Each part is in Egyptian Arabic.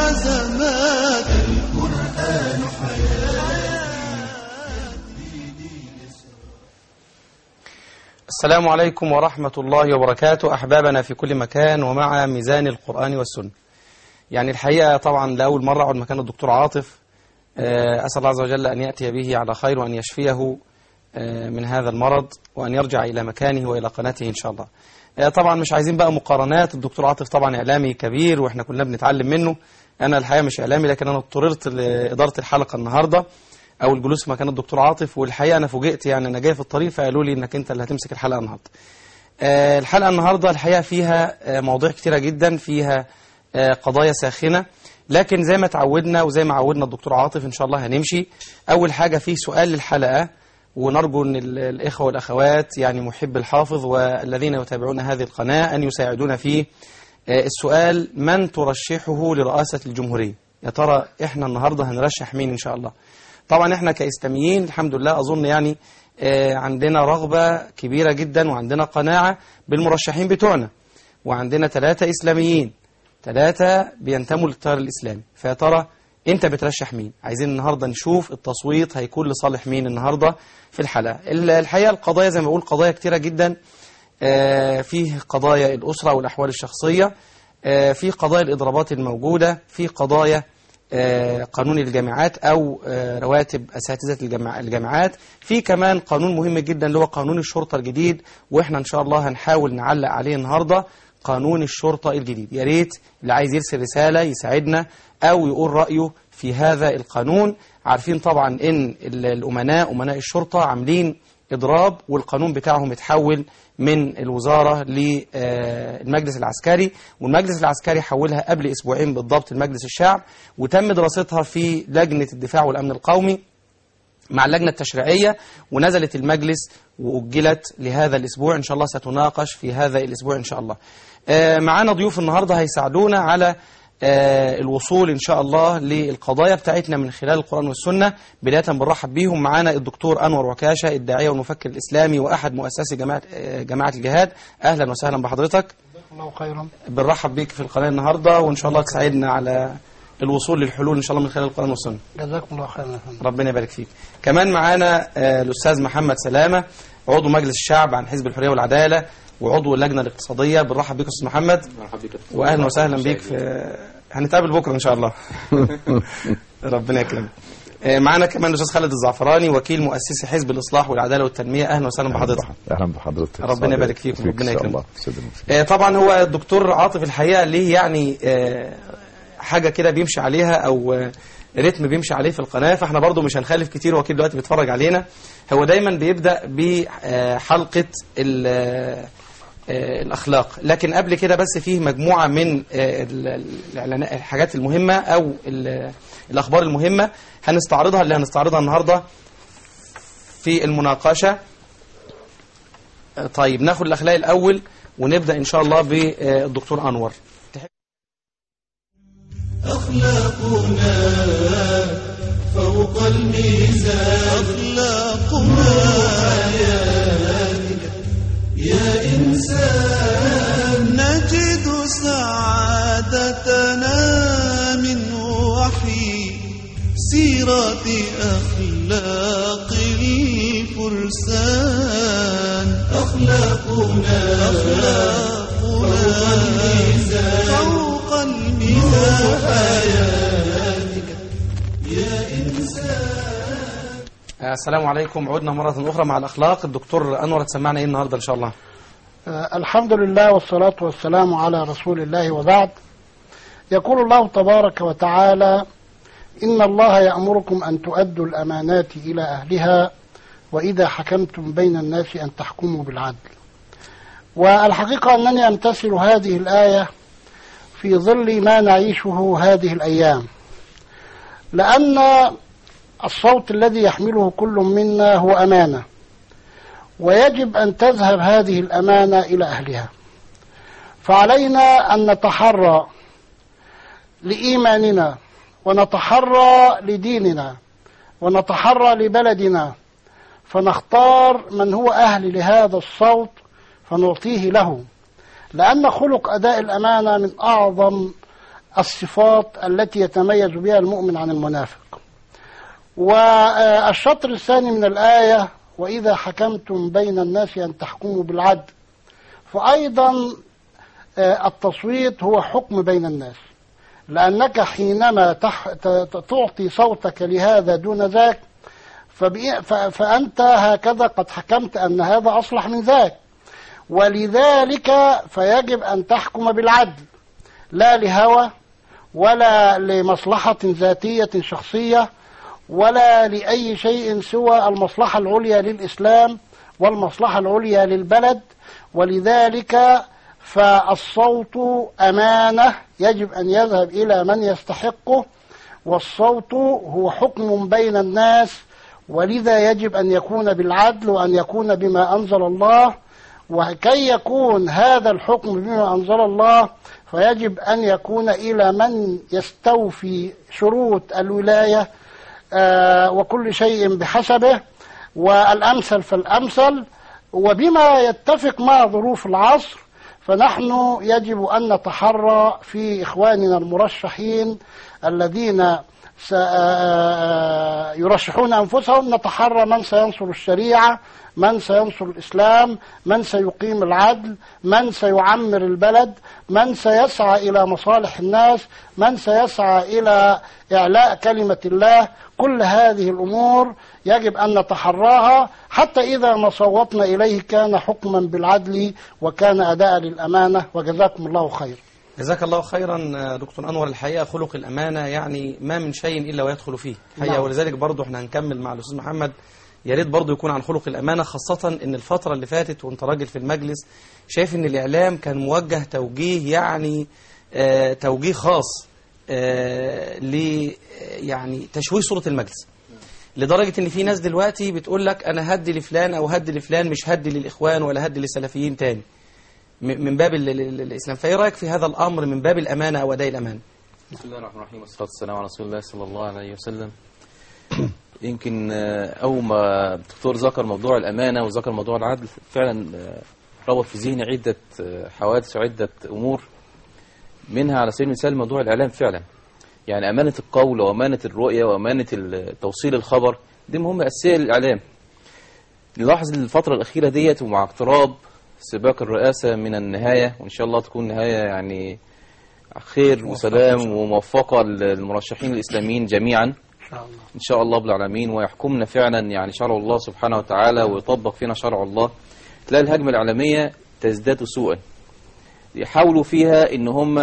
الأزمات القرآن السلام عليكم ورحمة الله وبركاته أحبابنا في كل مكان ومع ميزان القرآن والسنة يعني الحقيقة طبعا لأول مرة أقعد مكان الدكتور عاطف آه، أسأل الله عز وجل أن يأتي به على خير وأن يشفيه آه، من هذا المرض وأن يرجع إلى مكانه وإلى قناته إن شاء الله آه، طبعا مش عايزين بقى مقارنات الدكتور عاطف طبعا إعلامي كبير وإحنا كلنا بنتعلم منه أنا الحقيقة مش إعلامي لكن أنا اضطررت لإدارة الحلقة النهاردة أو الجلوس في مكان الدكتور عاطف والحقيقة أنا فوجئت يعني أنا جاي في الطريق فقالوا لي إنك أنت اللي هتمسك الحلقة النهاردة آه، الحلقة النهاردة الحقيقة فيها آه، مواضيع كتيرة جدا فيها آه، قضايا ساخنة لكن زي ما تعودنا وزي ما عودنا الدكتور عاطف إن شاء الله هنمشي أول حاجة فيه سؤال للحلقة ونرجو أن ال- الإخوة والأخوات يعني محب الحافظ والذين يتابعون هذه القناة أن يساعدونا فيه آه، السؤال من ترشحه لرئاسة الجمهورية يا ترى إحنا النهاردة هنرشح مين إن شاء الله طبعا إحنا كإسلاميين الحمد لله أظن يعني آه، عندنا رغبة كبيرة جدا وعندنا قناعة بالمرشحين بتوعنا وعندنا ثلاثة إسلاميين ثلاثة بينتموا للتيار الإسلامي فيا ترى أنت بترشح مين عايزين النهاردة نشوف التصويت هيكون لصالح مين النهاردة في الحلقة ال- الحقيقة القضايا زي ما بقول قضايا كتيرة جدا آه، فيه قضايا الأسرة والأحوال الشخصية آه، في قضايا الإضرابات الموجودة في قضايا آه، قانون الجامعات أو آه، رواتب أساتذة الجامع- الجامعات في كمان قانون مهم جدا اللي هو قانون الشرطة الجديد وإحنا إن شاء الله هنحاول نعلق عليه النهاردة قانون الشرطة الجديد يا ريت اللي عايز يرسل رسالة يساعدنا أو يقول رأيه في هذا القانون عارفين طبعا إن ال- الأمناء أمناء الشرطة عاملين إضراب والقانون بتاعهم اتحول من الوزارة للمجلس العسكري والمجلس العسكري حولها قبل أسبوعين بالضبط لمجلس الشعب وتم دراستها في لجنة الدفاع والأمن القومي مع اللجنة التشريعية ونزلت المجلس وأجلت لهذا الأسبوع إن شاء الله ستناقش في هذا الأسبوع إن شاء الله آه، معانا ضيوف النهاردة هيساعدونا على آه، الوصول إن شاء الله للقضايا بتاعتنا من خلال القرآن والسنة بداية بنرحب بيهم معانا الدكتور أنور وكاشة الداعية والمفكر الإسلامي وأحد مؤسسي جماعة آه، جماعة الجهاد أهلا وسهلا بحضرتك الله خيرا بنرحب بيك في القناة النهاردة وإن شاء الله تساعدنا على الوصول للحلول إن شاء الله من خلال القرآن والسنة جزاكم الله خيرا يا فندم ربنا يبارك فيك كمان معانا آه، الأستاذ محمد سلامة عضو مجلس الشعب عن حزب الحرية والعدالة وعضو اللجنة الاقتصادية بنرحب بيك أستاذ محمد مرحبا بك وأهلا وسهلا بيك في هنتقابل بكرة إن شاء الله ربنا يكرمك آه، معانا كمان الأستاذ خالد الزعفراني وكيل مؤسسي حزب الإصلاح والعدالة والتنمية أهلا وسهلا بحضرتك اهلا بحضرتك ربنا يبارك فيك فيك وربنا ان شاء يكرمك. الله سيدنا المسلمين. آه، طبعا هو الدكتور عاطف الحقيقه ليه يعني آه، حاجه كده بيمشي عليها او آه، رتم بيمشي عليه في القناه فاحنا برضو مش هنخالف كتير هو اكيد دلوقتي بيتفرج علينا هو دايما بيبدا بحلقه ال- آه، آه، الاخلاق لكن قبل كده بس فيه مجموعه من آه، ال- الإعلانات- الحاجات المهمه او ال- الاخبار المهمه هنستعرضها اللي هنستعرضها النهارده في المناقشه آه، طيب ناخد الاخلاق الاول ونبدا ان شاء الله بالدكتور انور أخلاقنا فوق الميزان أخلاقنا حياتك يا إنسان نجد سعادتنا من وحي سيرة أخلاق الفرسان أخلاقنا أخلاقنا فوق الميزان فوق الميزان حياتك يا إنسان آه، السلام عليكم عدنا مرة أخرى مع الأخلاق الدكتور أنور تسمعنا إيه النهاردة إن شاء الله آه، الحمد لله والصلاة والسلام على رسول الله وبعد يقول الله تبارك وتعالى إن الله يأمركم أن تؤدوا الأمانات إلى أهلها وإذا حكمتم بين الناس أن تحكموا بالعدل والحقيقة أنني أمتثل هذه الآية في ظل ما نعيشه هذه الأيام لأن الصوت الذي يحمله كل منا هو أمانة ويجب أن تذهب هذه الأمانة إلى أهلها فعلينا أن نتحرى لإيماننا ونتحرى لديننا ونتحرى لبلدنا فنختار من هو أهل لهذا الصوت فنعطيه له لأن خلق أداء الأمانة من أعظم الصفات التي يتميز بها المؤمن عن المنافق والشطر الثاني من الآية وإذا حكمتم بين الناس أن تحكموا بالعدل فأيضا آه، التصويت هو حكم بين الناس لأنك حينما تح... ت- ت- تعطي صوتك لهذا دون ذاك فبإ... ف... فأنت هكذا قد حكمت أن هذا أصلح من ذاك ولذلك فيجب أن تحكم بالعدل لا لهوى ولا لمصلحة ذاتية شخصية ولا لأي شيء سوى المصلحة العليا للإسلام والمصلحة العليا للبلد ولذلك فالصوت أمانة يجب أن يذهب إلى من يستحقه والصوت هو حكم بين الناس ولذا يجب أن يكون بالعدل وأن يكون بما أنزل الله وكي يكون هذا الحكم بما أنزل الله فيجب أن يكون إلى من يستوفي شروط الولاية آه، وكل شيء بحسبه والأمثل فالأمثل وبما يتفق مع ظروف العصر فنحن يجب أن نتحرى في إخواننا المرشحين الذين س- آه، يرشحون أنفسهم نتحرى من سينصر الشريعة من سينصر الإسلام من سيقيم العدل من سيعمر البلد من سيسعى إلى مصالح الناس من سيسعى إلى إعلاء كلمة الله كل هذه الأمور يجب أن نتحراها حتى إذا ما صوتنا إليه كان حكما بالعدل وكان أداء للأمانة وجزاكم الله خير جزاك الله خيرا آه، دكتور انور الحقيقه خلق الامانه يعني ما من شيء الا ويدخل فيه الحقيقه نعم. ولذلك برضه احنا هنكمل مع الاستاذ محمد يا ريت برضه يكون عن خلق الامانه خاصه ان الفتره اللي فاتت وانت راجل في المجلس شايف ان الاعلام كان موجه توجيه يعني آه توجيه خاص آه ل يعني تشويه صوره المجلس لدرجه ان في ناس دلوقتي بتقول لك انا هدي لفلان او هدي لفلان مش هدي للاخوان ولا هدي للسلفيين تاني م- من باب ال- ال- ال- الاسلام فايه رايك في هذا الامر من باب الامانه او اداء الامانه بسم الله الرحمن الرحيم والصلاة والسلام على رسول الله صلى الله عليه وسلم يمكن آه، أول ما الدكتور ذكر موضوع الأمانة وذكر موضوع العدل فعلا آه، ربط في ذهني عدة آه، حوادث وعدة أمور منها على سبيل المثال موضوع الإعلام فعلا يعني أمانة القول وأمانة الرؤية وأمانة ال- توصيل الخبر دي مهمة أساسية للإعلام نلاحظ الفترة الأخيرة ديت ومع اقتراب سباق الرئاسة من النهاية وإن شاء الله تكون نهاية يعني خير وسلام وموفقة للمرشحين الإسلاميين جميعا إن شاء الله إن شاء الله رب العالمين ويحكمنا فعلا يعني شرع الله سبحانه وتعالى ويطبق فينا شرع الله تلاقي الهجمة الإعلامية تزداد سوءا يحاولوا فيها إن هم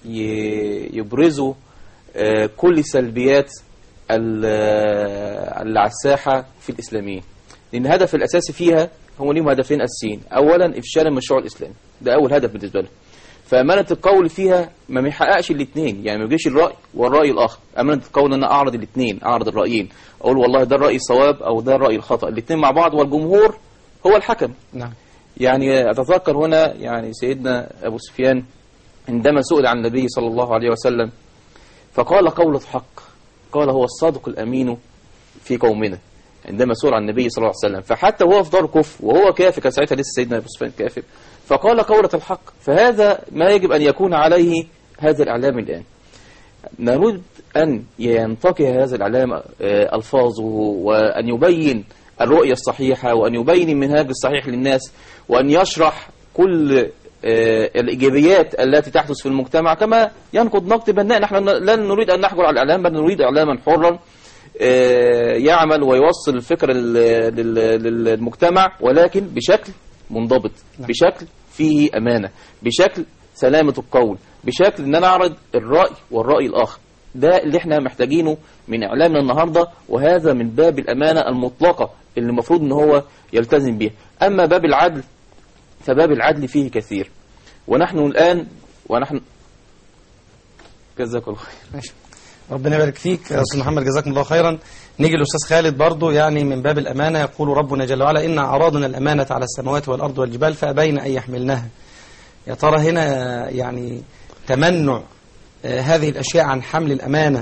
ي- يبرزوا آه، كل سلبيات ال- آه، اللي على الساحة في الإسلاميين لأن الهدف الأساسي فيها هو ليهم هدفين أساسيين أولا إفشال المشروع الإسلامي ده أول هدف بالنسبة لهم فأمانة القول فيها ما بيحققش الاثنين يعني ما بيجيش الرأي والرأي الآخر أمانة القول أن أنا أعرض الاثنين أعرض الرأيين أقول والله ده الرأي الصواب أو ده الرأي الخطأ الاثنين مع بعض والجمهور هو الحكم نعم يعني أتذكر هنا يعني سيدنا أبو سفيان عندما سئل عن النبي صلى الله عليه وسلم فقال قولة حق قال هو الصادق الأمين في قومنا عندما سئل عن النبي صلى الله عليه وسلم فحتى وهو في دار كفر وهو كافر كان ساعتها لسه سيدنا أبو سفيان كافر فقال قولة الحق فهذا ما يجب أن يكون عليه هذا الإعلام الآن نريد أن ينتقي هذا الإعلام آه، ألفاظه وأن يبين الرؤية الصحيحة وأن يبين المنهاج الصحيح للناس وأن يشرح كل آه، الإيجابيات التي تحدث في المجتمع كما ينقد نقد بناء نحن لن نريد أن نحجر على الإعلام بل نريد إعلاما حرا آه، يعمل ويوصل الفكر لل- لل- للمجتمع ولكن بشكل منضبط نعم. بشكل فيه أمانة بشكل سلامة القول بشكل ان انا اعرض الرأي والرأي الآخر ده اللي احنا محتاجينه من اعلامنا النهاردة وهذا من باب الأمانة المطلقة اللي المفروض ان هو يلتزم بها اما باب العدل فباب العدل فيه كثير ونحن الآن ونحن جزاك الله خير ماشي ربنا يبارك فيك يا استاذ محمد جزاكم الله خيرا نيجي للاستاذ خالد برضو يعني من باب الامانه يقول ربنا جل وعلا ان عرضنا الامانه على السماوات والارض والجبال فابين ان يحملنها يا ترى هنا يعني تمنع آه، هذه الاشياء عن حمل الامانه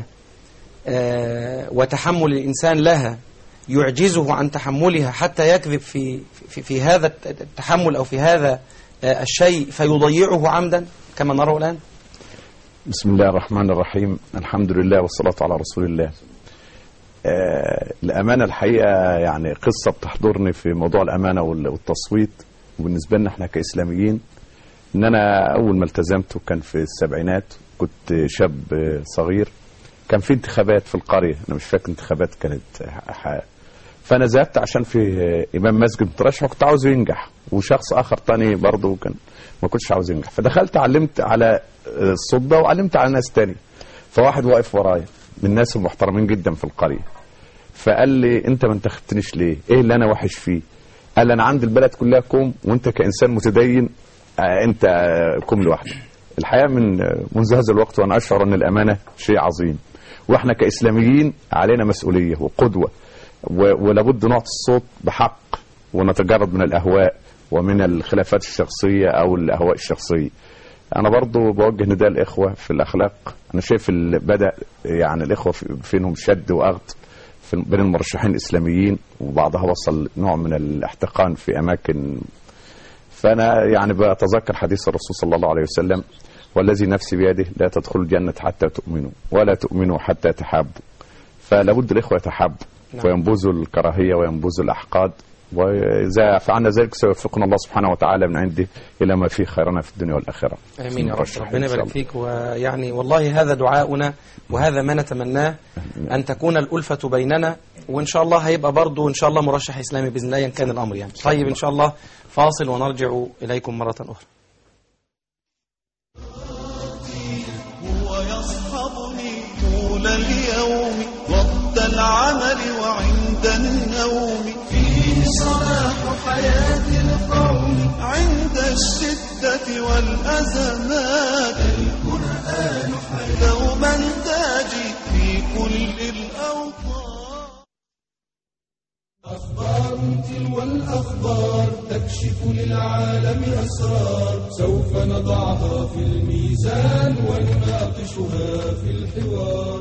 آه، وتحمل الانسان لها يعجزه عن تحملها حتى يكذب في في, في هذا التحمل او في هذا آه، الشيء فيضيعه عمدا كما نرى الان بسم الله الرحمن الرحيم الحمد لله والصلاة على رسول الله آه الأمانة الحقيقة يعني قصة بتحضرني في موضوع الأمانة وال- والتصويت وبالنسبة لنا احنا كإسلاميين إن أنا أول ما التزمت وكان في السبعينات كنت شاب آه، صغير كان في انتخابات في القرية أنا مش فاكر انتخابات كانت ح- فأنا ذهبت عشان في آه، إمام مسجد مترشح وكنت عاوزه ينجح وشخص آخر تاني برضه كان ما كنتش عاوز ينجح فدخلت علمت على آه، الصدة وعلمت على ناس تاني فواحد واقف ورايا من الناس المحترمين جدا في القرية فقال لي انت ما انتخبتنيش ليه ايه اللي انا وحش فيه قال لي انا عندي البلد كلها كوم وانت كانسان متدين آه، انت آه، كوم لوحدك الحقيقه من آه، منذ هذا الوقت وانا اشعر ان الامانه شيء عظيم واحنا كاسلاميين علينا مسؤوليه وقدوه و- ولابد نعطي الصوت بحق ونتجرد من الاهواء ومن الخلافات الشخصيه او الاهواء الشخصيه انا برضو بوجه نداء الاخوه في الاخلاق انا شايف ال- بدا يعني الاخوه في- فينهم شد واغط في بين المرشحين الاسلاميين وبعضها وصل نوع من الاحتقان في اماكن فانا يعني بتذكر حديث الرسول صلى الله عليه وسلم والذي نفسي بيده لا تدخلوا الجنه حتى تؤمنوا ولا تؤمنوا حتى تحابوا فلابد الاخوه يتحابوا نعم. وينبذوا الكراهيه وينبذوا الاحقاد واذا فعلنا ذلك سيوفقنا الله سبحانه وتعالى من عنده الى ما فيه خيرنا في الدنيا والاخره امين يا رب المرشحين ربنا إن شاء يبارك الله. فيك ويعني والله هذا دعاؤنا وهذا ما نتمناه ان تكون الالفه بيننا وان شاء الله هيبقى برضه ان شاء الله مرشح اسلامي باذن الله ان كان الامر يعني طيب ان شاء الله فاصل ونرجع اليكم مره اخرى هو يصحبني طول اليوم وقت العمل وعند النوم فيه صلاح حياة القوم عند الشدة والأزمات القرآن دوما تاجي في كل الأوطان أخبار تلو الأخبار تكشف للعالم أسرار سوف نضعها في الميزان ونناقشها في الحوار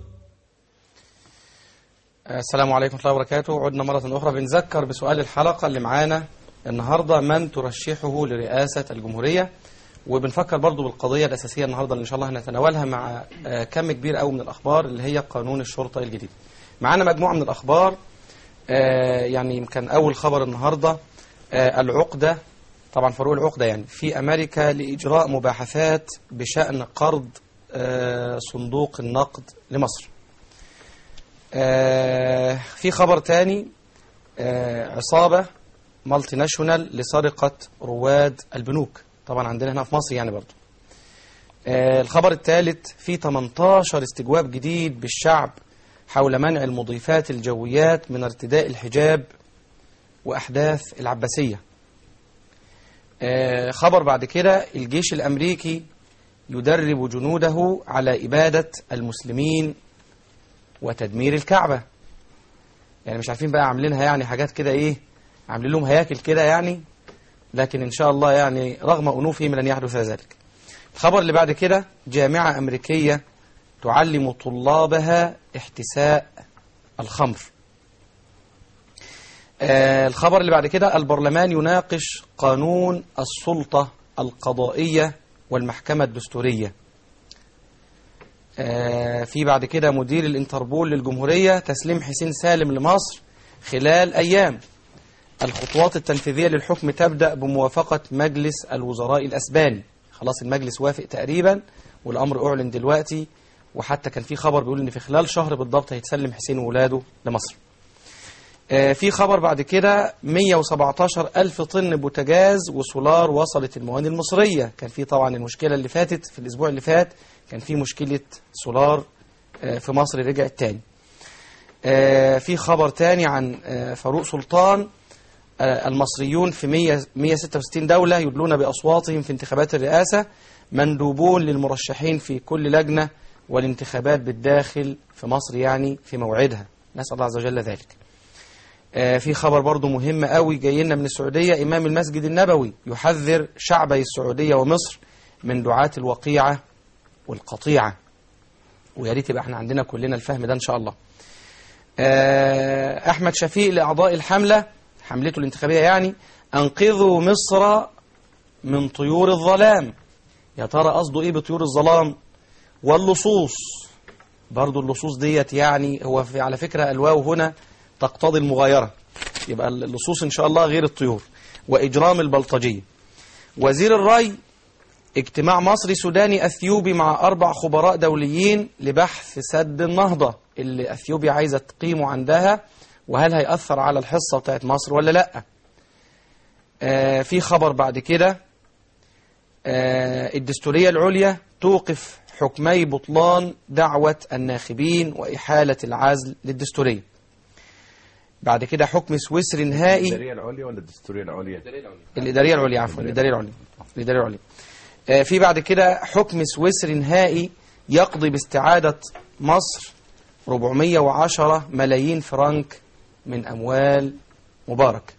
السلام عليكم ورحمه الله وبركاته عدنا مره اخرى بنذكر بسؤال الحلقه اللي معانا النهارده من ترشحه لرئاسه الجمهوريه وبنفكر برضو بالقضيه الاساسيه النهارده اللي ان شاء الله هنتناولها مع آه، كم كبير قوي من الاخبار اللي هي قانون الشرطه الجديد معانا مجموعه من الاخبار آه، يعني يمكن اول خبر النهارده آه، العقده طبعا فاروق العقده يعني في امريكا لاجراء مباحثات بشان قرض آه، صندوق النقد لمصر آه، في خبر تاني آه، عصابة مالتي ناشونال لسرقة رواد البنوك طبعا عندنا هنا في مصر يعني برضو آه، الخبر الثالث في 18 استجواب جديد بالشعب حول منع المضيفات الجويات من ارتداء الحجاب وأحداث العباسية آه، خبر بعد كده الجيش الأمريكي يدرب جنوده على إبادة المسلمين وتدمير الكعبة يعني مش عارفين بقى عاملينها يعني حاجات كده ايه عاملين لهم هياكل كده يعني لكن ان شاء الله يعني رغم انوفهم لن يحدث ذلك الخبر اللي بعد كده جامعة امريكية تعلم طلابها احتساء الخمر آه الخبر اللي بعد كده البرلمان يناقش قانون السلطة القضائية والمحكمة الدستورية آه، في بعد كده مدير الانتربول للجمهورية تسليم حسين سالم لمصر خلال أيام الخطوات التنفيذية للحكم تبدأ بموافقة مجلس الوزراء الأسباني خلاص المجلس وافق تقريبا والأمر أعلن دلوقتي وحتى كان في خبر بيقول إن في خلال شهر بالضبط هيتسلم حسين وولاده لمصر آه، في خبر بعد كده 117 ألف طن بوتاجاز وسولار وصلت الموانئ المصرية كان في طبعا المشكلة اللي فاتت في الأسبوع اللي فات كان في مشكلة سولار آه، في مصر رجعت تاني آه، في خبر تاني عن آه، فاروق سلطان آه، المصريون في 100 166 دولة يدلون بأصواتهم في انتخابات الرئاسة مندوبون للمرشحين في كل لجنة والانتخابات بالداخل في مصر يعني في موعدها نسأل الله عز وجل ذلك آه، في خبر برضو مهم قوي جاي لنا من السعودية إمام المسجد النبوي يحذر شعبي السعودية ومصر من دعاة الوقيعة والقطيعة ويا ريت يبقى احنا عندنا كلنا الفهم ده إن شاء الله آه، أحمد شفيق لأعضاء الحملة حملته الانتخابية يعني أنقذوا مصر من طيور الظلام يا ترى قصده إيه بطيور الظلام واللصوص برضو اللصوص ديت يعني هو في على فكرة الواو هنا تقتضي المغايرة يبقى اللصوص إن شاء الله غير الطيور وإجرام البلطجية وزير الري اجتماع مصري سوداني أثيوبي مع أربع خبراء دوليين لبحث سد النهضة اللي أثيوبيا عايزة تقيمه عندها وهل هيأثر على الحصة بتاعت مصر ولا لأ آه في خبر بعد كده آه الدستورية العليا توقف حكمي بطلان دعوة الناخبين وإحالة العزل للدستورية بعد كده حكم سويسري نهائي الإدارية العليا ولا الدستورية العليا؟ الإدارية العليا عفوا الإدارية العليا الإدارية العليا آه، في بعد كده حكم سويسري نهائي يقضي باستعادة مصر 410 ملايين فرنك من أموال مبارك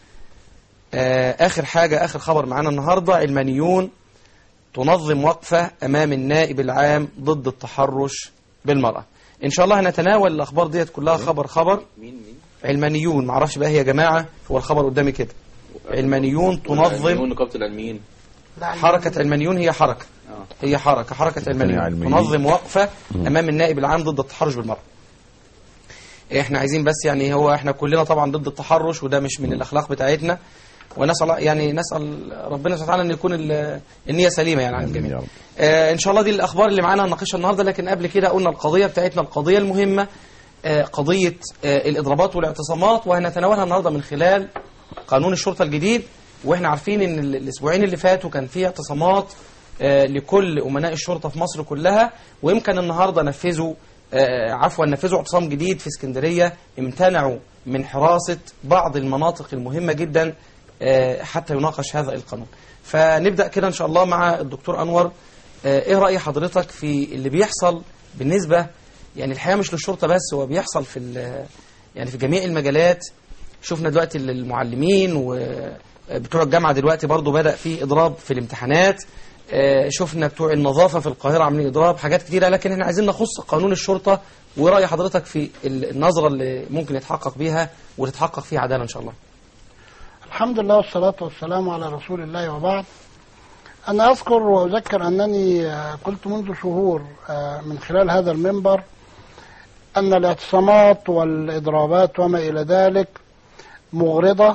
آه، آخر حاجة آخر خبر معانا النهاردة علمانيون تنظم وقفة أمام النائب العام ضد التحرش بالمرأة إن شاء الله هنتناول الأخبار ديت كلها خبر خبر مين مين علمانيون معرفش بقى هي يا جماعة هو الخبر قدامي كده علمانيون تنظم علمانيون نقابة العلميين حركة علمانيون هي حركة اه هي حركة حركة علمانيون علمانيين. تنظم وقفة أمام النائب العام ضد التحرش بالمرأة احنا عايزين بس يعني هو احنا كلنا طبعا ضد التحرش وده مش من الأخلاق بتاعتنا ونسأل يعني نسأل ربنا سبحانه وتعالى أن يكون ال- النية سليمة يعني عن آمين يا الجميع رب. آه إن شاء الله دي الأخبار اللي معانا هنناقشها النهاردة لكن قبل كده قلنا القضية بتاعتنا القضية المهمة آه قضية آه الإضرابات والاعتصامات وهنتناولها النهاردة من خلال قانون الشرطة الجديد واحنا عارفين ان ال- الاسبوعين اللي فاتوا كان في اعتصامات آه، لكل امناء الشرطه في مصر كلها ويمكن النهارده نفذوا آه، عفوا نفذوا اعتصام جديد في اسكندريه امتنعوا من حراسه بعض المناطق المهمه جدا آه، حتى يناقش هذا القانون فنبدا كده ان شاء الله مع الدكتور انور آه، ايه راي حضرتك في اللي بيحصل بالنسبه يعني الحقيقه مش للشرطه بس هو بيحصل في ال- يعني في جميع المجالات شفنا دلوقتي المعلمين وبتوع الجامعة دلوقتي برضو بدأ في إضراب في الامتحانات آه، شفنا بتوع النظافة في القاهرة عاملين إضراب حاجات كتيرة لكن احنا عايزين نخص قانون الشرطة ورأي حضرتك في ال- النظرة اللي ممكن يتحقق بيها وتتحقق فيها عدالة إن شاء الله الحمد لله والصلاة والسلام على رسول الله وبعد أنا أذكر وأذكر أنني آه، قلت منذ شهور آه، من خلال هذا المنبر أن الاعتصامات والإضرابات وما إلى ذلك مغرضة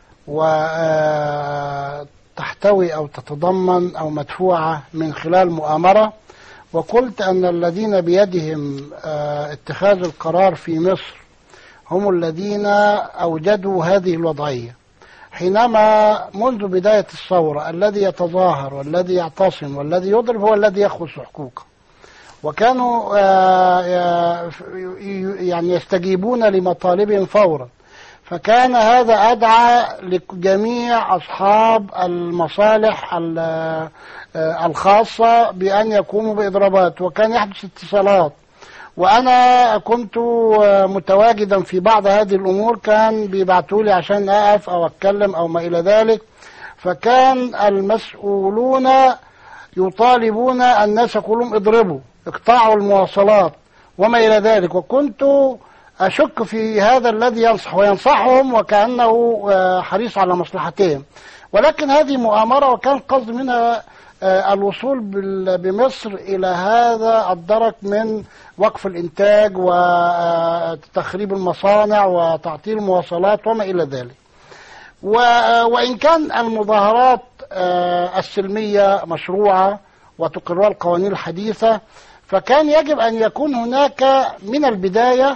وتحتوي أو تتضمن أو مدفوعة من خلال مؤامرة وقلت أن الذين بيدهم آه، اتخاذ القرار في مصر هم الذين أوجدوا هذه الوضعية حينما منذ بداية الثورة الذي يتظاهر والذي يعتصم والذي يضرب هو الذي يخلص حقوقه وكانوا آه، آه، يعني يستجيبون لمطالبهم فورا فكان هذا أدعى لجميع أصحاب المصالح ال- آه، الخاصة بأن يقوموا بإضرابات وكان يحدث اتصالات وأنا كنت آه، متواجدا في بعض هذه الأمور كان بيبعتوا لي عشان أقف أو أتكلم أو ما إلى ذلك فكان المسؤولون يطالبون الناس كلهم اضربوا اقطعوا المواصلات وما إلى ذلك وكنت أشك في هذا الذي ينصح وينصحهم وكأنه آه، حريص على مصلحتهم ولكن هذه مؤامرة وكان قصد منها آه، الوصول بال- بمصر إلى هذا الدرك من وقف الإنتاج وتخريب المصانع وتعطيل المواصلات وما إلى ذلك و- وإن كان المظاهرات آه، السلمية مشروعة وتقرها القوانين الحديثة فكان يجب أن يكون هناك من البداية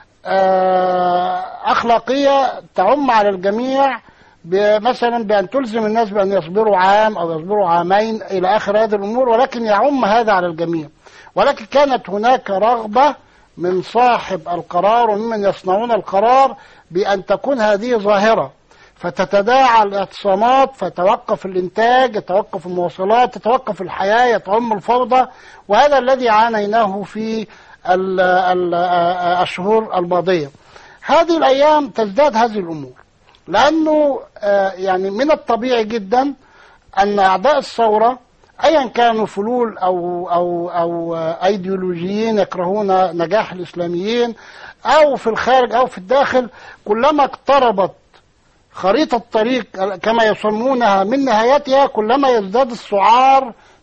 آه، أخلاقية تعم على الجميع ب- مثلا بأن تلزم الناس بأن يصبروا عام أو يصبروا عامين إلى آخر هذه الأمور ولكن يعم هذا على الجميع ولكن كانت هناك رغبة من صاحب القرار وممن يصنعون القرار بأن تكون هذه ظاهرة فتتداعى الاعتصامات فتوقف الإنتاج يتوقف المواصلات تتوقف الحياة يتعم الفوضى وهذا الذي عانيناه في ال- ال- الشهور الماضية هذه الأيام تزداد هذه الأمور لأنه آه، يعني من الطبيعي جدا أن أعداء الثورة أيا كانوا فلول أو أو أو آه، أيديولوجيين يكرهون نجاح الإسلاميين أو في الخارج أو في الداخل كلما اقتربت خريطة طريق كما يسمونها من نهايتها كلما يزداد السعار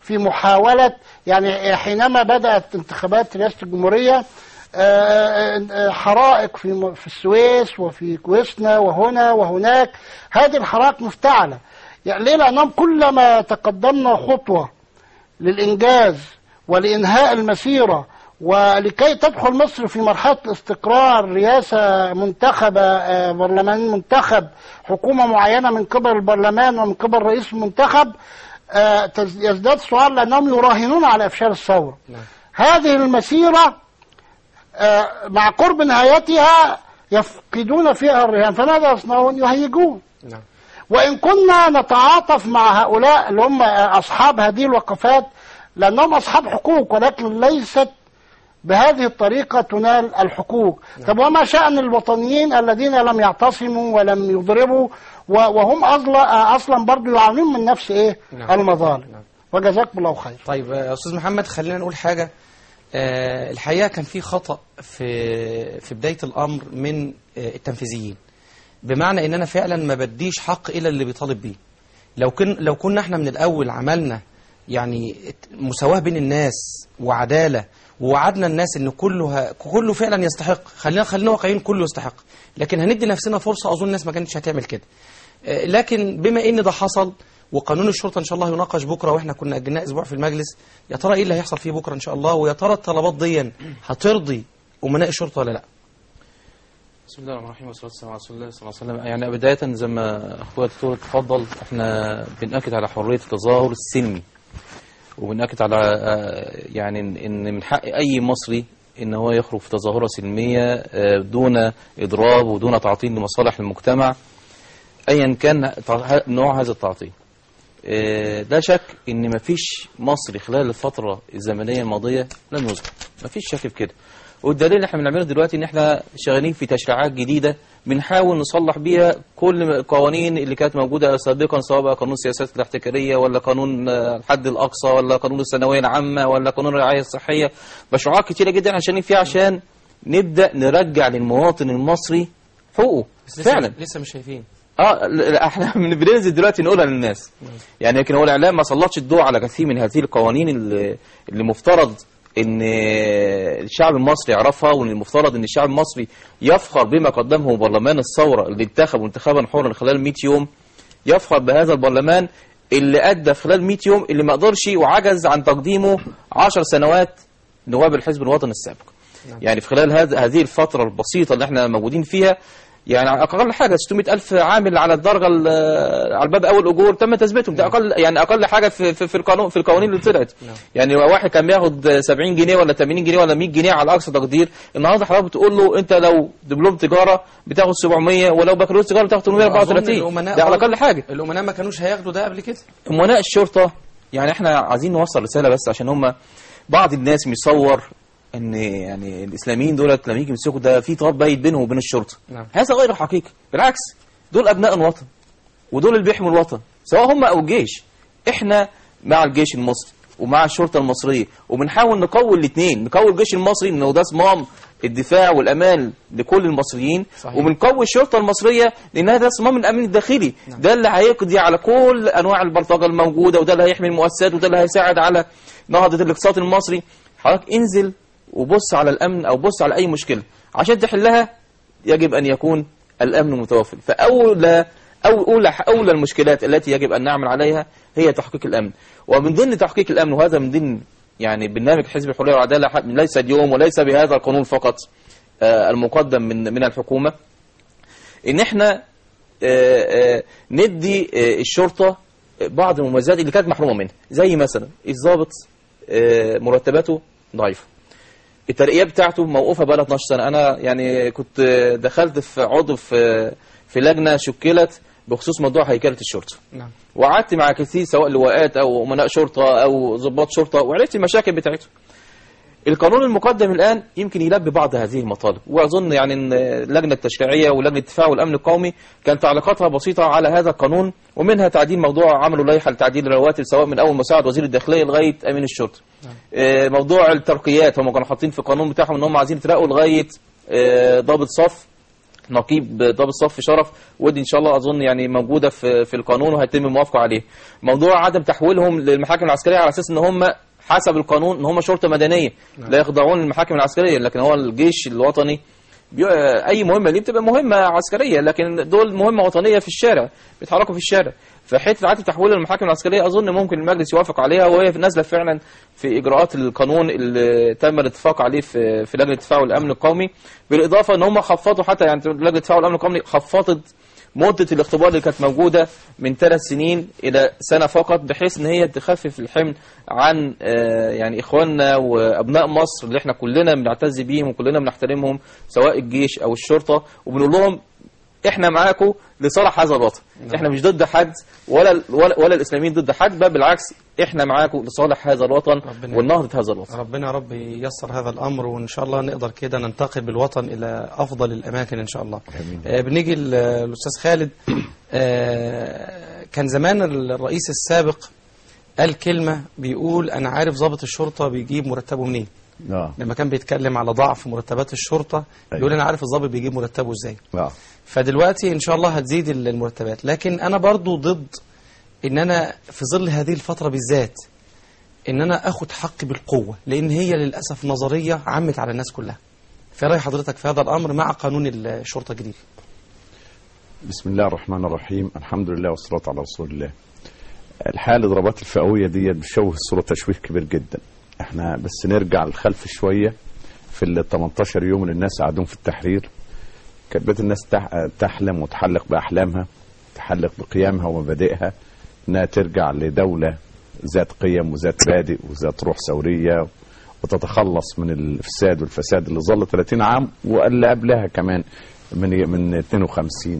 في محاولة يعني حينما بدأت انتخابات رئاسة الجمهورية آه، آه، حرائق في م- في السويس وفي كويسنا وهنا وهناك هذه الحرائق مفتعلة يعني ليه لأنهم كلما تقدمنا خطوة للإنجاز ولإنهاء المسيرة ولكي تدخل مصر في مرحلة الاستقرار رئاسة منتخبة آه، برلمان منتخب حكومة معينة من قبل البرلمان ومن قبل رئيس منتخب آه، تز- يزداد سؤال لأنهم يراهنون على إفشال الثورة نعم. هذه المسيرة آه، مع قرب نهايتها يفقدون فيها الرهان فماذا يصنعون يهيجون نعم وإن كنا نتعاطف مع هؤلاء اللي هم أصحاب هذه الوقفات لأنهم أصحاب حقوق ولكن ليست بهذه الطريقة تنال الحقوق طب وما شأن الوطنيين الذين لم يعتصموا ولم يضربوا و- وهم أصلا أصلا برضو يعانون من نفس إيه نعم. المظالم نعم. وجزاكم الله خير طيب آه، استاذ محمد خلينا نقول حاجه آه، الحقيقه كان في خطا في في بدايه الامر من آه، التنفيذيين بمعنى ان انا فعلا ما بديش حق الى اللي بيطالب بيه لو كن لو كنا احنا من الاول عملنا يعني مساواه بين الناس وعداله ووعدنا الناس ان كله ه... كله فعلا يستحق خلينا خلينا واقعيين كله يستحق لكن هندي نفسنا فرصه اظن الناس ما كانتش هتعمل كده آه، لكن بما ان ده حصل وقانون الشرطه ان شاء الله يناقش بكره واحنا كنا اجلناه اسبوع في المجلس يا ترى ايه اللي هيحصل فيه بكره ان شاء الله ويا ترى الطلبات دي هترضي امناء الشرطه ولا لا بسم الله الرحمن الرحيم والصلاه والسلام على رسول الله صلى الله عليه وسلم يعني بدايه زي ما اخويا الدكتور اتفضل احنا بنأكد على حريه التظاهر السلمي وبنأكد على آه، يعني إن- ان من حق اي مصري ان هو يخرج في تظاهره سلميه آه، دون اضراب ودون تعطيل لمصالح المجتمع ايا كان تع- نوع هذا التعطيل آه، لا شك ان مفيش مصري خلال الفتره الزمنيه الماضيه لم يظلم مفيش شك في كده والدليل اللي احنا بنعمله دلوقتي ان احنا شغالين في تشريعات جديده بنحاول نصلح بيها كل القوانين اللي كانت موجوده سابقا سواء بقى قانون السياسات الاحتكاريه ولا قانون آه، الحد الاقصى ولا قانون الثانويه العامه ولا قانون الرعايه الصحيه مشروعات كتيره جدا احنا شغالين فيها عشان نبدا نرجع للمواطن المصري حقوقه بس لسه فعلا لسه مش شايفين اه لا، لا، احنا من بننزل دلوقتي نقولها للناس يعني لكن هو الاعلام ما سلطش الضوء على كثير من هذه القوانين اللي, اللي مفترض ان الشعب المصري يعرفها وان المفترض ان الشعب المصري يفخر بما قدمه برلمان الثوره اللي انتخب انتخابا حرا خلال 100 يوم يفخر بهذا البرلمان اللي ادى في خلال 100 يوم اللي ما قدرش وعجز عن تقديمه 10 سنوات نواب الحزب الوطني السابق يعني في خلال هذا هذه الفترة البسيطة اللي احنا موجودين فيها يعني أقل حاجة 600 ألف عامل على الدرجة ال- على الباب أول أجور تم تثبيتهم ده أقل يعني أقل حاجة في في, في القانون في القوانين اللي طلعت يعني واحد كان بياخد 70 جنيه ولا 80 جنيه ولا 100 جنيه على أقصى تقدير النهارده حضرتك بتقول له أنت لو دبلوم تجارة بتاخد 700 ولو بكالوريوس تجارة بتاخد 834 الأمناء ده على برضه- أقل حاجة الامناء ما كانوش هياخدوا ده قبل كده امناء الشرطه يعني احنا عايزين نوصل رساله بس عشان هم بعض الناس بيصور ان يعني الاسلاميين دولت لما يجي يمسكوا ده في طار بايت بينهم وبين الشرطه نعم. هذا غير حقيقي بالعكس دول ابناء الوطن ودول اللي بيحموا الوطن سواء هم او الجيش احنا مع الجيش المصري ومع الشرطه المصريه وبنحاول نقوي الاثنين نقوي الجيش المصري انه ده صمام الدفاع والامان لكل المصريين صحيح. وبنقوي الشرطه المصريه لانها ده صمام الامن الداخلي ده اللي هيقضي على كل انواع البلطجه الموجوده وده اللي هيحمي المؤسسات وده اللي هيساعد على نهضه الاقتصاد المصري حضرتك انزل وبص على الامن او بص على اي مشكله عشان تحلها يجب ان يكون الامن متوفر فاولى أو أولى أولى المشكلات التي يجب أن نعمل عليها هي تحقيق الأمن ومن ضمن تحقيق الأمن وهذا من ضمن يعني برنامج حزب الحرية والعدالة ح- ليس اليوم وليس بهذا القانون فقط آه، المقدم من من الحكومة إن إحنا آه، آه، ندي آه، الشرطة بعض المميزات اللي كانت محرومة منها زي مثلا الضابط آه، مرتباته ضعيفة الترقية بتاعته موقوفة بقى 12 سنة أنا يعني كنت دخلت في عضو في في لجنة شكلت بخصوص موضوع هيكلة الشرطة نعم وقعدت مع كثير سواء لواءات أو أمناء شرطة أو ضباط شرطة وعرفت المشاكل بتاعتهم القانون المقدم الآن يمكن يلبي بعض هذه المطالب وأظن يعني أن اللجنة التشريعية ولجنة الدفاع والأمن القومي كانت تعليقاتها بسيطة على هذا القانون ومنها تعديل موضوع عملوا لائحة لتعديل الرواتب سواء من أول مساعد وزير الداخلية لغاية أمين الشرطة آه، موضوع الترقيات هم كانوا حاطين في القانون بتاعهم ان هم عايزين يترقوا لغايه آه، ضابط صف نقيب ضابط صف شرف ودي ان شاء الله اظن يعني موجوده في في القانون وهيتم موافقه عليه موضوع عدم تحويلهم للمحاكم العسكريه على اساس ان هم حسب القانون ان هم شرطه مدنيه لا يخضعون للمحاكم العسكريه لكن هو الجيش الوطني بي- اي مهمه ليه بتبقى مهمه عسكريه لكن دول مهمه وطنيه في الشارع بيتحركوا في الشارع فحته عدم تحويل المحاكم العسكريه اظن ممكن المجلس يوافق عليها وهي نازله فعلا في اجراءات القانون اللي تم الاتفاق عليه في في لجنه الدفاع والامن القومي بالاضافه ان هم خفضوا حتى يعني لجنه الدفاع والامن القومي خفضت مدة الاختبار اللي كانت موجودة من ثلاث سنين إلى سنة فقط بحيث إن هي تخفف الحمل عن آه، يعني إخواننا وأبناء مصر اللي إحنا كلنا بنعتز بيهم وكلنا بنحترمهم سواء الجيش أو الشرطة وبنقول لهم إحنا معاكم لصالح هذا الوطن إحنا مش ضد حد ولا ولا, ولا الإسلاميين ضد حد بل بالعكس إحنا معاكم لصالح هذا الوطن ربنا ونهضة هذا الوطن ربنا يا رب ييسر هذا الامر وان شاء الله نقدر كده ننتقل بالوطن الى افضل الاماكن ان شاء الله. آه بنيجي ل- للاستاذ خالد آه كان زمان الرئيس السابق قال كلمه بيقول انا عارف ضابط الشرطه بيجيب مرتبه منين. اه لما كان بيتكلم على ضعف مرتبات الشرطه بيقول انا عارف الضابط بيجيب مرتبه ازاي. اه فدلوقتي ان شاء الله هتزيد المرتبات لكن انا برضو ضد ان انا في ظل هذه الفتره بالذات ان انا اخد حقي بالقوه لان هي للاسف نظريه عمت على الناس كلها فراي حضرتك في هذا الامر مع قانون الشرطه الجديد بسم الله الرحمن الرحيم الحمد لله والصلاة على رسول الله الحالة الضربات الفئوية دي بتشوه الصورة تشويه كبير جدا احنا بس نرجع للخلف شوية في ال 18 يوم اللي الناس قاعدين في التحرير كانت بقت الناس تح- تحلم وتحلق بأحلامها تحلق بقيامها ومبادئها انها ترجع لدولة ذات قيم وذات مبادئ وذات روح ثورية وتتخلص من الفساد والفساد اللي ظل 30 عام واللي قبلها كمان من من 52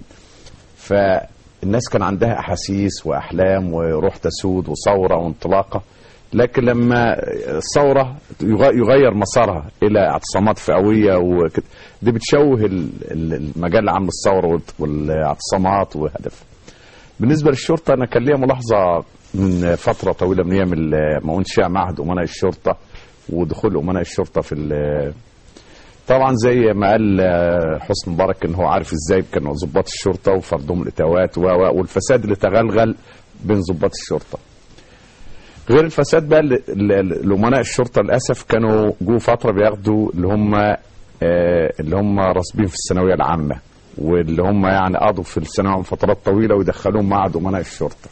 فالناس كان عندها احاسيس واحلام وروح تسود وثوره وانطلاقه لكن لما الثوره يغ- يغير مسارها الى اعتصامات فئويه وكده دي بتشوه ال- ال- المجال العام للثوره والت- والاعتصامات وهدف بالنسبه للشرطه انا كان ليا ملاحظه من فتره طويله من ايام ال- ما انشا معهد امناء الشرطه ودخول امناء الشرطه في ال- طبعا زي ما قال آه، حسن مبارك ان هو عارف ازاي كانوا ضباط الشرطه وفرضهم الاتاوات و- و- والفساد اللي تغلغل بين ضباط الشرطه غير الفساد بقى ال- ال- ال- الامناء الشرطه للاسف كانوا جو فتره بياخدوا اللي هم آه، اللي هم راسبين في الثانويه العامه واللي هم يعني قضوا في الثانويه العامة فترات طويله ويدخلوهم معهد امناء الشرطه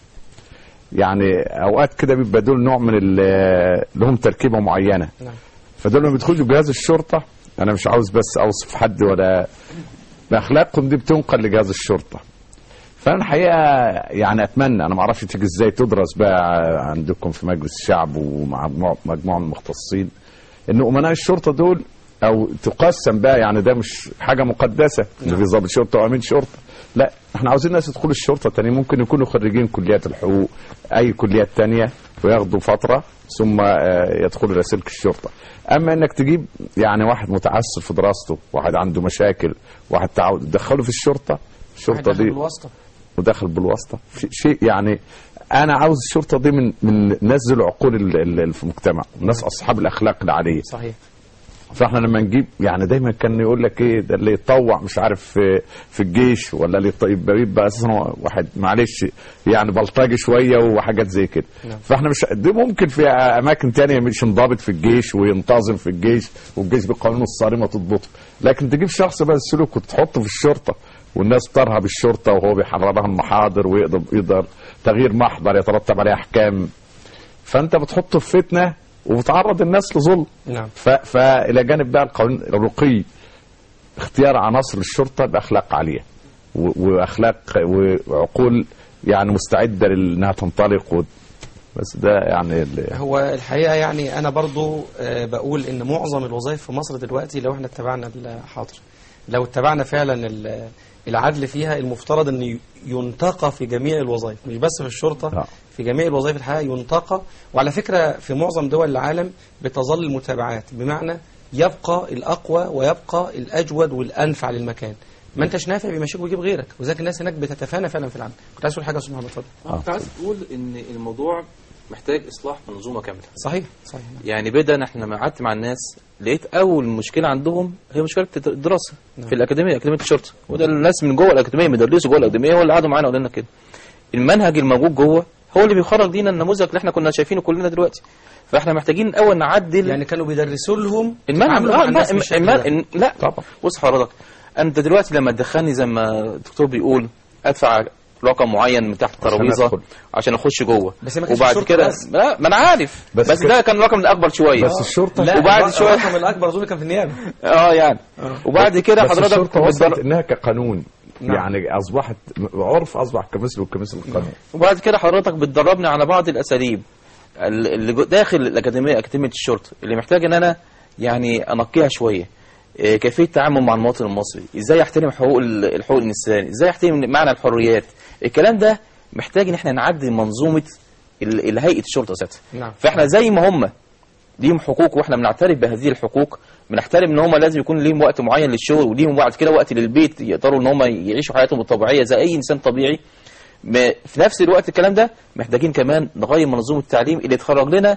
يعني اوقات كده بيبقى دول نوع من ال- لهم تركيبه معينه نعم. فدول لما بيدخلوا جهاز الشرطه انا مش عاوز بس اوصف حد ولا باخلاقهم دي بتنقل لجهاز الشرطه فانا الحقيقه يعني اتمنى انا ما اعرفش تيجي ازاي تدرس بقى عندكم في مجلس الشعب ومع مجموعه مجموعة من المختصين ان امناء الشرطه دول او تقسم بقى يعني ده مش حاجه مقدسه ان في ضابط شرطه وامين شرطه لا احنا عاوزين ناس يدخلوا الشرطه تاني ممكن يكونوا خريجين كليات الحقوق اي كليات تانية وياخدوا فتره ثم آه، يدخلوا لسلك الشرطه اما انك تجيب يعني واحد متعسر في دراسته واحد عنده مشاكل واحد تعود تدخله في الشرطه الشرطه واحد دخل دي بالواسطه وداخل بالواسطه في شيء يعني انا عاوز الشرطه دي من من ناس ذو العقول ال- ال- اللي في المجتمع الناس اصحاب الاخلاق العاليه صحيح فاحنا لما نجيب يعني دايما كان يقول لك ايه ده اللي يتطوع مش عارف في, في الجيش ولا اللي يط- يبقى يبقى اساسا هو واحد معلش يعني بلطجي شويه وحاجات زي كده نعم. فاحنا مش دي ممكن في اماكن تانية مش ينضبط في الجيش وينتظم في الجيش والجيش بقانون الصارمه تضبطه لكن تجيب شخص بقى السلوك وتحطه في الشرطه والناس ترهب الشرطه وهو بيحررها المحاضر ويقدر يقدر تغيير محضر يترتب عليه احكام فانت بتحطه في فتنه وبتعرض الناس لظلم نعم ف... فالى جانب بقى القانون الرقي اختيار عناصر الشرطه باخلاق عاليه و... واخلاق وعقول يعني مستعده لانها تنطلق و... بس ده يعني ال... هو الحقيقه يعني انا برضو آه، بقول ان معظم الوظائف في مصر دلوقتي لو احنا اتبعنا الحاضر لو اتبعنا فعلا ال- العدل فيها المفترض ان ي- ينتقى في جميع الوظائف مش بس في الشرطه آه. في جميع الوظائف الحقيقه ينتقى وعلى فكره في معظم دول العالم بتظل المتابعات بمعنى يبقى الاقوى ويبقى الاجود والانفع للمكان ما انتش نافع بيمشيك ويجيب غيرك وذلك الناس هناك بتتفانى فعلا في العمل كنت عايز تقول حاجه يا استاذ محمد اتفضل كنت عايز تقول ان الموضوع محتاج اصلاح منظومه كامله صحيح صحيح يعني بدأ احنا لما قعدت مع الناس لقيت اول مشكله عندهم هي مشكله الدراسه في الاكاديميه اكاديميه الشرطه وده الناس من جوه الاكاديميه مدرسوا جوه الاكاديميه هو اللي قعدوا معانا قالوا لنا كده المنهج الموجود جوه هو اللي بيخرج لينا النموذج اللي احنا كنا شايفينه كلنا دلوقتي فاحنا محتاجين الاول نعدل يعني كانوا بيدرسوا لهم المنهج يتعاملوا آه مع الناس الم- بالشكل الم- ده. الم- لا طبعا. بص حضرتك انت دلوقتي لما تدخلني زي ما الدكتور بيقول ادفع رقم معين من تحت عشان الترابيزه أدخل. عشان اخش جوه بس ما كانش وبعد الشرطة كده بس. لا ما انا عارف بس بس, كده. ده كان الرقم الاكبر شويه بس الشرطه لا وبعد الرقم- شوية- الرقم الاكبر اظن كان في النيابه اه يعني وبعد كده بس حضرتك الشرطه وصلت بتدر- انها كقانون نعم. يعني اصبحت عرف اصبح كمثل وكمثل القانون وبعد كده حضرتك بتدربني على بعض الاساليب ال- اللي جو- داخل الاكاديميه اكاديميه الشرطه اللي محتاج ان انا يعني انقيها شويه إيه، كيفيه التعامل مع المواطن المصري ازاي يحترم حقوق ال- الحقوق الانسان ازاي يحترم معنى الحريات الكلام ده محتاج ان احنا نعدل منظومه ال- ال- هيئه الشرطه ذاتها نعم. فاحنا زي ما هم ليهم حقوق واحنا بنعترف بهذه الحقوق بنحترم ان هم لازم يكون ليهم وقت معين للشغل وليهم بعد كده وقت للبيت يقدروا ان هم يعيشوا حياتهم الطبيعيه زي اي انسان طبيعي م- في نفس الوقت الكلام ده محتاجين كمان نغير منظومه التعليم اللي تخرج لنا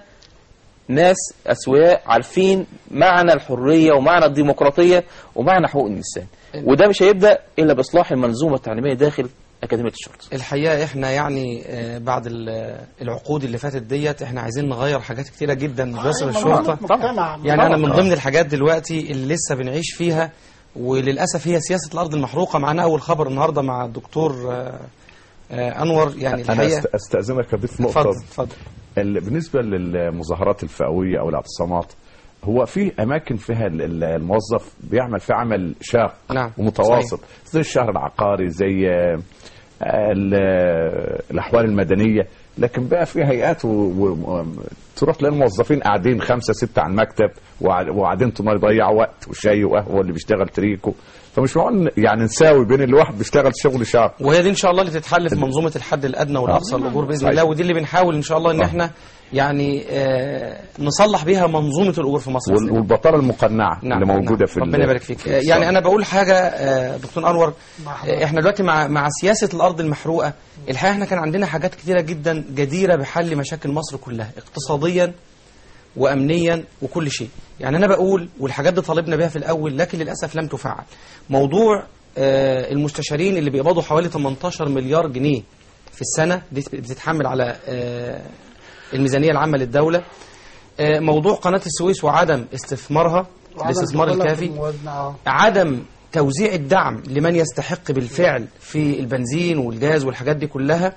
ناس اسوياء عارفين معنى الحريه ومعنى الديمقراطيه ومعنى حقوق الانسان وده مش هيبدا الا باصلاح المنظومه التعليميه داخل اكاديميه الشرطه الحقيقه احنا يعني آه، بعد ال- العقود اللي فاتت ديت احنا عايزين نغير حاجات كتيره جدا داخل الشرطه مجتمع يعني انا من ضمن الحاجات دلوقتي اللي لسه بنعيش فيها وللاسف هي سياسه الارض المحروقه معانا اول خبر النهارده مع الدكتور آه، آه، انور يعني انا الحقيقه أست- استاذنك اضيف نقطه اتفضل اتفضل ال- بالنسبه للمظاهرات الفئويه او الاعتصامات هو في اماكن فيها ال- ال- الموظف بيعمل في عمل شاق نعم. ومتواصل زي الشهر العقاري زي آه، ال- آه، الاحوال المدنيه لكن بقى في هيئات و... و... تروح تلاقي الموظفين قاعدين خمسه سته على المكتب وقاعد- وقاعدين طول ما يضيعوا وقت وشاي وقهوه اللي بيشتغل تريكو فمش معقول يعني نساوي بين اللي واحد بيشتغل شغل شاق وهي دي ان شاء الله اللي تتحل في منظومه الحد الادنى والاقصى الاجور باذن صحيح. الله ودي اللي بنحاول ان شاء الله ان آه. احنا يعني آه، نصلح بيها منظومه الاجور في مصر وال- والبطاله المقنعه اللي موجوده في ال- ربنا يبارك فيك في آه، الصف. يعني انا بقول حاجه آه، دكتور انور مع حضرتك. آه، احنا دلوقتي مع مع سياسه الارض المحروقه الحقيقه احنا كان عندنا حاجات كتيره جدا جديره بحل مشاكل مصر كلها اقتصاديا وامنيا وكل شيء يعني انا بقول والحاجات دي طالبنا بيها في الاول لكن للاسف لم تفعل موضوع آه، المستشارين اللي بيقبضوا حوالي 18 مليار جنيه في السنه دي بتتحمل على آه، الميزانيه العامه للدوله آه، موضوع قناه السويس وعدم استثمارها الاستثمار دخولها في الكافي الموازنة، آه. عدم توزيع الدعم لمن يستحق بالفعل في البنزين والجاز والحاجات دي كلها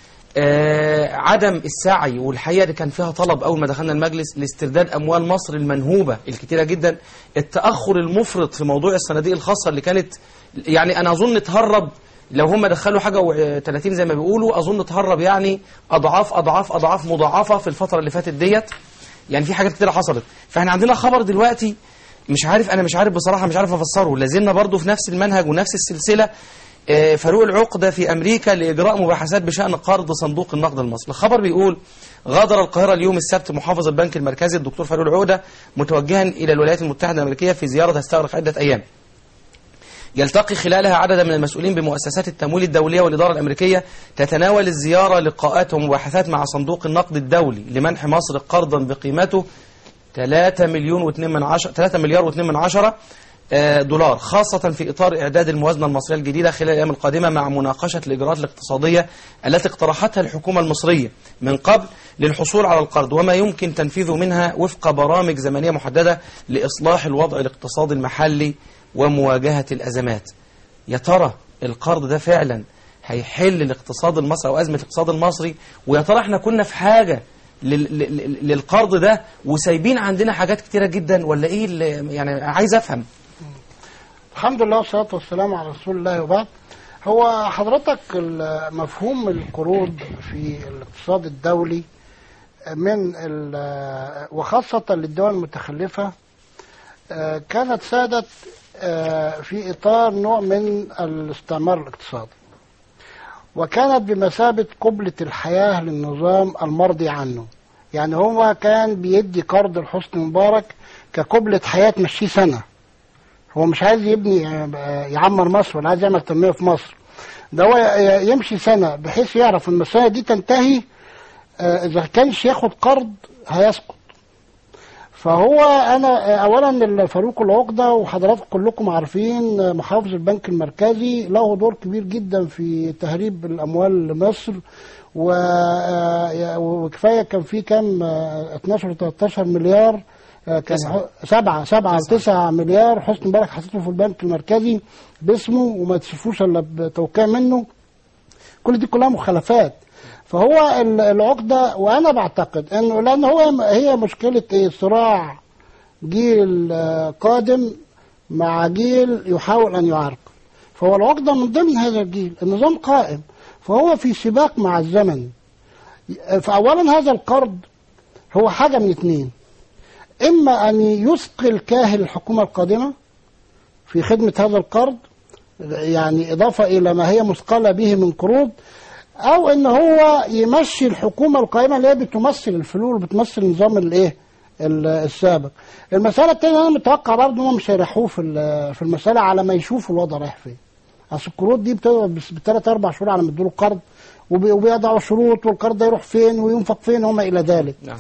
آه عدم السعي والحقيقه دي كان فيها طلب اول ما دخلنا المجلس لاسترداد اموال مصر المنهوبه الكتيره جدا التاخر المفرط في موضوع الصناديق الخاصه اللي كانت يعني انا اظن تهرب لو هم دخلوا حاجه و30 زي ما بيقولوا اظن تهرب يعني اضعاف اضعاف اضعاف مضاعفه في الفتره اللي فاتت ديت يعني في حاجات كتيره حصلت فاحنا عندنا خبر دلوقتي مش عارف انا مش عارف بصراحه مش عارف افسره لازلنا برضو في نفس المنهج ونفس السلسله آه، فاروق العقده في امريكا لاجراء مباحثات بشان قرض صندوق النقد المصري الخبر بيقول غادر القاهره اليوم السبت محافظ البنك المركزي الدكتور فاروق العقده متوجها الى الولايات المتحده الامريكيه في زياره تستغرق عده ايام يلتقي خلالها عددا من المسؤولين بمؤسسات التمويل الدولية والإدارة الأمريكية تتناول الزيارة لقاءات ومباحثات مع صندوق النقد الدولي لمنح مصر قرضا بقيمته 3 مليون و2 من عشرة 3 مليار و2 من عشرة آه، دولار خاصة في إطار إعداد الموازنة المصرية الجديدة خلال الأيام القادمة مع مناقشة الإجراءات الاقتصادية التي اقترحتها الحكومة المصرية من قبل للحصول على القرض وما يمكن تنفيذه منها وفق برامج زمنية محددة لإصلاح الوضع الاقتصادي المحلي ومواجهة الأزمات يا ترى القرض ده فعلا هيحل الاقتصاد المصري او ازمه الاقتصاد المصري ويا ترى احنا كنا في حاجه لل- لل- للقرض ده وسايبين عندنا حاجات كتيره جدا ولا ايه اللي يعني عايز افهم الحمد لله والصلاة والسلام على رسول الله وبعد هو حضرتك ال- مفهوم القروض في الاقتصاد الدولي من ال- وخاصة للدول المتخلفة آه، كانت سادت آه، في إطار نوع من الاستعمار الاقتصادي وكانت بمثابة قبلة الحياة للنظام المرضي عنه يعني هو كان بيدي قرض لحسني مبارك كقبلة حياة تمشيه سنة هو مش عايز يبني آه، يعمر مصر ولا عايز يعمل تنمية في مصر ده هو ي- يمشي سنة بحيث يعرف ان السنة دي تنتهي آه، إذا كانش ياخد قرض هيسقط فهو انا اولا الفاروق العقده وحضراتكم كلكم عارفين محافظ البنك المركزي له دور كبير جدا في تهريب الاموال لمصر و- آه، وكفايه كان في كام آه، 12 13 مليار آه، كان تسعة. ح- سبعة سبعة تسعة. تسعة مليار حسني مبارك حطيته في البنك المركزي باسمه وما تشوفوش الا بتوقيع منه كل دي كلها مخالفات فهو ال- العقدة وأنا بعتقد أنه لأن هو هي مشكلة إيه صراع جيل آه، قادم مع جيل يحاول أن يعرق فهو العقدة من ضمن هذا الجيل النظام قائم فهو في سباق مع الزمن فأولا هذا القرض هو حاجة من اتنين إما أن يثقل كاهل الحكومة القادمة في خدمة هذا القرض يعني إضافة إلى ما هي مثقلة به من قروض أو إن هو يمشي الحكومة القائمة اللي هي بتمثل الفلول وبتمثل النظام الإيه ال- السابق المسألة التانية أنا متوقع برضه إنهم مش هيريحوه في ال- في المسألة على ما يشوفوا الوضع رايح فين أصل القروض دي بتبقى بس- بثلاث أربع شهور على ما يدوا قرض وبي- وبيضعوا شروط والقرض ده يروح فين وينفق فين وما إلى ذلك نعم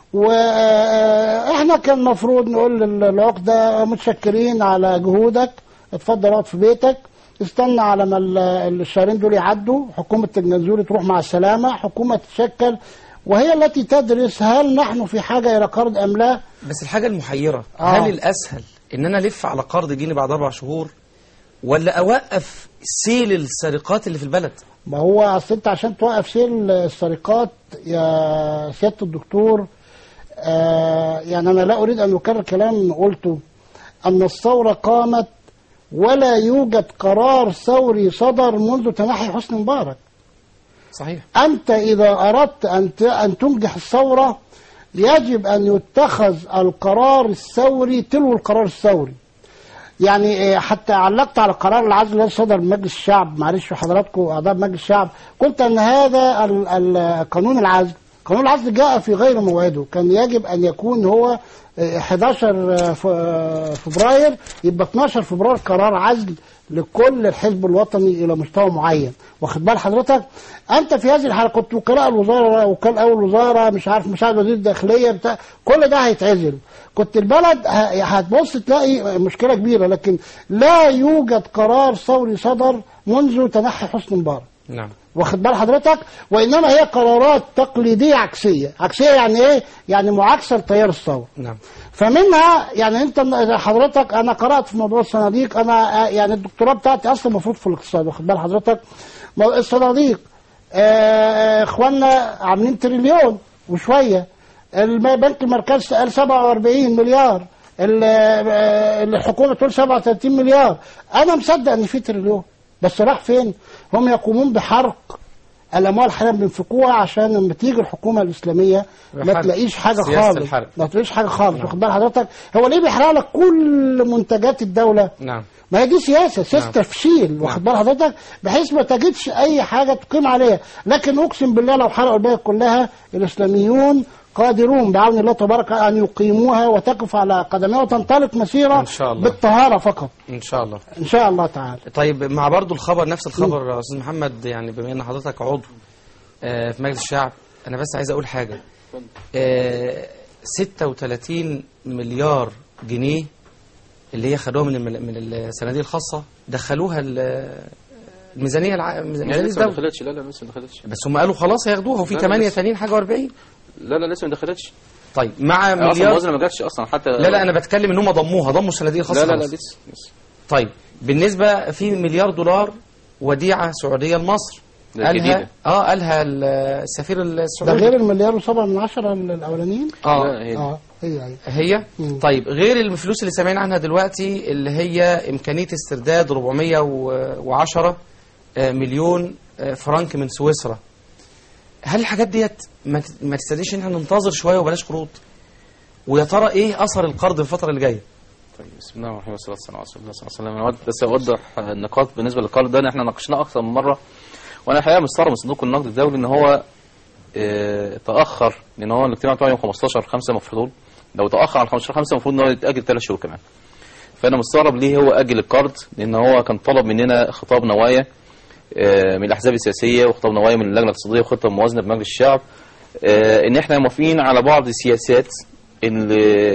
واحنا كان المفروض نقول للعقدة متشكرين على جهودك اتفضل اقعد في بيتك استنى على ما ال- الشهرين دول يعدوا حكومة الجنزوري تروح مع السلامة حكومة تتشكل وهي التي تدرس هل نحن في حاجة إلى قرض أم لا بس الحاجة المحيرة آه. هل الأسهل إن أنا ألف على قرض يجيني بعد أربع شهور ولا أوقف سيل السرقات اللي في البلد ما هو أصل أنت عشان توقف سيل السرقات يا سيادة الدكتور آه يعني أنا لا أريد أن أكرر كلام قلته أن الثورة قامت ولا يوجد قرار ثوري صدر منذ تنحي حسني مبارك صحيح أنت إذا أردت أن ت- أن تنجح الثورة يجب أن يتخذ القرار الثوري تلو القرار الثوري يعني آه، حتى علقت على قرار العزل الذي صدر من مجلس الشعب معلش حضراتكم أعضاء مجلس الشعب قلت أن هذا ال- ال- قانون العزل قانون العزل جاء في غير موعده كان يجب أن يكون هو آه، 11 ف- آه، فبراير يبقى 12 فبراير قرار عزل لكل الحزب الوطني الى مستوى معين واخد بال حضرتك انت في هذه الحاله كنت وكلاء الوزاره وكال اول وزاره مش عارف مساعد وزير الداخليه بتاع كل ده هيتعزل كنت البلد ه- هتبص تلاقي مشكله كبيره لكن لا يوجد قرار ثوري صدر منذ تنحي حسني مبارك نعم واخد بال حضرتك وانما هي قرارات تقليديه عكسيه عكسيه يعني ايه يعني معاكسه لتيار الثوره نعم فمنها يعني انت حضرتك انا قرات في موضوع الصناديق انا آه، يعني الدكتوراه بتاعتي اصلا المفروض في الاقتصاد واخد بال حضرتك مو- الصناديق آه، اخواننا عاملين تريليون وشويه البنك المركزي قال 47 مليار ال- آه، الحكومه تقول 37 مليار انا مصدق ان في تريليون بس راح فين هم يقومون بحرق الاموال حاليا بينفقوها عشان لما تيجي الحكومه الاسلاميه ما بحرق. تلاقيش حاجه سياسة خالص الحرق. ما تلاقيش حاجه خالص واخد بال حضرتك هو ليه بيحرق لك كل منتجات الدوله نعم ما هي دي سياسه سياسه نعم. تفشيل واخد بال حضرتك بحيث ما تجدش اي حاجه تقيم عليها لكن اقسم بالله لو حرقوا البلد كلها الاسلاميون قادرون بعون الله تبارك ان يقيموها وتقف على قدمها وتنطلق مسيره إن شاء الله. بالطهاره فقط إن شاء الله ان شاء الله تعالى طيب مع برضو الخبر نفس الخبر يا استاذ محمد يعني بما ان حضرتك عضو آه، في مجلس الشعب انا بس عايز اقول حاجه آه، 36 مليار جنيه اللي هي خدوها من المل- من الصناديق الخاصه دخلوها ال- الميزانيه الع... يعني ميزانيه لسه ما الدوله دخلتش لا لا لسه ما دخلتش بس هم قالوا خلاص هياخدوها وفي لا، 8 لسه. تانيين حاجه و40 لا لا لسه ما دخلتش طيب مع اصلا مليار الموازنه ما جاتش اصلا حتى لا لا انا بتكلم ان هم ضموها ضموا الصناديق الخاصه لا لا لا خلاص. لسه لسه طيب بالنسبة في مليار دولار وديعة سعودية لمصر ده قالها جديدة. اه قالها ال- السفير ده السعودي غير المليار وسبعة من عشرة الاولانيين اه لا، هي- اه هي هي هي مم. طيب غير الفلوس اللي سامعين عنها دلوقتي اللي هي امكانيه استرداد 410 آه، مليون آه، فرنك من سويسرا هل الحاجات ديت ما ت- ما تستدعيش ان احنا ننتظر شويه وبلاش قروض ويا ترى ايه اثر القرض الفتره اللي جايه طيب بسم الله الرحمن الرحيم والصلاه والسلام على رسول الله صلى الله عليه وسلم انا أود بس اوضح النقاط بالنسبه للقرض ده إن احنا ناقشناه اكثر من مره وانا الحقيقه مستغرب من صندوق النقد الدولي ان هو آه، تاخر لان هو الاجتماع بتاعه يوم 15 5 المفروض لو تاخر عن 15 5 المفروض ان هو يتاجل ثلاث شهور كمان فانا مستغرب ليه هو اجل القرض لان هو كان طلب مننا خطاب نوايا آه، من الاحزاب السياسيه وخطاب نوايا من اللجنه الاقتصاديه وخطه موازنه بمجلس الشعب آه، ان احنا موافقين على بعض السياسات ان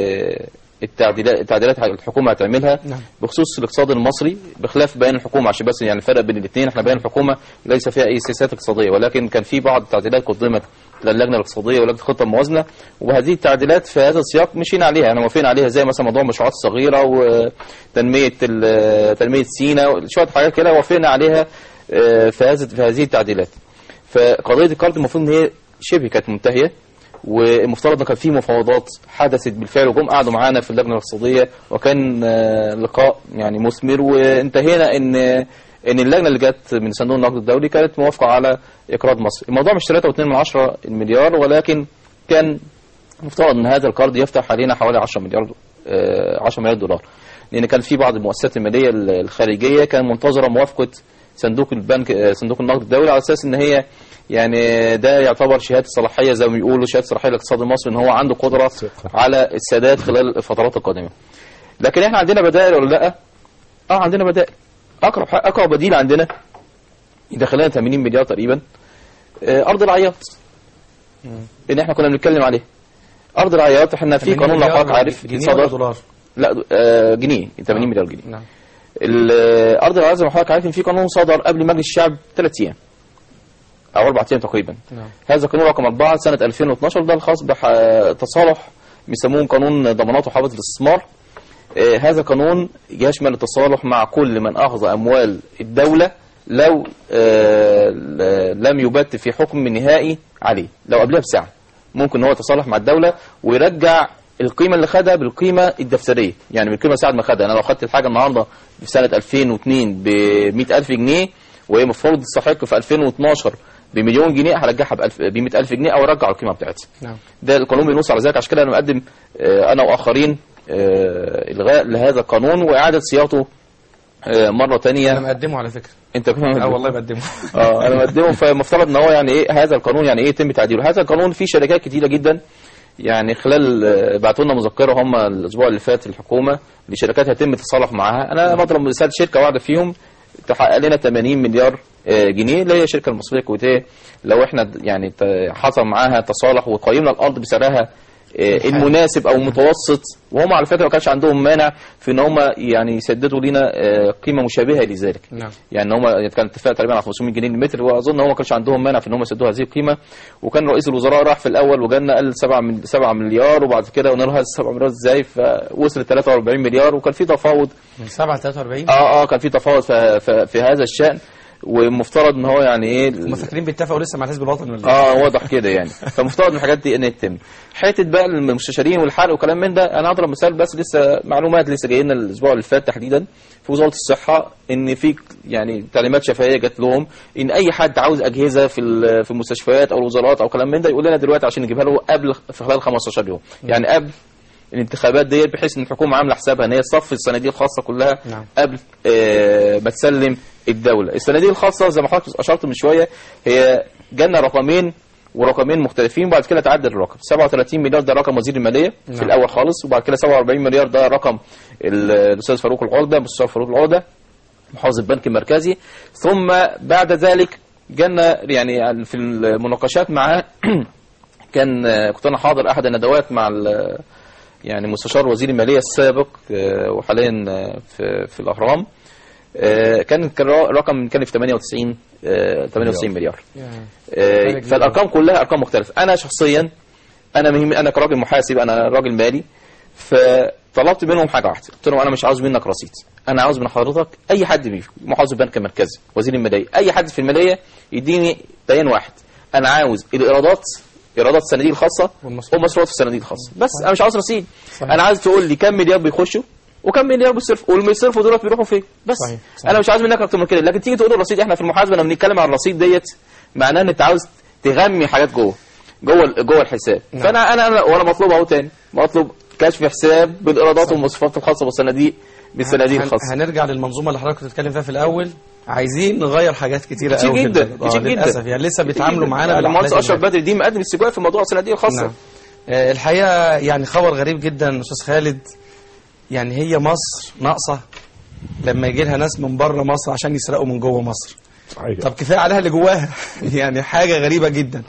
التعديلات التعديلات الحكومه هتعملها نعم. بخصوص الاقتصاد المصري بخلاف بيان الحكومه عشان بس يعني الفرق بين الاثنين احنا بيان الحكومه ليس فيها اي سياسات اقتصاديه ولكن كان في بعض التعديلات قدمت للجنه الاقتصاديه ولجنه الخطه الموازنه وهذه التعديلات في هذا السياق مشينا عليها يعني موافقين عليها زي مثلا موضوع المشروعات الصغيره وتنميه ال- تنميه سينا شويه حاجات كده وافقنا عليها آه، في هذه في هذه التعديلات فقضيه القرض المفروض ان هي شبه كانت منتهيه والمفترض ان كان في مفاوضات حدثت بالفعل وجم قعدوا معانا في اللجنه الاقتصاديه وكان آه، لقاء يعني مثمر وانتهينا ان ان اللجنه اللي جت من صندوق النقد الدولي كانت موافقه على اقراض مصر الموضوع مش 3.2 المليار ولكن كان مفترض ان هذا القرض يفتح علينا حوالي 10 مليار آه، 10 مليار دولار لان كان في بعض المؤسسات الماليه الخارجيه كان منتظره موافقه صندوق البنك آه، صندوق النقد الدولي على اساس ان هي يعني ده يعتبر شهاده صلاحيه زي ما بيقولوا شهاده صلاحيه للاقتصاد المصري ان هو عنده قدره على السداد خلال الفترات القادمه لكن احنا عندنا بدائل ولا لا اه عندنا بدائل اقرب اقرب بديل عندنا يدخل لنا 80 مليار تقريبا آه، ارض العياط اللي احنا كنا بنتكلم عليه ارض العياط احنا في 80 قانون مليار لقاء عارف جنيه ولا صدر دولار لا آه، جنيه 80 مليار جنيه نعم ال- ارض العياط زي ما حضرتك عارف ان في قانون صدر قبل مجلس الشعب ثلاث ايام او اربع ايام تقريبا نعم هذا قانون رقم 4 سنة 2012 ده الخاص بتصالح بيسموه قانون ضمانات وحافظ الاستثمار آه، هذا قانون يشمل التصالح مع كل من أخذ أموال الدولة لو آه، ل- لم يبت في حكم نهائي عليه لو قبلها بساعة ممكن هو يتصالح مع الدولة ويرجع القيمة اللي خدها بالقيمة الدفترية يعني بالقيمة ساعة ما خدها أنا لو خدت الحاجة النهاردة في سنة 2002 ب 100000 جنيه وهي المفروض تستحق في 2012 بمليون جنيه هرجعها ب 100000 جنيه أو أرجع القيمة بتاعتها نعم ده القانون بينص على ذلك عشان كده انا مقدم آه، انا واخرين آه، الغاء لهذا القانون واعاده صياغته آه، مره انا تانية مقدمه على فكره انت كمان اه والله بقدمه اه انا مقدمه فمفترض ان هو يعني ايه هذا القانون يعني ايه يتم تعديله هذا القانون فيه شركات كتيره جدا يعني خلال آه، بعتوا لنا مذكره هم الاسبوع اللي فات الحكومه لشركات هيتم التصالح معاها انا بضرب مثال شركه واحده فيهم تحقق لنا 80 مليار آه، جنيه اللي هي الشركه المصريه الكويتيه لو احنا د- يعني ت- حصل معاها تصالح وقيمنا الارض بسعرها آه، المناسب او المتوسط وهم على فكره ما كانش عندهم مانع في ان هم يعني يسددوا لنا آه، قيمه مشابهه لذلك نعم يعني هم كان اتفاق تقريبا على 500 جنيه المتر واظن هو ما كانش عندهم مانع في ان هم يسدوا هذه القيمه وكان رئيس الوزراء راح في الاول وجالنا قال 7 من 7 مليار وبعد كده قلنا له هذا 7 مليار ازاي فوصل 43 مليار وكان في تفاوض من 7 ل 43 اه اه كان في تفاوض في, في, في هذا الشان ومفترض ان هو يعني ايه هم فاكرين بيتفقوا لسه مع الحزب الوطني ولا إيه؟ اه واضح كده يعني فمفترض ان الحاجات دي ان تتم حته بقى المستشارين والحرق وكلام من ده انا هضرب مثال بس لسه معلومات لسه جايه لنا الاسبوع اللي فات تحديدا في وزاره الصحه ان في يعني تعليمات شفهيه جات لهم ان اي حد عاوز اجهزه في ال- في المستشفيات او الوزارات او كلام من ده يقول لنا دلوقتي عشان نجيبها له قبل في خلال 15 يوم يعني قبل الانتخابات ديت بحيث ان الحكومه عامله حسابها ان هي تصفي الصناديق الخاصه كلها نعم. قبل آه، ما تسلم الدوله الصناديق الخاصه زي ما حضرتك اشرت من شويه هي جالنا رقمين ورقمين مختلفين وبعد كده تعدل الرقم 37 مليار ده رقم وزير الماليه نعم. في الاول خالص وبعد كده 47 مليار ده رقم ال- الاستاذ فاروق العقده مستشار فاروق العقده محافظ البنك المركزي ثم بعد ذلك جالنا يعني في المناقشات معاه كان آه، كنت انا حاضر احد الندوات مع ال- يعني مستشار وزير الماليه السابق آه، وحاليا آه، في في الاهرام آه، كان كان رقم كان في 98 آه، 98 مليار يعني آه، حاجة كبيرة. فالارقام كلها ارقام مختلفه انا شخصيا انا مهم انا كراجل محاسب انا راجل مالي فطلبت منهم حاجه واحده قلت لهم انا مش عاوز منك رصيد انا عاوز من حضرتك اي حد فيكم محافظ البنك المركزي وزير الماليه اي حد في الماليه يديني بيان واحد انا عاوز الايرادات ايرادات الصناديق الخاصه والمصروف. والمصروفات في الصناديق الخاصه بس انا مش عاوز رصيد صحيح. انا عايز تقول لي كم مليار بيخشوا وكم مليار بيصرفوا واللي بيصرفوا دول بيروحوا فين بس صحيح. صحيح. انا مش عايز منك اكتر من كده لكن تيجي تقول لي الرصيد احنا في المحاسبه لما بنتكلم عن الرصيد ديت معناه ان انت عاوز تغمي حاجات جوه جوه ال- جوه الحساب نعم. فانا انا انا وانا مطلوب اهو تاني مطلوب كشف حساب بالايرادات والمصروفات الخاصه بالصناديق بالصناديق هن- الخاصه هنرجع للمنظومه اللي حضرتك كنت بتتكلم فيها في الاول عايزين نغير حاجات كتيره كتير قوي في جدا، البلد. آه، كتير جدا. للاسف يعني لسه بيتعاملوا معانا يعني المهندس بالأحداث اشرف اللي- بدري دي مقدم استجواب في موضوع الصناديق الخاصه نعم. آه، الحقيقه يعني خبر غريب جدا استاذ خالد يعني هي مصر ناقصه لما يجي لها ناس من بره مصر عشان يسرقوا من جوه مصر صحيح طب كفايه عليها اللي جواها يعني حاجه غريبه جدا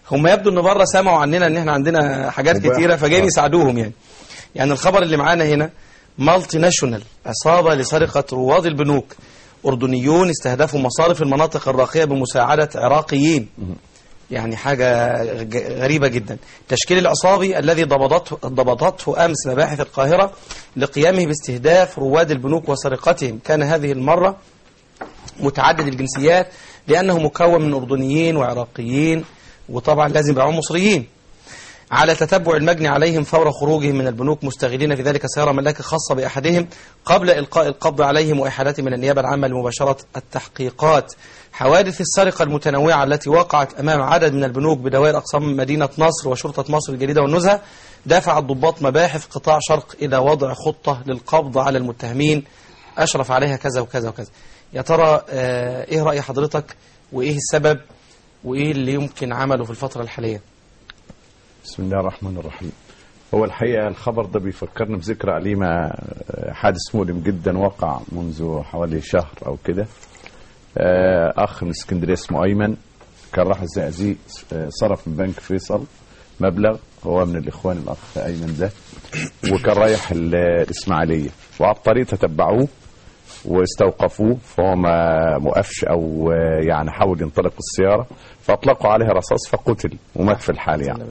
هم يبدو ان بره سمعوا عننا ان احنا عندنا حاجات مباح. كتيره فجايين آه. يساعدوهم يعني يعني الخبر اللي معانا هنا مالتي ناشونال عصابه لسرقه رواد البنوك اردنيون استهدفوا مصارف المناطق الراقيه بمساعده عراقيين يعني حاجة غ- غريبة جدا التشكيل العصابي الذي ضبطته, ضبطته أمس مباحث القاهرة لقيامه باستهداف رواد البنوك وسرقتهم كان هذه المرة متعدد الجنسيات لأنه مكون من أردنيين وعراقيين وطبعا لازم يبقوا مصريين على تتبع المجني عليهم فور خروجهم من البنوك مستغلين في ذلك سيارة ملاكة خاصة بأحدهم قبل إلقاء القبض عليهم وإحالتهم من النيابة العامة لمباشرة التحقيقات حوادث السرقة المتنوعة التي وقعت أمام عدد من البنوك بدوائر أقسام مدينة نصر وشرطة مصر الجديدة والنزهة دفع الضباط مباحث قطاع شرق إلى وضع خطة للقبض على المتهمين أشرف عليها كذا وكذا وكذا يا ترى آه، إيه رأي حضرتك وإيه السبب وإيه اللي يمكن عمله في الفترة الحالية بسم الله الرحمن الرحيم هو الحقيقة الخبر ده بيفكرني بذكرى أليمة آه، حادث مؤلم جدا وقع منذ حوالي شهر أو كده آه، أخ من اسكندرية اسمه أيمن كان راح الزقازيق آه، صرف من بنك فيصل مبلغ هو من الإخوان الأخ أيمن ده وكان رايح ال- الإسماعيلية وعلى الطريق تتبعوه واستوقفوه فهو ما موقفش او آه، يعني حاول ينطلق السياره فاطلقوا عليه رصاص فقتل ومات في الحال يعني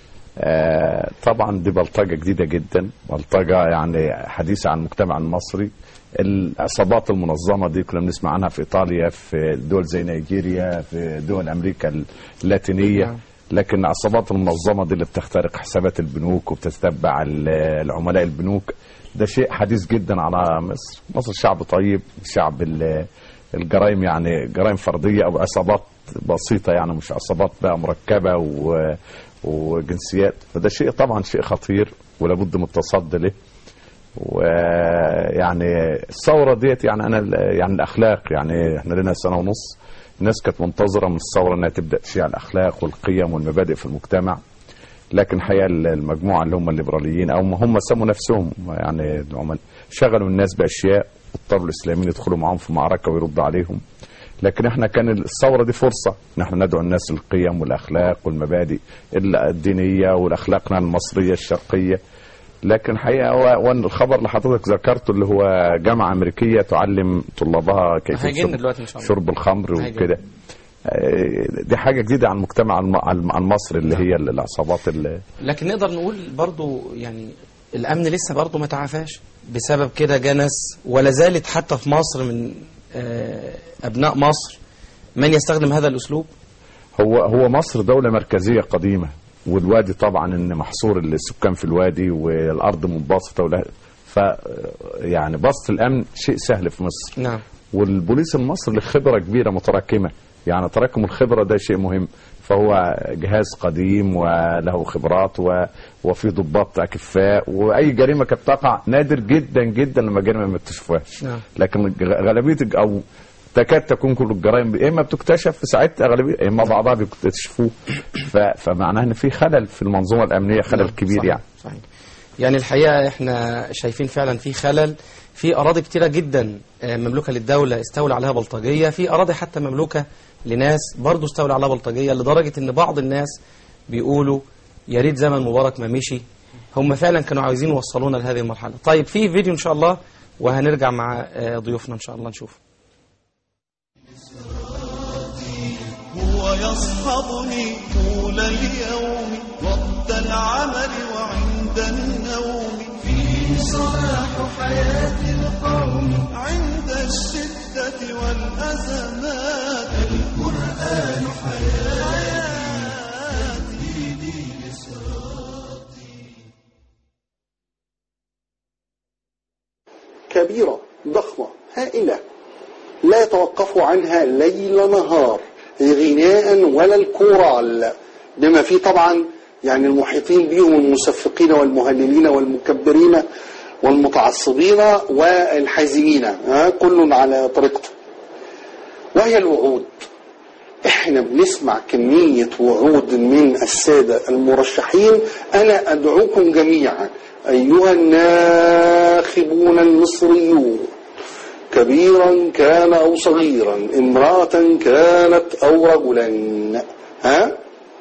آه، طبعا دي بلطجه جديده جدا بلطجه يعني حديثه عن المجتمع المصري العصابات المنظمه دي كنا بنسمع عنها في ايطاليا في دول زي نيجيريا في دول امريكا اللاتينيه نعم. لكن العصابات المنظمه دي اللي بتخترق حسابات البنوك وبتتبع ال- العملاء البنوك ده شيء حديث جدا على مصر مصر شعب طيب شعب ال- الجرائم يعني جرائم فرديه او عصابات بسيطه يعني مش عصابات بقى مركبه و وجنسيات فده شيء طبعا شيء خطير ولابد من التصدي له ويعني الثوره ديت يعني انا ال- يعني الاخلاق يعني احنا لنا سنه ونص الناس كانت منتظره من الثوره انها تبدا تشيع الاخلاق والقيم والمبادئ في المجتمع لكن الحقيقه المجموعه اللي هم الليبراليين او ما هم سموا نفسهم يعني العمل شغلوا الناس باشياء اضطروا الاسلاميين يدخلوا معاهم في معركه ويردوا عليهم لكن احنا كان الثوره دي فرصه ان احنا ندعو الناس للقيم والاخلاق والمبادئ الدينيه والاخلاقنا المصريه الشرقيه لكن الحقيقه هو هو الخبر اللي حضرتك ذكرته اللي هو جامعه امريكيه تعلم طلابها كيفيه هيجينا شرب, دلوقتي إن شاء الله. شرب الخمر هيجينا. وكده آه، دي حاجه جديده عن المجتمع الم- الم- المصري اللي هي العصابات اللي لكن نقدر نقول برضو يعني الأمن لسه برضو ما تعافاش بسبب كده جه ناس ولا زالت حتى في مصر من آه، أبناء مصر من يستخدم هذا الأسلوب هو هو مصر دولة مركزية قديمة والوادي طبعا ان محصور السكان في الوادي والارض منبسطة ولا ف يعني بسط الامن شيء سهل في مصر نعم والبوليس المصري له خبرة كبيرة متراكمة يعني تراكم الخبرة ده شيء مهم فهو جهاز قديم وله خبرات و... وفي ضباط اكفاء واي جريمه كانت تقع نادر جدا جدا لما جريمه ما تكتشفوهاش نعم. لكن غ- غالبيه الج- او تكاد تكون كل الجرائم يا اما بتكتشف في ساعتها اغلبيه يا اما بعضها بيكتشفوه ف... فمعناها ان في خلل في المنظومه الامنيه خلل نعم، كبير صحيح يعني صحيح يعني الحقيقة احنا شايفين فعلا في خلل في أراضي كتيرة جدا آه، مملوكة للدولة استولى عليها بلطجية في أراضي حتى مملوكة لناس برضو استولى عليها بلطجية لدرجة ان بعض الناس بيقولوا يا ريت زمن مبارك ما مشي هم فعلا كانوا عاوزين يوصلونا لهذه المرحلة طيب في فيديو إن شاء الله وهنرجع مع آه، ضيوفنا إن شاء الله نشوف هو يصحبني طول اليوم وقت العمل وعند النوم فيه صلاح حياة القوم عند الشدة والأزمات القرآن حياتي دين صراطي كبيرة ضخمة هائلة لا يتوقف عنها ليل نهار غناء ولا الكورال بما فيه طبعا يعني المحيطين بهم المصفقين والمهللين والمكبرين والمتعصبين والحازمين ها، كل على طريقته وهي الوعود احنا بنسمع كمية وعود من السادة المرشحين انا ادعوكم جميعا ايها الناخبون المصريون كبيرا كان او صغيرا امرأة كانت او رجلا ها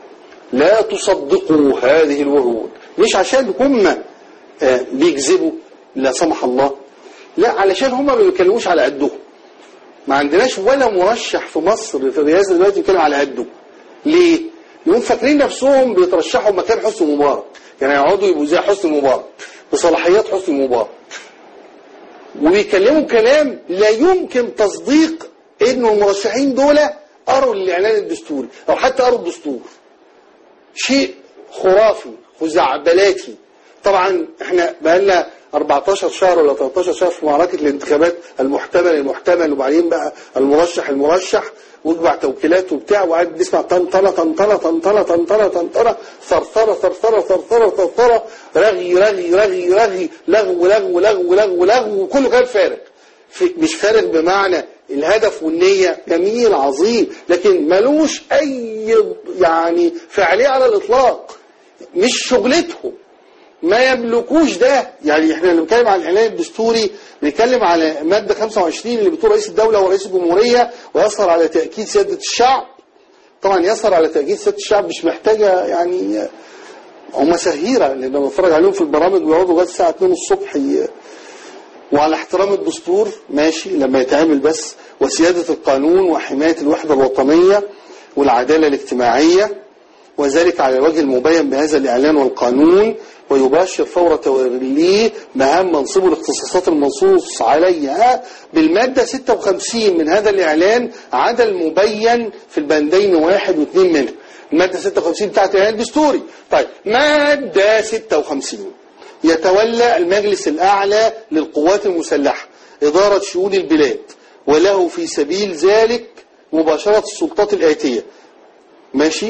لا تصدقوا هذه الوعود مش عشان هم آه، بيكذبوا لا سمح الله لا علشان هم ما بيتكلموش على قدهم ما عندناش ولا مرشح في مصر في الرئاسه دلوقتي بيتكلم على قده ليه؟ لانهم فاكرين نفسهم بيترشحوا مكان حسني مبارك يعني يقعدوا يبقوا زي حسني مبارك بصلاحيات حسني مبارك وبيكلموا كلام لا يمكن تصديق انه المرشحين دول قروا الاعلان الدستوري او حتى قروا الدستور شيء خرافي خزعبلاتي طبعا احنا بقالنا 14 شهر ولا 13 شهر في معركة الانتخابات المحتمل المحتمل وبعدين بقى المرشح المرشح ويطبع توكيلات وبتاع وقاعد نسمع طنطنة طنطنة طنطنة طنطنة طنطنة ثرثرة ثرثرة ثرثرة ثرثرة رغي رغي رغي رغي لغو لغو لغو لغو لغو وكله كلام فارغ في- مش فارغ بمعنى الهدف والنية جميل عظيم لكن ملوش أي يعني فعالية على الإطلاق مش شغلتهم ما يملكوش ده يعني احنا اللي بنتكلم عن الاعلان الدستوري بنتكلم على ماده 25 اللي بتقول رئيس الدوله ورئيس الجمهوريه ويصر على تاكيد سياده الشعب طبعا يصر على تاكيد سياده الشعب مش محتاجه يعني هم سهيره لان بتفرج عليهم في البرامج بيقعدوا لغايه الساعه 2 الصبح ي- وعلى احترام الدستور ماشي لما يتعمل بس وسياده القانون وحمايه الوحده الوطنيه والعداله الاجتماعيه وذلك على الوجه المبين بهذا الإعلان والقانون ويباشر فور توليه مهام منصبه الاختصاصات المنصوص عليها بالمادة 56 من هذا الإعلان عدا المبين في البندين واحد واثنين منه المادة 56 بتاعت الإعلان الدستوري طيب مادة 56 يتولى المجلس الأعلى للقوات المسلحة إدارة شؤون البلاد وله في سبيل ذلك مباشرة السلطات الآتية ماشي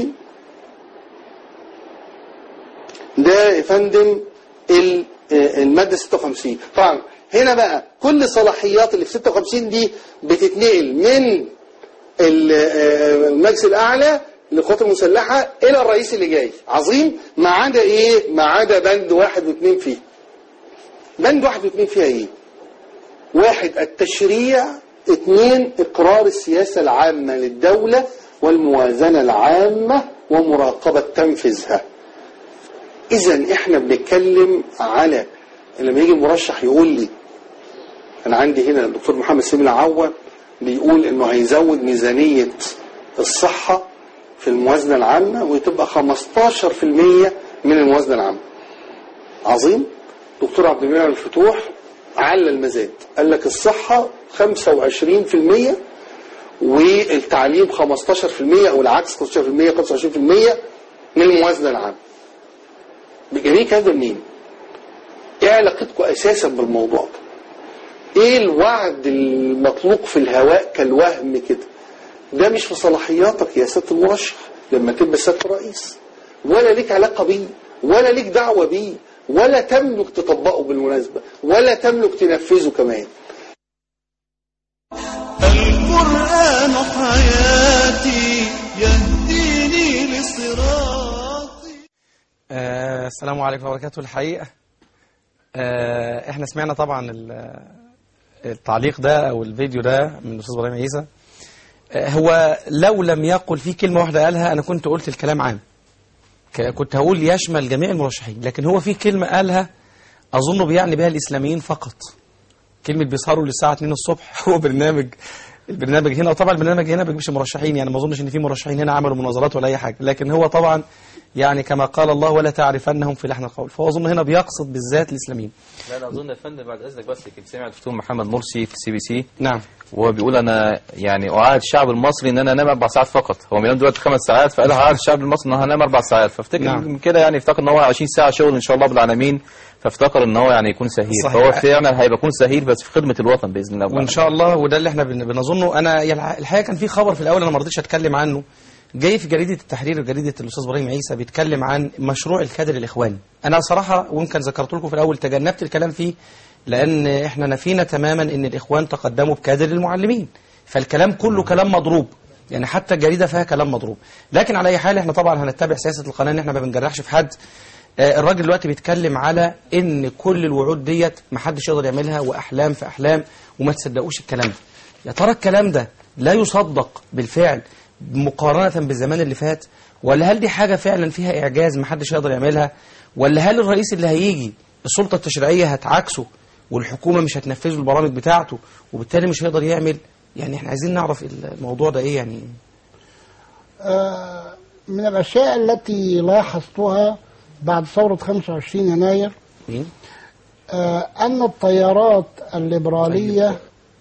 ده يا فندم ال- آه، المادة 56 طبعا هنا بقى كل صلاحيات اللي في 56 دي بتتنقل من ال- آه، المجلس الأعلى للقوات المسلحة إلى الرئيس اللي جاي عظيم ما عدا إيه ما عدا بند واحد واثنين فيه بند واحد واثنين فيها إيه واحد التشريع اثنين إقرار السياسة العامة للدولة والموازنة العامة ومراقبة تنفيذها اذا احنا بنتكلم على لما يجي المرشح يقول لي انا عندي هنا الدكتور محمد سامي العوة بيقول انه هيزود ميزانية الصحة في الموازنة العامة وتبقى 15% من الموازنة العامة عظيم دكتور عبد المنعم الفتوح على المزاد قال لك الصحة 25% والتعليم 15% او العكس 15% 25% من الموازنة العامة بجميع هذا منين ايه علاقتكم اساسا بالموضوع ده ايه الوعد المطلوق في الهواء كالوهم كده ده مش في صلاحياتك يا سياده المرشح لما تبقى سياده الرئيس ولا ليك علاقه بيه ولا ليك دعوه بيه ولا تملك تطبقه بالمناسبه ولا تملك تنفذه كمان القرآن حياتي يهديني لصراطي آه السلام عليكم ورحمة الله وبركاته الحقيقة آه احنا سمعنا طبعا ال- التعليق ده او الفيديو ده من الاستاذ ابراهيم عيسى آه هو لو لم يقل فيه كلمة واحدة قالها انا كنت قلت الكلام عام ك- كنت هقول يشمل جميع المرشحين لكن هو في كلمة قالها اظن بيعني بها الاسلاميين فقط كلمة بيسهروا للساعة 2 الصبح هو برنامج البرنامج هنا وطبعا البرنامج هنا ما بيجيبش مرشحين يعني ما اظنش ان في مرشحين هنا عملوا مناظرات ولا اي حاجه لكن هو طبعا يعني كما قال الله ولا تعرفنهم في لحن القول فهو اظن هنا بيقصد بالذات الاسلاميين لا انا اظن يا فندم بعد اذنك بس كنت سمعت دكتور محمد مرسي في سي بي سي نعم وهو بيقول انا يعني اعاهد الشعب المصري ان انا انام اربع ساعات فقط هو بينام دلوقتي خمس ساعات فقال هعاهد الشعب المصري ان انا هنام اربع ساعات فافتكر نعم. من كده يعني افتكر ان هو 20 ساعه شغل ان شاء الله بالعالمين فافتكر ان هو يعني يكون سهير صحيح. فهو فعلا هيبقى يكون سهير بس في خدمه الوطن باذن الله وان شاء الله وده اللي احنا بن- بنظنه انا يعني الحقيقه كان في خبر في الاول انا ما رضيتش اتكلم عنه جاي في جريده التحرير وجريده الاستاذ ابراهيم عيسى بيتكلم عن مشروع الكادر الاخواني انا صراحه ويمكن ذكرت لكم في الاول تجنبت الكلام فيه لان احنا نفينا تماما ان الاخوان تقدموا بكادر المعلمين فالكلام كله كلام مضروب يعني حتى الجريده فيها كلام مضروب لكن على اي حال احنا طبعا هنتبع سياسه القناه ان احنا ما بنجرحش في حد آه، الراجل دلوقتي بيتكلم على ان كل الوعود ديت ما حدش يقدر يعملها واحلام في احلام وما تصدقوش الكلام ده يا ترى الكلام ده لا يصدق بالفعل مقارنة بالزمان اللي فات ولا هل دي حاجة فعلا فيها إعجاز محدش يقدر يعملها ولا هل الرئيس اللي هيجي السلطة التشريعية هتعاكسه والحكومة مش هتنفذ له البرامج بتاعته وبالتالي مش هيقدر يعمل يعني احنا عايزين نعرف الموضوع ده ايه يعني آه، من الأشياء التي لاحظتها بعد ثورة 25 يناير مين؟ آه، أن التيارات الليبرالية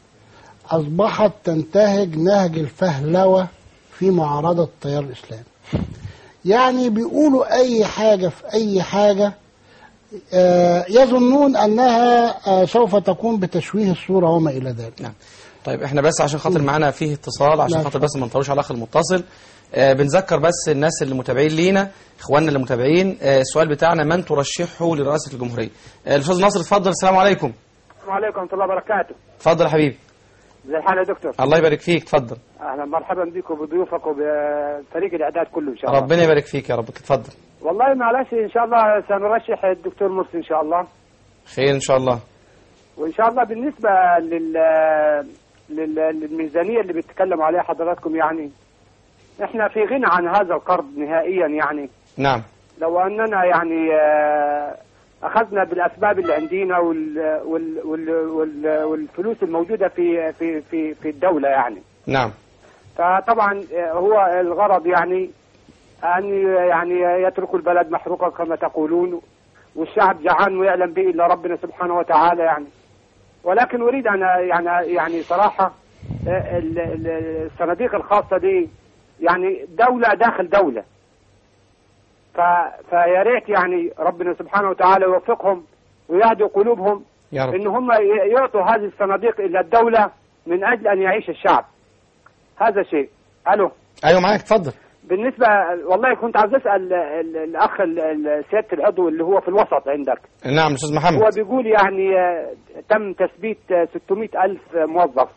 أصبحت تنتهج نهج الفهلوة في معارضة التيار الإسلامي يعني بيقولوا أي حاجة في أي حاجة آه، يظنون أنها آه، سوف تكون بتشويه الصورة وما إلى ذلك نعم طيب احنا بس عشان خاطر معانا فيه اتصال عشان لا. خاطر بس ما نطولش على الاخ المتصل آه بنذكر بس الناس اللي متابعين لينا اخواننا اللي متابعين آه السؤال بتاعنا من ترشحه لرئاسه الجمهوريه آه الاستاذ ناصر اتفضل السلام عليكم السلام عليكم ورحمة الله وبركاته اتفضل يا حبيبي زي الحال يا دكتور الله يبارك فيك اتفضل أهلا مرحبا بك وبضيوفك وبفريق الإعداد كله إن شاء الله ربنا يبارك فيك يا رب اتفضل والله معلش إن شاء الله سنرشح الدكتور مرسي إن شاء الله خير ان شاء الله وإن شاء الله بالنسبة لل... لل... للميزانية اللي بيتكلموا عليها حضراتكم يعني إحنا في غنى عن هذا القرض نهائيا يعني نعم لو أننا يعني آه، أخذنا بالأسباب اللي عندنا وال... وال... وال... وال... والفلوس الموجودة في في في في الدولة يعني نعم فطبعا هو الغرض يعني أن يعني يتركوا البلد محروقة كما تقولون والشعب جعان ويعلم به إلا ربنا سبحانه وتعالى يعني ولكن أريد أن يعني يعني صراحة ال- ال- الصناديق الخاصة دي يعني دولة داخل دولة ف فيا ريت يعني ربنا سبحانه وتعالى يوفقهم ويهدي قلوبهم يا رب ان هم ي- يعطوا هذه الصناديق الى الدوله من اجل ان يعيش الشعب هذا شيء الو ايوه معاك اتفضل بالنسبه والله كنت عاوز اسال ال- الاخ ال- ال- سياده العضو اللي هو في الوسط عندك نعم استاذ هو محمد بيقول يعني آه، تم تثبيت آه، 600 الف موظف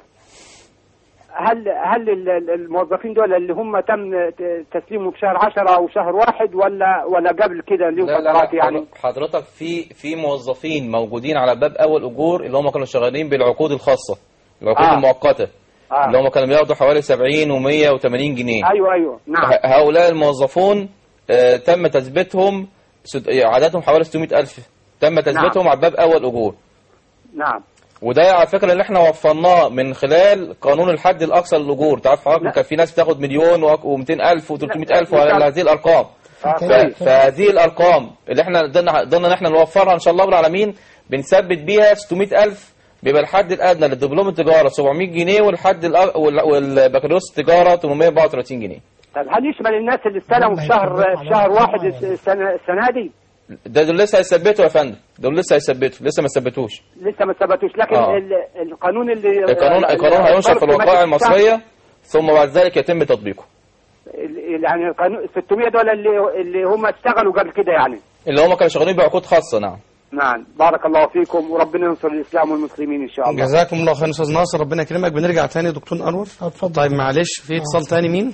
هل هل ال- ال- الموظفين دول اللي هم تم ت- تسليمهم في شهر 10 او شهر واحد ولا ولا قبل كده ليهم لا لا فترات لا يعني حضرتك في في موظفين موجودين على باب اول اجور اللي هم كانوا شغالين بالعقود الخاصه العقود آه. المؤقته آه. اللي هم كانوا بياخدوا حوالي 70 و180 جنيه ايوه ايوه نعم ه- هؤلاء الموظفون آه، تم تثبيتهم ست- عددهم حوالي 600 ألف تم تثبيتهم على باب أول أجور نعم وده على فكرة اللي احنا وفرناه من خلال قانون الحد الأقصى للأجور تعرف لا. حضرتك كان في ناس بتاخد مليون و200 ألف و300 ألف لا. وعلى هذه الأرقام آه، ف- كويس. فهذه الأرقام اللي احنا قدرنا قدرنا ان احنا نوفرها إن شاء الله رب العالمين بنثبت بيها 600 ألف بيبقى الحد الأدنى للدبلوم التجارة 700 جنيه والحد الأ- وال- والبكالوريوس التجارة 834 جنيه طب هل يشمل الناس اللي استلموا في شهر في شهر واحد السنه السنه دي ده دول لسه هيثبتوا يا فندم دول لسه هيثبتوا لسه ما ثبتوش لسه ما ثبتوش لكن آه. ال- القانون اللي القانون آه، القانون هينشر في القانون الوقائع مجلس الشعب، المصرية ثم بعد ذلك يتم تطبيقه ال- يعني القانون 600 دول اللي اللي هم اشتغلوا قبل كده يعني اللي هم كانوا شغالين بعقود خاصة نعم نعم بارك الله فيكم وربنا ينصر الاسلام والمسلمين ان شاء الله جزاكم الله خير استاذ ناصر ربنا يكرمك بنرجع تاني دكتور انور اتفضل طيب معلش في اتصال تاني مين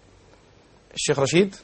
الشيخ رشيد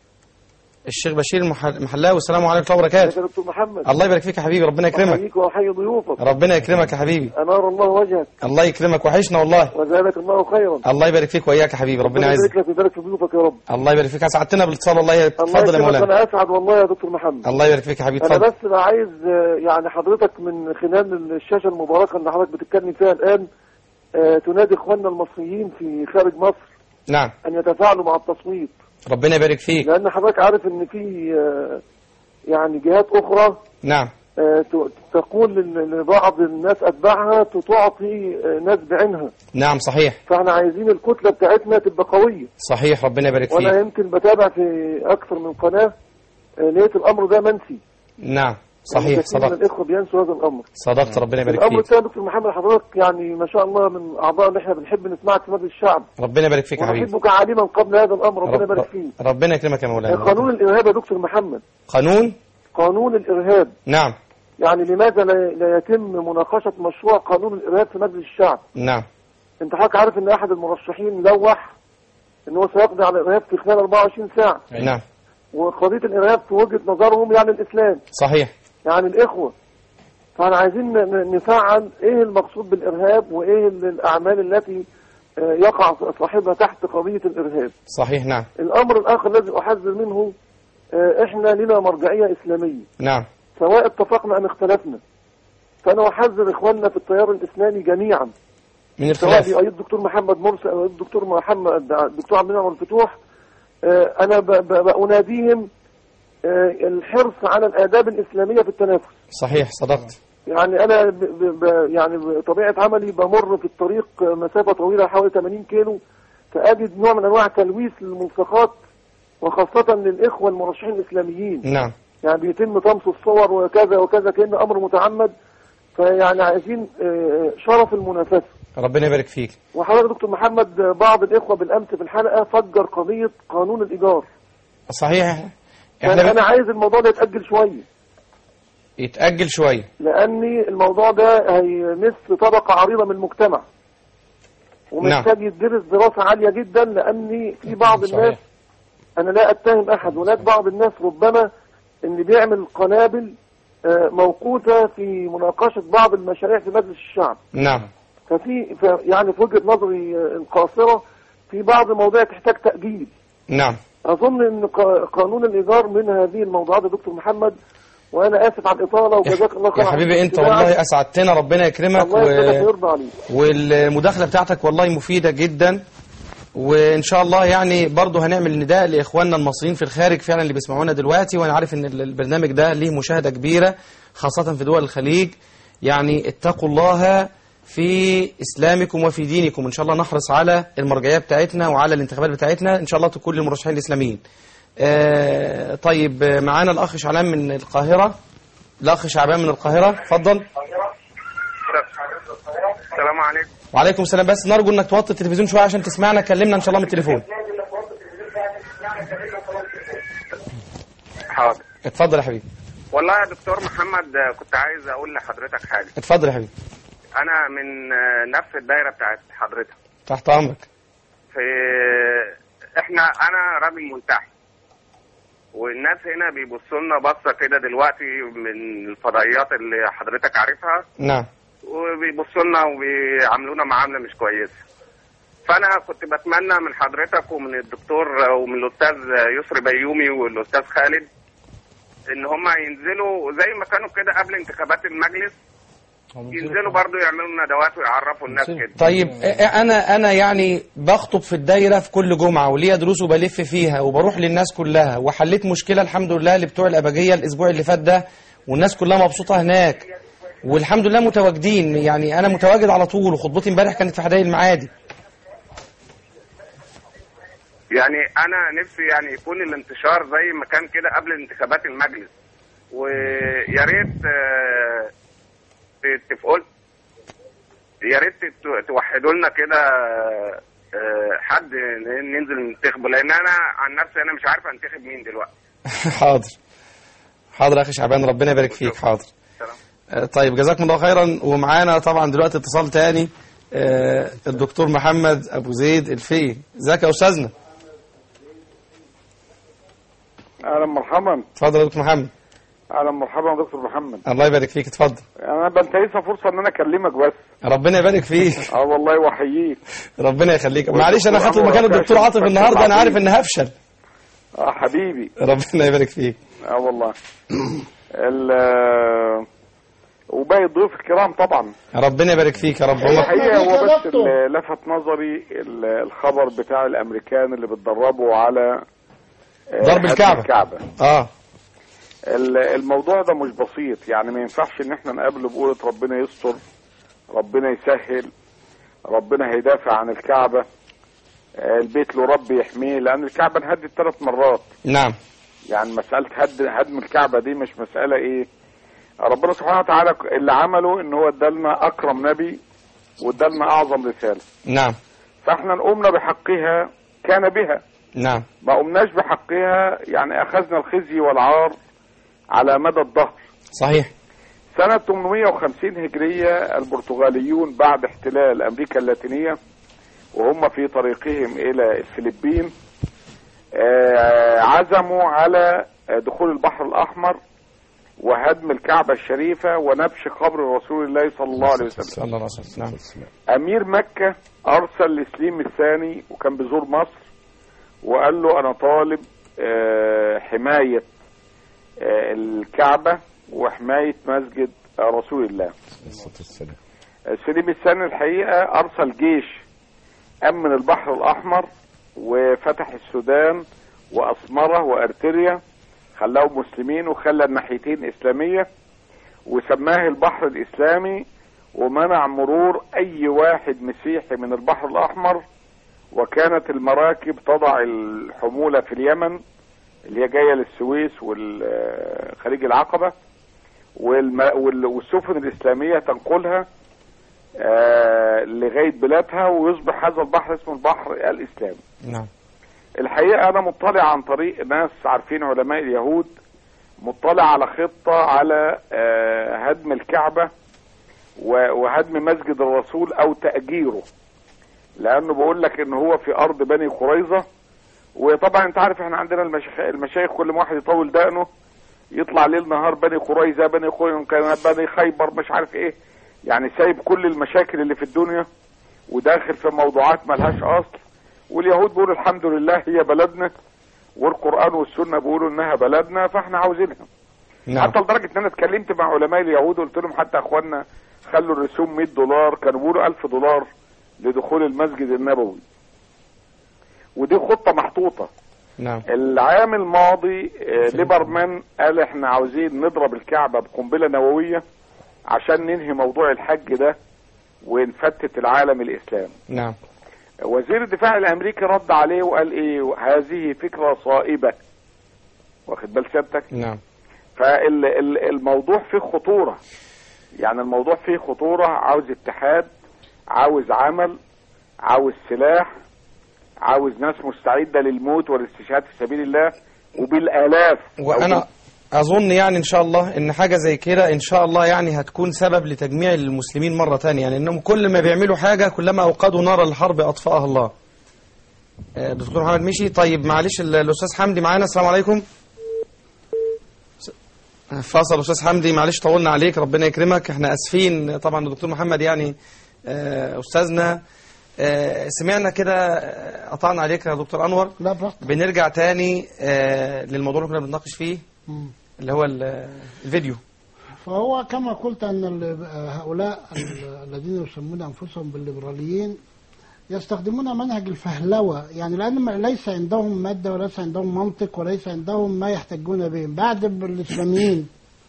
الشيخ بشير المح- المحلاوي السلام عليكم ورحمه الله وبركاته يا دكتور محمد الله يبارك فيك يا حبيبي ربنا يكرمك احييك واحيي ضيوفك ربنا يكرمك يا حبيبي انار الله وجهك الله يكرمك وحشنا والله وزادك الله خيرا الله يبارك فيك وإياك يا حبيبي ربنا يعزك يبارك لك ويبارك في ضيوفك يا رب الله يبارك فيك اسعدتنا بالاتصال والله الله اتفضل يا يكرمك مولانا انا اسعد والله يا دكتور محمد الله يبارك فيك يا حبيبي انا اتفضل بس انا عايز آه، يعني حضرتك من خلال الشاشه المباركه اللي حضرتك بتتكلم فيها الان آه، تنادي اخواننا المصريين في خارج مصر نعم ان يتفاعلوا مع التصويت ربنا يبارك فيك لان حضرتك عارف ان في آه، يعني جهات اخرى نعم آه، ت- تقول لل- لبعض الناس اتباعها تعطي آه، ناس بعينها نعم صحيح فاحنا عايزين الكتله بتاعتنا تبقى قويه صحيح ربنا يبارك وانا فيك يمكن بتابع في اكثر من قناه آه، لقيت الامر ده منسي نعم صحيح يعني كثير من صدقت الاخوه بينسوا هذا الامر صدقت ربنا يبارك الامر فيك الثاني دكتور محمد حضرتك يعني ما شاء الله من اعضاء اللي احنا بنحب نسمعك في مجلس الشعب ربنا يبارك فيك يا حبيبي ونحبك عالما قبل هذا الامر ربنا رب- يبارك فيه ربنا يكرمك يا مولانا قانون الارهاب يا دكتور محمد قانون قانون الارهاب نعم يعني لماذا لا لا يتم مناقشه مشروع قانون الارهاب في مجلس الشعب نعم انت حضرتك عارف ان احد المرشحين لوح ان هو سيقضي على الارهاب في خلال 24 ساعه نعم وقضيه الارهاب في وجهه نظرهم يعني الاسلام صحيح يعني الإخوة فاحنا عايزين ن- نفعل إيه المقصود بالإرهاب وإيه ال- الأعمال التي آه، يقع صاحبها تحت قضية الإرهاب صحيح نعم الأمر الآخر الذي أحذر منه آه، إحنا لنا مرجعية إسلامية نعم سواء اتفقنا أم اختلفنا فأنا أحذر إخواننا في التيار الإسلامي جميعا من سواء الخلاف بيؤيد الدكتور محمد مرسي أو الدكتور محمد الدكتور عبد المنعم الفتوح آه، أنا ب- ب- بأناديهم آه، الحرص على الآداب الإسلامية في التنافس صحيح صدقت يعني انا ب ب ب يعني بطبيعه عملي بمر في الطريق مسافه طويله حوالي 80 كيلو فاجد نوع من انواع تلويث للملصقات وخاصه للاخوه المرشحين الاسلاميين نعم يعني بيتم طمس الصور وكذا وكذا كان امر متعمد فيعني عايزين آه، شرف المنافسه ربنا يبارك فيك وحضرتك دكتور محمد آه، بعض الاخوه بالامس في الحلقه فجر قضيه قانون الايجار صحيح يعني احنا انا عايز الموضوع ده يتاجل شويه يتأجل شوية لأن الموضوع ده هيمس طبقة عريضة من المجتمع ومحتاج يدرس دراسة عالية جدا لأن في بعض صحيح. الناس أنا لا أتهم أحد هناك بعض الناس ربما إن بيعمل قنابل آه، موقوتة في مناقشة بعض المشاريع في مجلس الشعب نعم ففي ف- يعني في وجهة نظري آه، القاصرة في بعض المواضيع تحتاج تأجيل نعم أظن أن ق- قانون الإيجار من هذه الموضوعات يا دكتور محمد وأنا آسف على الإطالة وجزاك الله خير يا على حبيبي انت استماعك. والله اسعدتنا ربنا يكرمك الله يسعدك و... ويرضى عليك والمداخلة بتاعتك والله مفيدة جدا وان شاء الله يعني برضه هنعمل نداء لاخواننا المصريين في الخارج فعلا اللي بيسمعونا دلوقتي وانا عارف ان ال- البرنامج ده ليه مشاهدة كبيرة خاصة في دول الخليج يعني اتقوا الله في اسلامكم وفي دينكم ان شاء الله نحرص على المرجعيه بتاعتنا وعلى الانتخابات بتاعتنا ان شاء الله تكون للمرشحين الاسلاميين. آه طيب آه، معانا الاخ شعلان من القاهره الاخ شعبان من القاهره اتفضل السلام عليكم وعليكم السلام بس نرجو انك توطي التلفزيون شويه عشان تسمعنا كلمنا ان شاء الله من التليفون حاضر اتفضل يا حبيبي والله يا دكتور محمد آه، كنت عايز اقول لحضرتك حاجه اتفضل يا حبيبي انا من آه، نفس الدايره بتاعت حضرتك تحت امرك في احنا انا راجل ملتحي والناس هنا بيبصوا لنا بصه كده دلوقتي من الفضائيات اللي حضرتك عارفها نعم وبيبصوا لنا وبيعاملونا معامله مش كويسه فانا كنت بتمنى من حضرتك ومن الدكتور ومن الاستاذ يسري بيومي والاستاذ خالد ان هم ينزلوا زي ما كانوا كده قبل انتخابات المجلس ينزلوا برضو يعملوا ندوات ويعرفوا الناس كده طيب آه، انا انا يعني بخطب في الدايره في كل جمعه وليا دروس وبلف فيها وبروح للناس كلها وحليت مشكله الحمد لله لبتوع الابجيه الاسبوع اللي فات ده والناس كلها مبسوطه هناك والحمد لله متواجدين يعني انا متواجد على طول وخطبتي امبارح كانت في حدائق المعادي يعني انا نفسي يعني يكون الانتشار زي ما كان كده قبل انتخابات المجلس ويا ريت آه، ت- تقول يا ريت ت- توحدوا لنا كده آه، حد ن- ننزل ننتخبه لان انا عن نفسي انا مش عارف انتخب مين دلوقتي حاضر حاضر يا اخي شعبان ربنا يبارك فيك حاضر آه، طيب جزاكم الله خيرا ومعانا طبعا دلوقتي اتصال تاني آه، الدكتور محمد ابو زيد الفي ازيك يا استاذنا اهلا مرحبا اتفضل يا دكتور محمد اهلا مرحبا يا دكتور محمد الله يبارك فيك اتفضل انا بنتهزها فرصه ان انا اكلمك بس ربنا يبارك فيك اه والله واحييك ربنا يخليك والدكتور معلش انا خدت عمرو مكان ركاشة الدكتور عاطف بس النهارده انا العظيم. عارف ان هفشل اه حبيبي ربنا يبارك فيك اه والله ال وباقي الضيوف الكرام طبعا ربنا يبارك فيك يا رب هو الحقيقه يا هو بس دكتور. اللي لفت نظري ال- الخبر بتاع الامريكان اللي بتدربوا على آه، ضرب هدم الكعبة. الكعبه اه ال- الموضوع ده مش بسيط يعني ما ينفعش ان احنا نقابله بقولة ربنا يستر ربنا يسهل ربنا هيدافع عن الكعبة آه، البيت له رب يحميه لان الكعبة انهدت ثلاث مرات نعم يعني مسألة هد هدم الكعبة دي مش مسألة ايه ربنا سبحانه وتعالى اللي عمله ان هو ادالنا اكرم نبي وادالنا اعظم رسالة نعم فاحنا قمنا بحقها كان بها نعم ما قمناش بحقها يعني اخذنا الخزي والعار على مدى الظهر صحيح سنة 850 هجرية البرتغاليون بعد احتلال أمريكا اللاتينية وهم في طريقهم إلى الفلبين آه، عزموا على دخول البحر الأحمر وهدم الكعبة الشريفة ونبش قبر رسول الله صلى الله عليه وسلم صلى الله عليه وسلم نعم أمير مكة أرسل لسليم الثاني وكان بيزور مصر وقال له أنا طالب آه، حماية آه، الكعبة وحماية مسجد آه، رسول الله سليم الثاني الحقيقة أرسل جيش أمن البحر الأحمر وفتح السودان وأسمرة وأرتريا خلاهم مسلمين وخلى الناحيتين إسلامية وسماه البحر الإسلامي ومنع مرور أي واحد مسيحي من البحر الأحمر وكانت المراكب تضع الحمولة في اليمن اللي هي جاية للسويس والخليج العقبة والم... وال- والسفن الإسلامية تنقلها آه، لغاية بلادها ويصبح هذا البحر اسمه البحر الإسلامي نعم الحقيقة أنا مطلع عن طريق ناس عارفين علماء اليهود مطلع على خطة على آه، هدم الكعبة و- وهدم مسجد الرسول أو تأجيره لأنه بقول لك إن هو في أرض بني قريظة وطبعا أنت عارف إحنا عندنا المشايخ, المشايخ كل ما واحد يطول دقنه يطلع ليل نهار بني قريظة بني قريظة كان بني خيبر مش عارف إيه يعني سايب كل المشاكل اللي في الدنيا وداخل في موضوعات ملهاش أصل واليهود بيقولوا الحمد لله هي بلدنا والقرآن والسنة بيقولوا إنها بلدنا فإحنا عاوزينها نعم حتى لدرجة إن أنا اتكلمت مع علماء اليهود وقلت لهم حتى إخواننا خلوا الرسوم 100 دولار كانوا بيقولوا 1000 دولار لدخول المسجد النبوي ودي خطة محطوطة نعم العام الماضي آه، ليبرمان قال احنا عاوزين نضرب الكعبة بقنبلة نووية عشان ننهي موضوع الحج ده ونفتت العالم الإسلامي نعم وزير الدفاع الامريكي رد عليه وقال ايه هذه فكره صائبه واخد بال سيادتك نعم فالموضوع فيه خطوره يعني الموضوع فيه خطوره عاوز اتحاد عاوز عمل عاوز سلاح عاوز ناس مستعده للموت والاستشهاد في سبيل الله وبالالاف وانا اظن يعني ان شاء الله ان حاجه زي كده ان شاء الله يعني هتكون سبب لتجميع المسلمين مره تانية يعني انهم كل ما بيعملوا حاجه كلما اوقدوا نار الحرب اطفاها الله آه، دكتور محمد مشي طيب معلش ال- الاستاذ حمدي معانا السلام عليكم س- فاصل استاذ حمدي معلش طولنا عليك ربنا يكرمك احنا اسفين طبعا الدكتور محمد يعني آه، استاذنا آه، سمعنا كده آه، قطعنا عليك يا دكتور انور لا براحتك بنرجع تاني آه، للموضوع اللي كنا بنناقش فيه مم. اللي هو ال- الفيديو فهو كما قلت أن ال- هؤلاء ال- الذين يسمون أنفسهم بالليبراليين يستخدمون منهج الفهلوة يعني لأن ما- ليس عندهم مادة وليس عندهم منطق وليس عندهم ما يحتجون به بعد الإسلاميين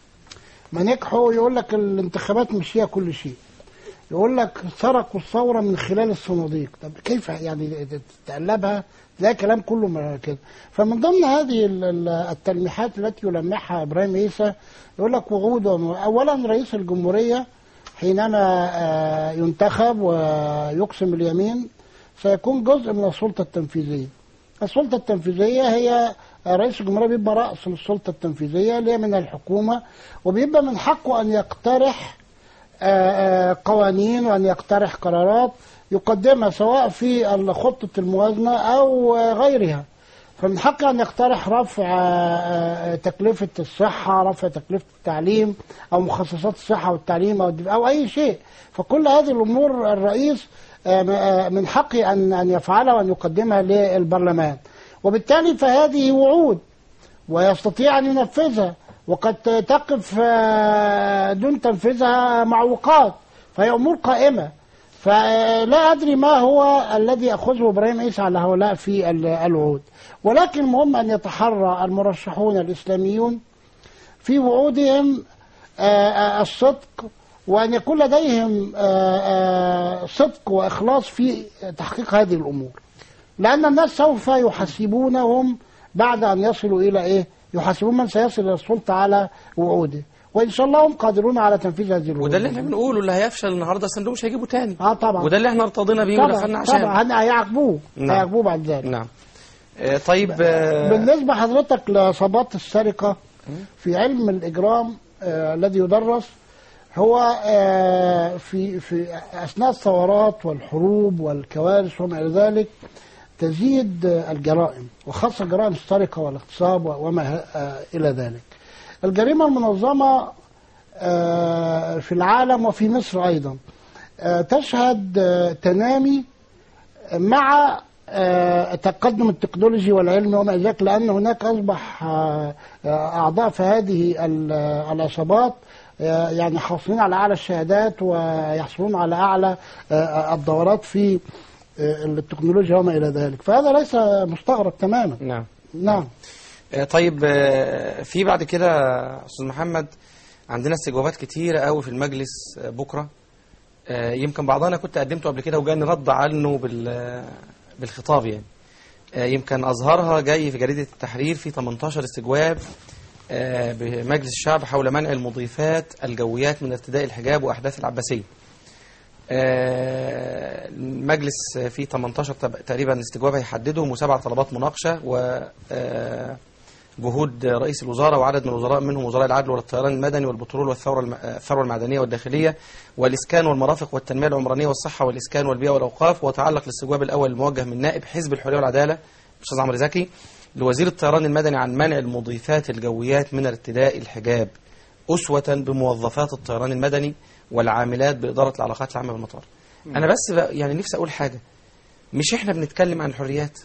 ما نجحوا يقول لك الانتخابات مش هي كل شيء يقول لك سرقوا الثورة من خلال الصناديق طب كيف يعني تقلبها ده كلام كله ما كده فمن ضمن هذه ال- ال- التلميحات التي يلمحها إبراهيم عيسى يقول لك وعود وم- أولا رئيس الجمهورية حينما آه، ينتخب ويقسم اليمين سيكون جزء من السلطة التنفيذية السلطة التنفيذية هي رئيس الجمهورية بيبقى رأس السلطة التنفيذية اللي هي من الحكومة وبيبقى من حقه أن يقترح آه، آه، قوانين وأن يقترح قرارات يقدمها سواء في خطة الموازنة أو آه، غيرها فمن حقه أن يقترح رفع آه، آه، تكلفة الصحة رفع تكلفة التعليم أو مخصصات الصحة والتعليم أو أو أي شيء فكل هذه الأمور الرئيس آه، م- آه، من حقه أن أن يفعلها وأن يقدمها للبرلمان وبالتالي فهذه وعود ويستطيع أن ينفذها وقد تقف آه، دون تنفيذها معوقات فهي أمور قائمة فلا أدري ما هو الذي يأخذه إبراهيم عيسى على هؤلاء في ال- الوعود ولكن المهم أن يتحرى المرشحون الإسلاميون في وعودهم آه، آه، الصدق وأن يكون لديهم آه، آه، صدق وإخلاص في تحقيق هذه الأمور لأن الناس سوف يحاسبونهم بعد أن يصلوا إلى إيه يحاسبون من سيصل إلى السلطة على وعوده وإن شاء الله هم قادرون على تنفيذ هذه الوعود وده اللي احنا بنقوله اللي هيفشل النهارده صندوق مش هيجيبه تاني اه طبعا وده اللي احنا ارتضينا بيه طبعا ودخلنا عشان طبعا هيعاقبوه نعم. هيعاقبوه بعد ذلك نعم آه، طيب آه، بالنسبة حضرتك لصبات السرقة في علم الإجرام آه الذي يدرس هو آه في في أثناء الثورات والحروب والكوارث وما إلى ذلك تزيد آه، الجرائم وخاصة جرائم السرقة والاغتصاب وما آه إلى ذلك الجريمة المنظمة آه، في العالم وفي مصر أيضا آه، تشهد آه، تنامي مع آه، تقدم التكنولوجي والعلم وما إلى ذلك لأن هناك أصبح آه، آه، أعضاء في هذه ال- آه، العصابات آه، يعني حاصلين على أعلى الشهادات ويحصلون على أعلى آه، الدورات في آه، التكنولوجيا وما إلى ذلك فهذا ليس مستغرب تماما نعم نعم آه، طيب آه، في بعد كده استاذ محمد عندنا استجوابات كتيره قوي في المجلس آه، بكره آه، يمكن بعضها انا كنت قدمته قبل كده وجاني رد عنه بال بالخطاب يعني آه، يمكن اظهرها جاي في جريده التحرير في 18 استجواب آه، بمجلس الشعب حول منع المضيفات الجويات من ارتداء الحجاب واحداث العباسيه آه، المجلس في 18 تب- تقريبا استجواب هيحددهم وسبع طلبات مناقشه و آه، جهود رئيس الوزراء وعدد من الوزراء منهم وزراء العدل والطيران المدني والبترول والثوره الم- الثروه المعدنيه والداخليه والاسكان والمرافق والتنميه العمرانيه والصحه والاسكان والبيئه والاوقاف وتعلق الاستجواب الاول الموجه من نائب حزب الحريه والعداله الاستاذ عمرو زكي لوزير الطيران المدني عن منع المضيفات الجويات من ارتداء الحجاب اسوه بموظفات الطيران المدني والعاملات باداره العلاقات العامه بالمطار. انا بس بقى- يعني نفسي اقول حاجه مش احنا بنتكلم عن الحريات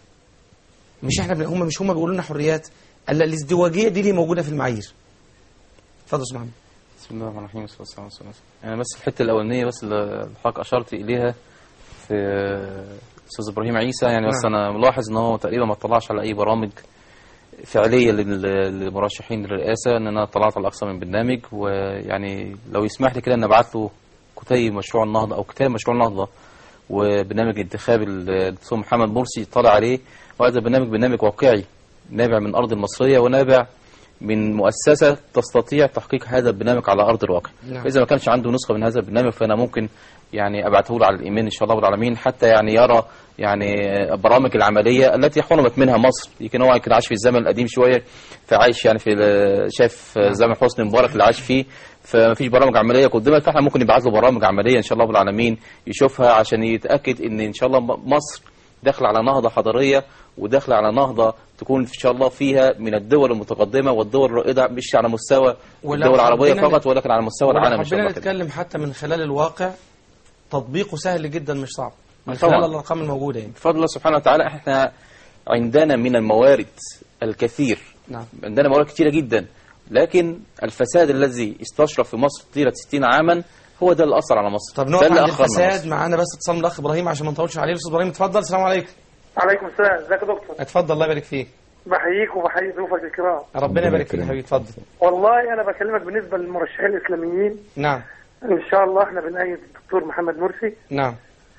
مش احنا بن... هم مش هم بيقولوا لنا حريات الا الازدواجيه دي اللي موجوده في المعايير اتفضل يا استاذ محمد بسم الله الرحمن الرحيم والصلاة والسلام على رسول الله يعني بس الحتة الأولانية بس اللي حضرتك أشرت إليها في أستاذ إبراهيم عيسى يعني بس نعم. أنا ملاحظ إن هو تقريبا ما اطلعش على أي برامج فعلية لل- للمرشحين للرئاسة إن أنا طلعت على أكثر من برنامج ويعني لو يسمح لي كده إن أبعت له كتيب مشروع النهضة أو كتاب مشروع النهضة وبرنامج انتخاب الدكتور محمد مرسي طالع عليه وهذا البرنامج برنامج واقعي نابع من أرض المصرية ونابع من مؤسسة تستطيع تحقيق هذا البرنامج على أرض الواقع نعم. فإذا ما كانش عنده نسخة من هذا البرنامج فأنا ممكن يعني أبعته له على الإيميل إن شاء الله رب العالمين حتى يعني يرى يعني البرامج العملية التي حرمت منها مصر يمكن هو يمكن عاش في الزمن القديم شوية فعايش يعني في ال- شاف زمن حسني مبارك اللي عاش فيه فما فيش برامج عملية قدمت فاحنا ممكن نبعت له برامج عملية إن شاء الله رب العالمين يشوفها عشان يتأكد إن إن شاء الله م- مصر داخلة على نهضة حضارية وداخلة على نهضة تكون إن شاء الله فيها من الدول المتقدمة والدول الرائدة مش على مستوى ولو الدول العربية حبينا فقط ولكن على مستوى ولو العالم إن شاء حبينا الله كده. نتكلم حتى من خلال الواقع تطبيقه سهل جدا مش صعب من طبعاً. خلال الارقام الموجوده يعني بفضل الله سبحانه وتعالى احنا عندنا من الموارد الكثير نعم عندنا موارد كثيرة جدا لكن الفساد الذي استشرف في مصر طيلة 60 عاما هو ده اللي أثر على مصر طب ده نقف اللي عند أخرنا الفساد مصر. معانا بس اتصال من الاخ ابراهيم عشان ما نطولش عليه الاستاذ ابراهيم اتفضل السلام عليكم عليكم السلام ازيك يا دكتور اتفضل الله يبارك فيك بحييك وبحيي ضيوفك الكرام ربنا يبارك فيك يا حبيبي اتفضل والله انا بكلمك بالنسبه للمرشحين الاسلاميين نعم ان شاء الله احنا بنأيد الدكتور محمد مرسي نعم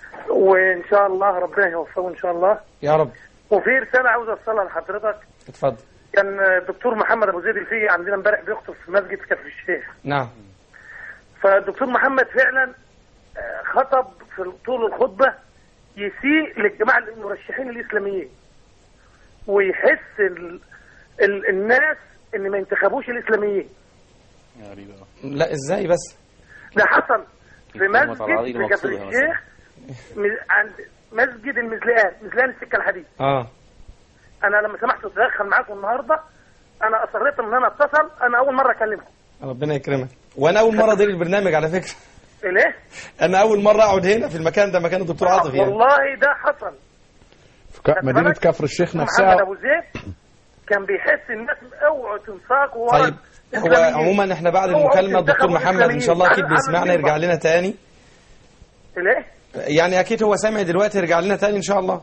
وان شاء الله ربنا يوفقه ان شاء الله يا رب وفي رساله عاوز اوصلها لحضرتك اتفضل كان الدكتور محمد ابو زيد الفقي عندنا امبارح بيخطب في مسجد كفر الشيخ نعم فالدكتور محمد فعلا آه، خطب في طول الخطبه يسيء للجماعه المرشحين الاسلاميين ويحس ال... ال... الناس ان ما ينتخبوش الاسلاميين لا ازاي بس ده حصل في الكلمات على مسجد العريض في كفر المقصودة الشيخ م- عند مسجد المزلقان مزلقان السكه الحديد اه انا لما سمحت اتدخل معاكم النهارده انا اصريت ان انا اتصل انا اول مره اكلمكم ربنا يكرمك وانا اول مره ادير البرنامج على فكره ليه؟ انا اول مره اقعد هنا في المكان ده مكان الدكتور عاطف يعني والله ده حصل في ك- مدينة كفر الشيخ محمد نفسها ابو زيد كان بيحس الناس اوعوا تنساقوا ورا طيب هو الإسلاميين. عموما احنا بعد اوعوا المكالمه الدكتور تنتخبوا محمد ان شاء الله اكيد الإسلاميين. بيسمعنا يرجع لنا تاني ليه؟ يعني اكيد هو سامع دلوقتي يرجع لنا تاني ان شاء الله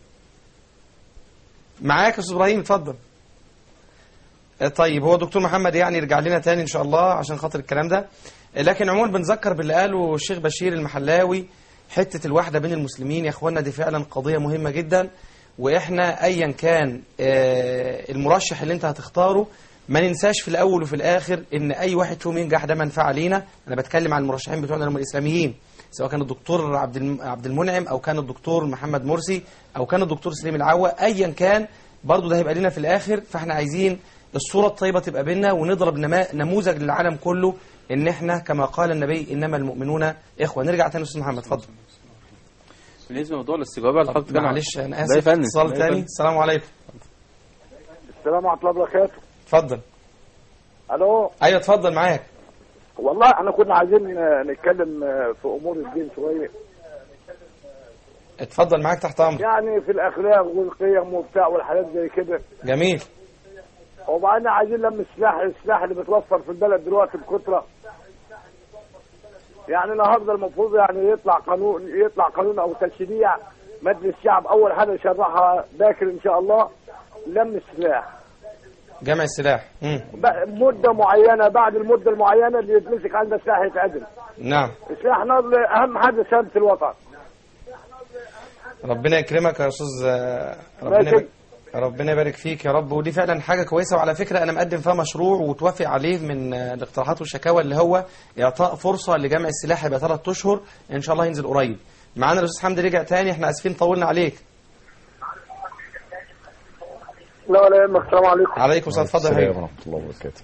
معاك يا استاذ ابراهيم اتفضل آه، طيب هو دكتور محمد يعني يرجع لنا تاني ان شاء الله عشان خاطر الكلام ده آه، لكن عموما بنذكر باللي قاله الشيخ بشير المحلاوي حته الوحده بين المسلمين يا اخوانا دي فعلا قضيه مهمه جدا واحنا ايا كان آه، المرشح اللي انت هتختاره ما ننساش في الاول وفي الاخر ان اي واحد فيهم ينجح ده منفعه لينا انا بتكلم عن المرشحين بتوعنا اللي هم الاسلاميين سواء كان الدكتور عبد الم- عبد المنعم او كان الدكتور محمد مرسي او كان الدكتور سليم العوا ايا كان برضه ده هيبقى لنا في الاخر فاحنا عايزين الصوره الطيبه تبقى بينا ونضرب نما- نموذج للعالم كله ان احنا كما قال النبي انما المؤمنون اخوه نرجع تاني استاذ محمد اتفضل بالنسبة لموضوع الاستجابة اللي حضرتك بتتكلم عنه. معلش انا لا يا اسف فندم. اتصال لا يا تاني فندم. السلام عليكم السلام ورحمه الله وبركاته اتفضل الو ايوه اتفضل معاك والله احنا كنا عايزين آه، نتكلم آه، في امور الدين شويه اتفضل معاك تحت امر يعني في الاخلاق والقيم وبتاع والحاجات زي كده جميل وبعدين عايزين لما السلاح السلاح اللي بيتوفر في البلد دلوقتي بكثره يعني النهارده المفروض يعني يطلع قانون يطلع قانون او تشريع مجلس الشعب اول حاجه يشرحها باكر ان شاء الله لم السلاح جمع السلاح مم. ب- مده معينه بعد المده المعينه اللي يتمسك عنده سلاح يتعدل نعم السلاح نضل اهم حاجه سلامه الوطن ربنا يكرمك يا استاذ آه، ربنا ماشي. يبارك ربنا يبارك فيك يا رب ودي فعلا حاجه كويسه وعلى فكره انا مقدم فيها مشروع وتوافق عليه من آه، الاقتراحات والشكاوى اللي هو اعطاء فرصه لجمع السلاح يبقى ثلاث اشهر ان شاء الله ينزل قريب معانا الاستاذ حمدي رجع تاني احنا اسفين طولنا عليك لا ولا يهمك السلام عليكم عليكم السلام اتفضل يا السلام حبيبي ورحمه الله وبركاته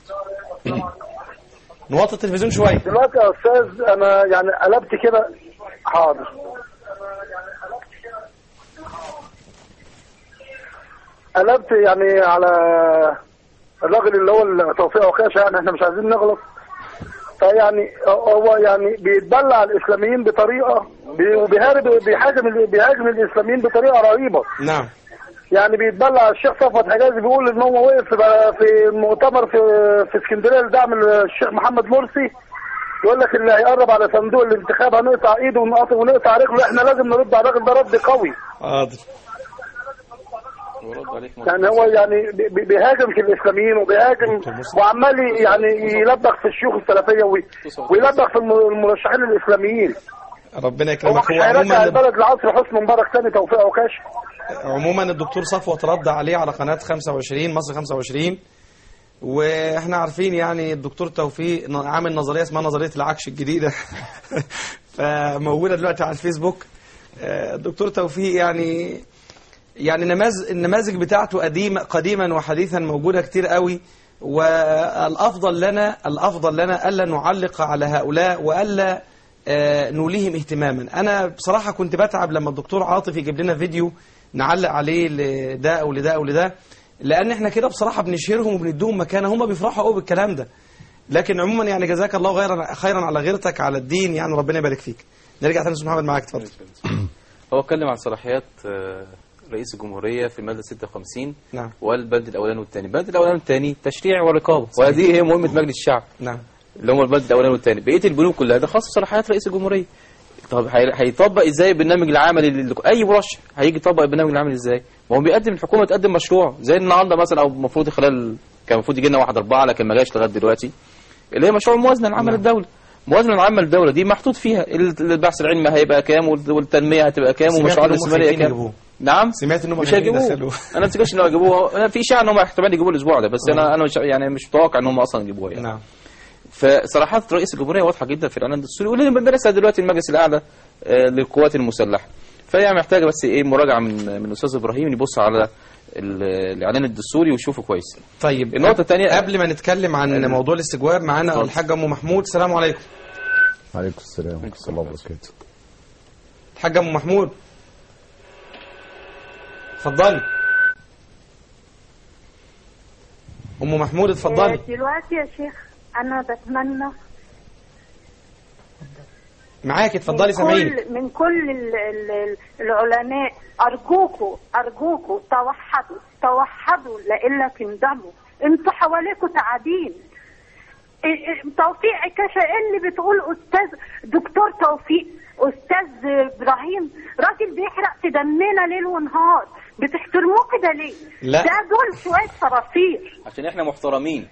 نوطي التلفزيون شويه دلوقتي يا استاذ انا يعني قلبت كده حاضر قلبت يعني على الراجل اللي هو توفيق عكاشه يعني احنا مش عايزين نغلط فيعني هو يعني بيتبلع الاسلاميين بطريقه بي- وبيهارب بيهاجم بيهاجم الاسلاميين بطريقه رهيبه نعم يعني بيتبلع الشيخ صفوت حجازي بيقول ان هو وقف في- في مؤتمر في في اسكندريه لدعم الشيخ محمد مرسي يقول لك اللي هيقرب على صندوق الانتخاب هنقطع ايده ونقطع ونقطع رجله احنا لازم نرد على الراجل ده رد قوي حاضر يعني هو يعني بي- بي- بيهاجم في الاسلاميين وبيهاجم وعمال ي- يعني يلبخ في الشيوخ السلفيه وي- ويلبخ في الم- المرشحين الاسلاميين ربنا هو يكرمك مش هو هيرجع عموما البلد لعصر حسني مبارك تاني توفيق عكاش عموما الدكتور صفوت رد عليه على قناة 25 مصر 25 واحنا عارفين يعني الدكتور توفيق ن- عامل نظرية اسمها نظرية العكش الجديدة فموجودة دلوقتي على الفيسبوك آه، الدكتور توفيق يعني يعني نماذج النماذج بتاعته قديمة قديما وحديثا موجودة كتير قوي والأفضل لنا الأفضل لنا ألا نعلق على هؤلاء وألا آه، نوليهم اهتماما أنا بصراحة كنت بتعب لما الدكتور عاطف يجيب لنا فيديو نعلق عليه لده أو لده أو لده لأن احنا كده بصراحة بنشهرهم وبنديهم مكانة هم بيفرحوا قوي بالكلام ده لكن عموما يعني جزاك الله خيرا خيرا على غيرتك على الدين يعني ربنا يبارك فيك نرجع تاني استاذ محمد معاك اتفضل هو اتكلم عن صلاحيات آه، رئيس الجمهورية في المادة 56 نعم والبلد الأولاني والثاني البلد الأولاني والثاني تشريع ورقابة وهذه هي مهمة مجلس الشعب نعم اللي هم البلد الأولاني والثاني بقية البنوك كلها ده خاص بصلاحيات رئيس الجمهورية طب هي- هيطبق ازاي البرنامج العملي اللي اي مرشح هيجي يطبق البرنامج العملي ازاي ما هو بيقدم الحكومه تقدم مشروع زي النهارده مثلا او المفروض خلال كان المفروض يجي لنا واحد اربعه لكن ما جاش لغايه دلوقتي اللي هي مشروع الموازنه العامه للدوله الموازنه العامه للدوله دي محطوط فيها ال- البحث العلمي هيبقى كام وال- والتنميه هتبقى كام سمعت ومشروعات إنهم الاستثماريه خايفين كام يجيبوه. نعم سمعت انهم مش خايفين هيجيبوه يدخلوه. انا ما افتكرش انهم هيجيبوه انا في اشاعه انهم احتمال يجيبوه الاسبوع ده بس انا انا مش يعني مش متوقع ان هم اصلا يجيبوه يعني نعم فصراحات رئيس الجمهوريه واضحه جدا في الاعلان الدستوري واللي بندرسها دلوقتي المجلس الاعلى آه، للقوات المسلحه فهي محتاجه بس ايه مراجعه من من الاستاذ ابراهيم يبص على ال- الاعلان الدستوري ويشوفه كويس طيب النقطه الثانيه قبل ما نتكلم عن موضوع الاستجواب معانا اتفضل. الحاجة ام محمود السلام عليكم عليكم السلام ورحمه الله وبركاته الحاجة ام محمود اتفضلي ام محمود اتفضلي دلوقتي يا شيخ انا بتمنى معاكي اتفضلي من سامعينك كل من كل ال- ال- العلماء ارجوكوا ارجوكوا توحدوا توحدوا لإلا تندموا انتوا حواليكوا تعابين إيه- إيه، توفيق عكاشة إيه اللي بتقول استاذ دكتور توفيق استاذ ابراهيم راجل بيحرق في دمنا ليل ونهار بتحترموه كده ليه لا. ده دول شويه صراصير عشان احنا محترمين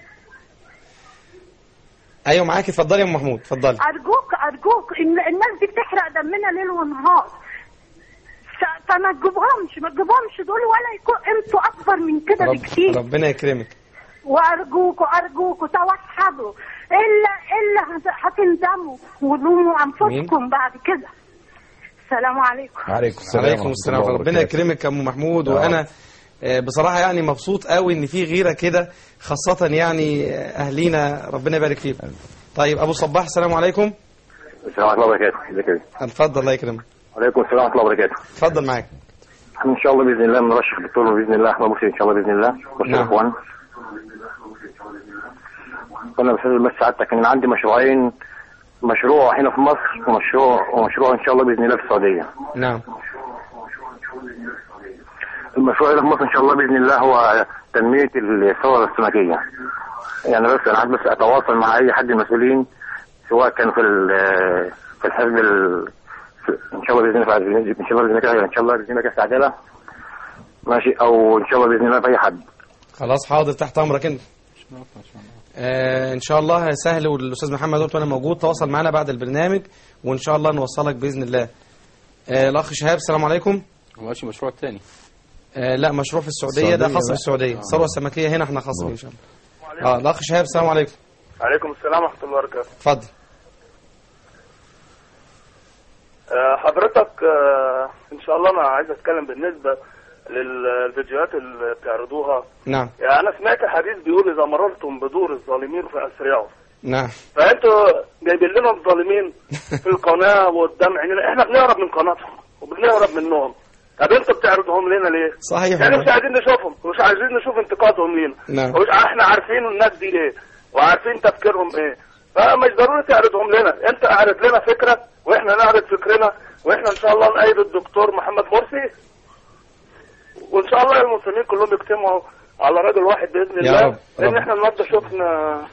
ايوه معاكي اتفضلي يا ام محمود اتفضلي ارجوك ارجوك إن الناس دي بتحرق دمنا ليل ونهار ف- فما تجيبهمش ما تجيبهمش دول ولا يكون انتوا اكبر من كده رب بكتير ربنا يكرمك وارجوكوا ارجوكوا توحدوا الا الا هت- هتندموا ولوموا انفسكم بعد كده السلام عليكم عليكم السلام عليكم ورحمة السلام الله ربنا وبركاته. يكرمك يا ام محمود يا وانا آه، بصراحه يعني مبسوط قوي ان في غيره كده خاصه يعني آه، اهلينا ربنا يبارك فيكم طيب ابو صباح السلام عليكم السلام ورحمة الله وبركاته ازيك يا بيه؟ اتفضل الله يكرمك وعليكم السلام ورحمة الله وبركاته اتفضل معاك ان شاء الله باذن الله نرشح دكتور باذن الله احمد مرسي ان شاء الله باذن الله مرشح نعم. الاخوان وانا بستاذن بس سعادتك ان انا عندي مشروعين مشروع هنا في مصر ومشروع ومشروع ان شاء الله باذن الله في السعوديه نعم المشروع اللي في مصر ان شاء الله باذن الله هو تنميه الثروه السمكيه يعني بس انا عايز بس اتواصل مع اي حد من المسؤولين سواء كان في ال- في الحزب ال- في- ان شاء الله باذن الله في- ان شاء الله باذن الله ان شاء الله باذن الله كاس عداله ماشي او ان شاء الله باذن الله في اي حد خلاص حاضر تحت امرك انت آه ان شاء الله سهل والاستاذ محمد قلت وانا موجود تواصل معنا بعد البرنامج وان شاء الله نوصلك باذن الله آه الاخ شهاب السلام عليكم هو ماشي مشروع تاني آه لا مشروع في السعوديه ده السعودية خاص بقى. بالسعوديه الثروه السمكيه هنا احنا خاص بيه ان شاء الله اه الاخ شهاب السلام عليكم عليكم السلام ورحمة الله وبركاته اتفضل آه، حضرتك آه، إن شاء الله أنا عايز أتكلم بالنسبة للفيديوهات اللي بتعرضوها نعم يعني أنا سمعت حديث بيقول إذا مررتم بدور الظالمين فأسرعوا نعم فأنتوا جايبين لنا الظالمين في القناة وقدام عينينا إحنا بنهرب من قناتهم وبنهرب منهم طب انتوا بتعرضوهم لنا ليه؟ صحيح يعني والله. مش عايزين نشوفهم مش عايزين نشوف انتقادهم لينا نعم. ومش احنا عارفين الناس دي ايه وعارفين تفكيرهم ايه فمش ضروري تعرضهم لنا انت اعرض لنا فكره واحنا نعرض فكرنا واحنا ان شاء الله نأيد الدكتور محمد مرسي وان شاء الله المسلمين كلهم يجتمعوا على راجل واحد باذن يا الله رب، لان رب. احنا النهارده شفنا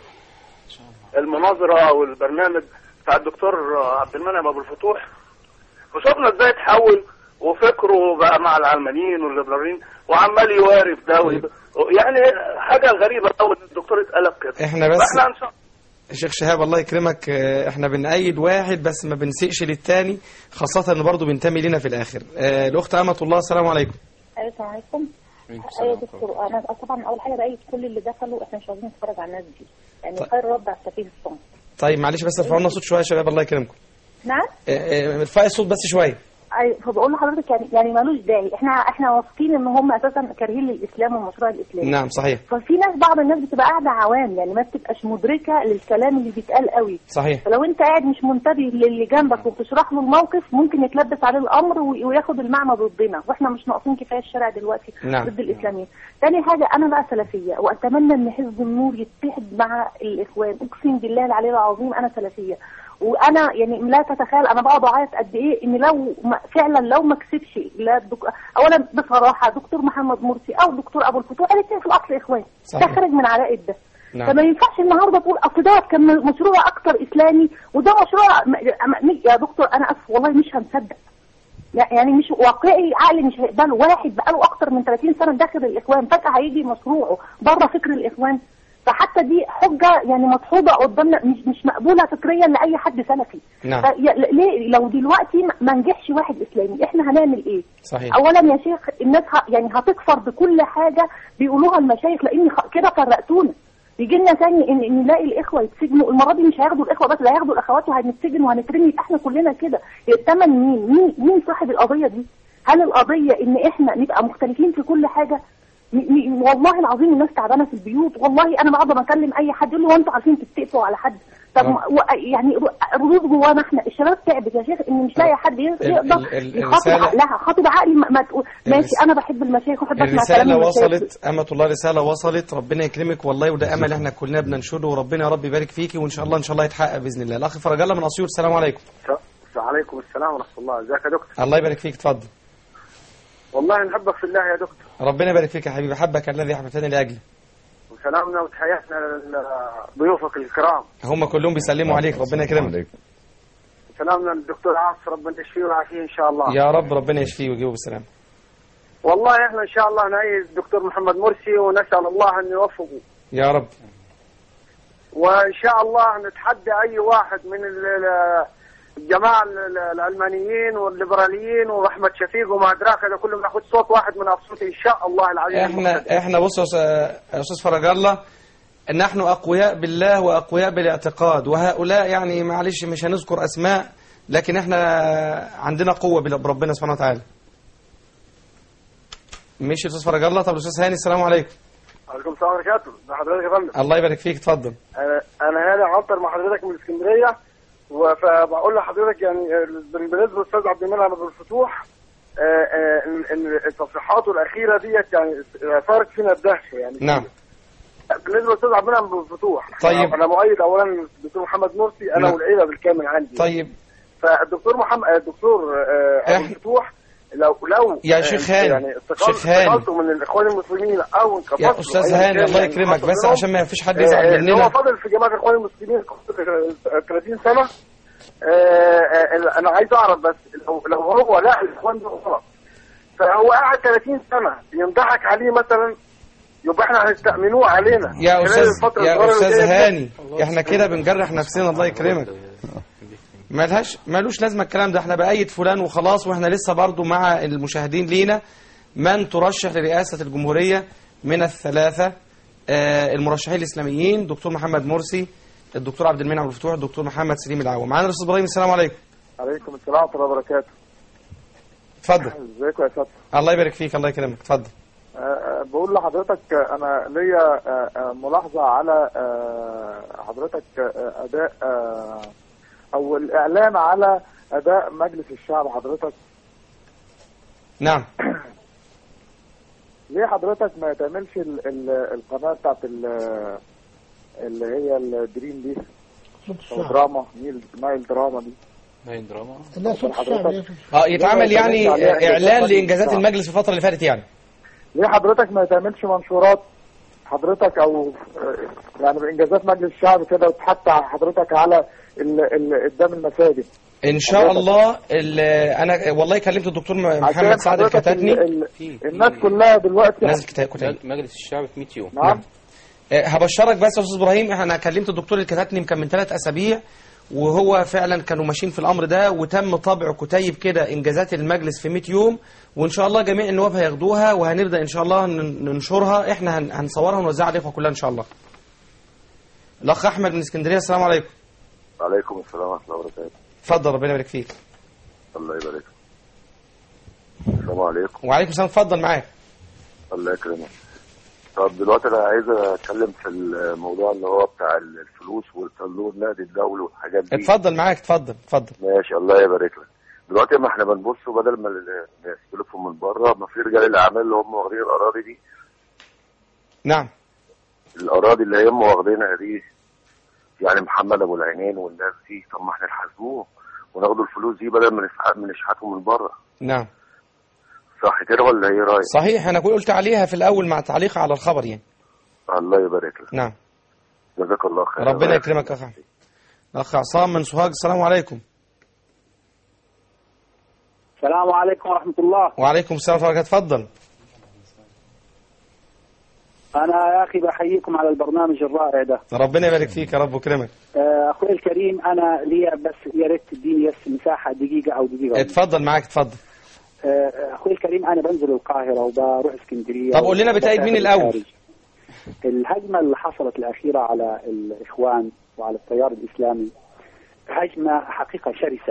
المناظره او البرنامج بتاع الدكتور عبد المنعم ابو الفتوح وشفنا ازاي اتحول وفكره بقى مع العلمانيين والليبراليين وعمال يواري في ده ويب- يعني حاجه غريبه قوي ان الدكتور اتقلب كده احنا بس فاحنا ان شاء الشيخ شهاب الله يكرمك آه، احنا بنأيد واحد بس ما بنسيقش للتاني خاصة ان برضه بينتمي لنا في الاخر آه، الاخت امة الله السلام عليكم ايوه السلام عليكم ايوه يا دكتور انا طبعا اول حاجه بايد كل اللي دخلوا احنا مش عايزين نتفرج على الناس دي يعني طيب. خير رد على السفيه الصمت طيب معلش بس ارفعوا لنا صوت شوية يا شباب الله يكرمكم نعم آه، آه، ارفعي الصوت بس شوية ايوه فبقول لحضرتك يعني يعني ملوش داعي احنا احنا واثقين ان هم اساسا كارهين للاسلام والمشروع الاسلامي نعم صحيح ففي ناس بعض الناس بتبقى قاعده عوام يعني ما بتبقاش مدركه للكلام اللي بيتقال قوي صحيح فلو انت قاعد مش منتبه للي جنبك وبتشرح له الموقف ممكن يتلبس عليه الامر وي- وياخد المعنى ضدنا واحنا مش ناقصين كفايه الشارع دلوقتي نعم. ضد الاسلاميين. تاني حاجه انا بقى سلفيه واتمنى ان حزب النور يتحد مع الاخوان اقسم بالله العلي العظيم انا سلفيه وانا يعني لا تتخيل انا بقعد اعيط قد ايه ان لو ما فعلا لو ما كسبش لا الدك... اولا بصراحه دكتور محمد مرسي او دكتور ابو الفتوح الاثنين في الاصل اخوان صحيح. ده خارج من علاء ده نعم. فما ينفعش النهارده تقول اصل ده كان مشروع اكتر اسلامي وده مشروع م- م- يا دكتور انا اسف والله مش هنصدق لا يعني مش واقعي عقلي مش هيقبله واحد بقاله اكتر من 30 سنه داخل الاخوان فجاه هيجي مشروعه بره فكر الاخوان فحتى دي حجه يعني مدحوضه قدامنا مش مش مقبوله فكريا لاي حد سلفي نعم. ف- يا- ليه لو دلوقتي ما- ما نجحش واحد اسلامي احنا هنعمل ايه؟ صحيح اولا يا شيخ الناس ه... يعني هتكفر بكل حاجه بيقولوها المشايخ لان خ... كده فرقتونا يجي لنا تاني ان ان نلاقي الاخوه يتسجنوا المره دي مش هياخدوا الاخوه بس لا هياخدوا الاخوات وهنتسجن وهنترمي يبقى احنا كلنا كده يأتمن مين؟ مين مين صاحب القضيه دي؟ هل القضيه ان احنا نبقى مختلفين في كل حاجه؟ م- م- والله العظيم الناس تعبانه في البيوت والله انا بعد ما اكلم اي حد يقول لي هو انتوا عارفين تتفقوا على حد طب آه. ما- و- يعني ر- ردود جوانا احنا الشباب تعبت يا شيخ ان مش لاقي حد ي- ال- يقدر ال- ال- يخاطب الرسالة- عقلها خاطب عقلي ما, ما تقول ماشي الرس- انا بحب المشايخ وبحب اسمع كلام الرسالة المشايخ وصلت أمة الله رسالة وصلت ربنا يكرمك والله وده أمل احنا كلنا بننشده وربنا يا رب يبارك فيكي وإن شاء الله إن شاء الله يتحقق بإذن الله الأخ فرج الله من أسيوط السلام عليكم وعليكم السلام ورحمة الله ازيك يا دكتور الله يبارك فيك اتفضل والله نحبك في الله يا دكتور ربنا يبارك فيك يا حبيبي حبك الذي أحببتني لأجلي وسلامنا وتحياتنا لضيوفك الكرام هم كلهم بيسلموا عليك ربنا يكرمك سلامنا للدكتور عاصر ربنا يشفيه ويعافيه ان شاء الله يا رب ربنا يشفيه ويجيبه بالسلامة والله احنا ان شاء الله نأيد الدكتور محمد مرسي ونسأل الله ان يوفقه يا رب وان شاء الله نتحدى اي واحد من ال- ال- الجماعة ال- ال- العلمانيين والليبراليين واحمد شفيق وما ادراك هذا كله ناخذ صوت واحد من اصوات ان شاء الله العظيم احنا احنا بص يا أستاذ- يا استاذ فرج الله نحن اقوياء بالله واقوياء بالاعتقاد وهؤلاء يعني معلش مش هنذكر اسماء لكن احنا عندنا قوه بال- بربنا سبحانه وتعالى ماشي يا استاذ فرج الله طب الاستاذ هاني السلام عليكم عليكم السلام ورحمة الله وبركاته حضرتك يا فندم الله يبارك فيك اتفضل انا انا هاني عنتر مع حضرتك من اسكندريه فبقول لحضرتك يعني بالنسبه للاستاذ عبد المنعم ابو الفتوح آه، آه، ان إن تصريحاته الاخيره ديت يعني اثارت فينا الدهشه يعني نعم بالنسبه للاستاذ عبد المنعم بن فتوح طيب. انا مؤيد اولا الدكتور محمد مرسي انا نعم. والعيله بالكامل عندي طيب فالدكتور محمد الدكتور آه، ابو فتوح لو لو يا آه، شيخ هاني، يعني استقال- شيخ هاني. استقالته من الاخوان المسلمين او انقباضته يا استاذ أيا هاني كان الله يعني يكرمك حصل بس منهم، عشان ما فيش حد آه، يزعل آه، مننا هو فاضل في جماعه الاخوان المسلمين 30 سنه آه، آه، انا عايز اعرف بس لو لو هو لا الاخوان دول غلط فهو قاعد 30 سنه ينضحك عليه مثلا يبقى احنا هنستأمنوه علينا يا خلال استاذ الفترة يا الصغيرة استاذ اللي جاية دي. هاني احنا كده بنجرح نفسنا الله يكرمك ملهاش ملوش لازمه الكلام ده احنا بأيد فلان وخلاص واحنا لسه برضو مع المشاهدين لينا من ترشح لرئاسه الجمهوريه من الثلاثه آه، المرشحين الاسلاميين دكتور محمد مرسي الدكتور عبد المنعم عبد الفتوح الدكتور محمد سليم العوام معانا الاستاذ ابراهيم السلام عليكم عليكم السلام ورحمه الله وبركاته اتفضل ازيكم يا ساتر الله يبارك فيك الله يكرمك اتفضل أه، أه، بقول لحضرتك أه، انا ليا أه، أه، ملاحظه على أه، حضرتك أه، اداء أه، او الاعلان على اداء مجلس الشعب حضرتك نعم ليه حضرتك ما تعملش ال- ال- القناه بتاعت ال- اللي هي الدريم دي او دراما نيل نايل دراما دي نايل دراما لا صوت الشعب يا أخي. اه يتعمل يعني عليها اعلان مجلس لانجازات الشعب. المجلس في الفتره اللي فاتت يعني ليه حضرتك ما تعملش منشورات حضرتك او آه، يعني بانجازات مجلس الشعب كده وتحط حضرتك على ال- ال- قدام المساجد ان شاء الله ال- انا والله كلمت الدكتور محمد عشان سعد حضرتك الكتاتني ال- ال- الناس كلها دلوقتي نازل كتاب كتاب مجلس الشعب في 100 يوم نعم آه، هبشرك بس يا استاذ ابراهيم انا كلمت الدكتور الكتاتني كان من ثلاث اسابيع وهو فعلا كانوا ماشيين في الامر ده وتم طبع كتيب كده انجازات المجلس في 100 يوم وان شاء الله جميع النواب هياخدوها وهنبدا ان شاء الله ن- ننشرها احنا هن- هنصورها ونوزعها على الاخوه كلها ان شاء الله الاخ احمد من اسكندريه السلام عليكم عليكم السلام ورحمة الله وبركاته اتفضل ربنا يبارك فيك الله يبارك السلام عليكم وعليكم السلام اتفضل معاك الله يكرمك طب دلوقتي انا عايز اتكلم في الموضوع اللي هو بتاع الفلوس والصندوق النقد الدولي والحاجات دي اتفضل معاك اتفضل اتفضل ماشي الله يبارك لك دلوقتي ما احنا بنبص بدل ما الناس يستلفوا من بره ما في رجال الاعمال اللي هم واخدين الاراضي دي نعم الاراضي اللي هم واخدينها دي يعني محمد ابو العينين والناس دي طب ما احنا نحاسبوهم وناخدوا الفلوس دي بدل ما نسح- ما نشحتهم من بره نعم صح كده ولا ايه رايك؟ صحيح انا قلت عليها في الاول مع تعليق على الخبر يعني الله يبارك لك نعم جزاك الله خير ربنا يكرمك يا اخ أحمد. الاخ عصام من سوهاج السلام عليكم السلام عليكم ورحمة الله وعليكم السلام ورحمه الله اتفضل أنا يا أخي بحييكم على البرنامج الرائع ده ربنا يبارك فيك يا رب ويكرمك آه، أخوي الكريم أنا لي بس يا ريت تديني بس مساحة دقيقة أو دقيقة اتفضل معاك اتفضل آه، أخوي الكريم أنا بنزل القاهرة وبروح اسكندرية طب قول لنا بتأيد مين وبسافر الأول؟ الخارج. الهجمة اللي حصلت الأخيرة على الإخوان وعلى التيار الإسلامي هجمة حقيقة شرسة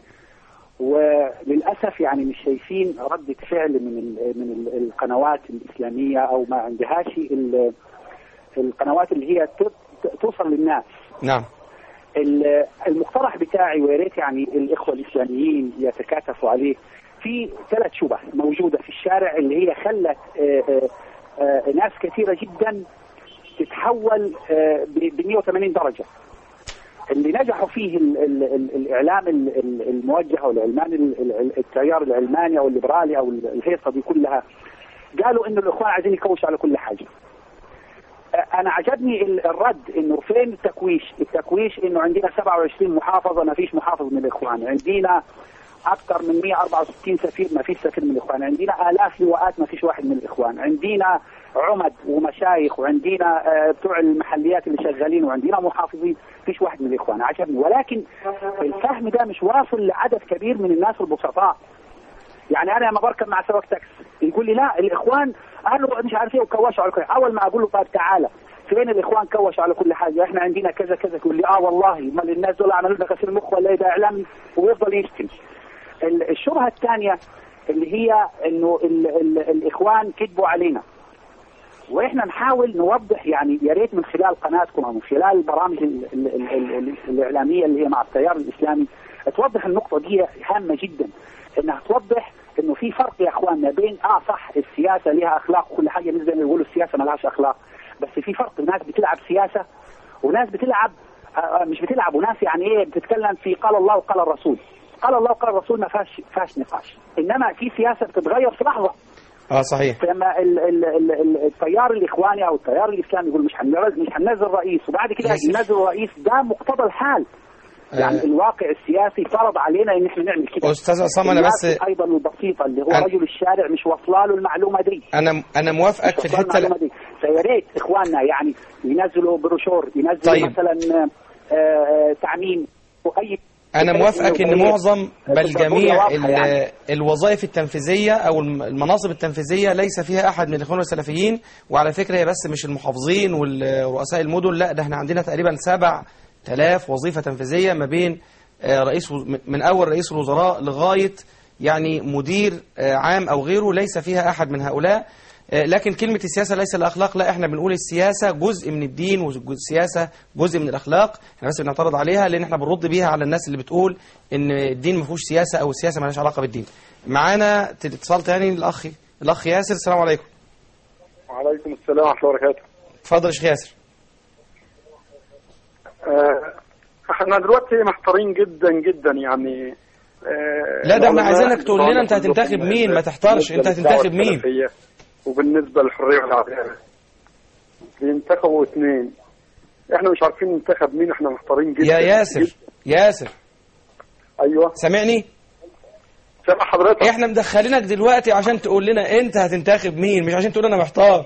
وللأسف يعني مش شايفين ردة فعل من ال من ال القنوات الإسلامية أو ما عندهاش ال- القنوات اللي هي ت- توصل للناس نعم ال- المقترح بتاعي ويا ريت يعني الاخوه الاسلاميين يتكاتفوا عليه في ثلاث شبه موجوده في الشارع اللي هي خلت آه، آه، آه، ناس كثيره جدا تتحول ب 180 درجه اللي نجحوا فيه ال ال ال الاعلام ال- ال- الموجه او العلمان ال- ال- التيار العلماني او الليبرالي او ال- الهيصه دي كلها قالوا انه الاخوان عايزين يكوشوا على كل حاجه انا عجبني ال- الرد انه فين التكويش التكويش انه عندنا 27 محافظه ما فيش محافظ من الاخوان عندنا اكثر من 164 سفير ما فيش سفير من الاخوان عندنا الاف لواءات ما فيش واحد من الاخوان عندنا عمد ومشايخ وعندنا آه، بتوع المحليات اللي شغالين وعندنا محافظين فيش واحد من الاخوان عجبني ولكن الفهم ده مش واصل لعدد كبير من الناس البسطاء يعني انا لما بركب مع سواق تاكسي يقول لي لا الاخوان قالوا مش عارف ايه وكوشوا على كل اول ما اقول له طيب تعالى فين الاخوان كوشوا على كل حاجه احنا عندنا كذا كذا يقول لي اه والله امال الناس دول عملوا لنا غسيل مخ ولا ايه ده اعلامي ويفضل يشتم ال- الشبهه الثانيه اللي هي انه ال ال الاخوان كذبوا علينا واحنا نحاول نوضح يعني يا ريت من خلال قناتكم او من خلال البرامج ال ال ال ال ال الاعلاميه اللي هي مع التيار الاسلامي توضح النقطه دي هامه جدا انها توضح انه في فرق يا اخواننا بين اه صح السياسه لها اخلاق وكل حاجه مش زي ما بيقولوا السياسه ما لهاش اخلاق بس اصل في فرق ناس بتلعب سياسه وناس بتلعب آه، مش بتلعب وناس يعني ايه بتتكلم في قال الله وقال الرسول قال الله وقال الرسول ما فيهاش فيهاش نقاش انما في سياسه بتتغير في لحظه اه صحيح لما ال- ال- ال- ال- التيار الاخواني او التيار الاسلامي يقول مش هننزل مش هننزل رئيس وبعد كده ياسر. ينزل رئيس ده مقتضى الحال يعني آه. الواقع السياسي فرض علينا ان احنا نعمل كده أستاذ عصام، أنا بس- الناس ايضا البسيطه اللي هو أنا- رجل الشارع مش واصله له المعلومه دي انا انا موافقك في مش واصلة الحته المعلومة دي فيا ريت اخواننا يعني ينزلوا بروشور ينزلوا طيب. مثلا آه، آه، تعميم واي انا موافقك ان معظم بل تصرفية جميع واضحة ال- يعني. الوظائف التنفيذيه او الم- المناصب التنفيذيه ليس فيها احد من الاخوان السلفيين وعلى فكره هي بس مش المحافظين ورؤساء المدن لا ده احنا عندنا تقريبا 7000 وظيفه تنفيذيه ما بين آه، رئيس وز- من اول رئيس الوزراء لغايه يعني مدير آه، عام او غيره ليس فيها احد من هؤلاء آه، لكن كلمة السياسة ليس الأخلاق لا احنا بنقول السياسة جزء من الدين والسياسة جزء من الأخلاق احنا بس بنعترض عليها لأن احنا بنرد بيها على الناس اللي بتقول إن الدين ما فيهوش سياسة أو السياسة مالهاش علاقة بالدين معانا اتصال تاني للأخ الأخ ياسر السلام عليكم وعليكم السلام ورحمة الله وبركاته اتفضل يا شيخ ياسر آه، احنا دلوقتي محتارين جدا جدا يعني آه، لا ده احنا العلماء عايزينك تقول لنا انت كلهم هتنتخب مين ما تحتارش انت بالنسبة هتنتخب للدعوة مين السلفية وبالنسبة للحرية والعدالة بينتخبوا اثنين احنا مش عارفين ننتخب مين احنا محتارين جدا يا ياسر ياسر ايوه سامعني سامع حضرتك احنا مدخلينك دلوقتي عشان تقول لنا انت هتنتخب مين مش عشان تقول انا محتار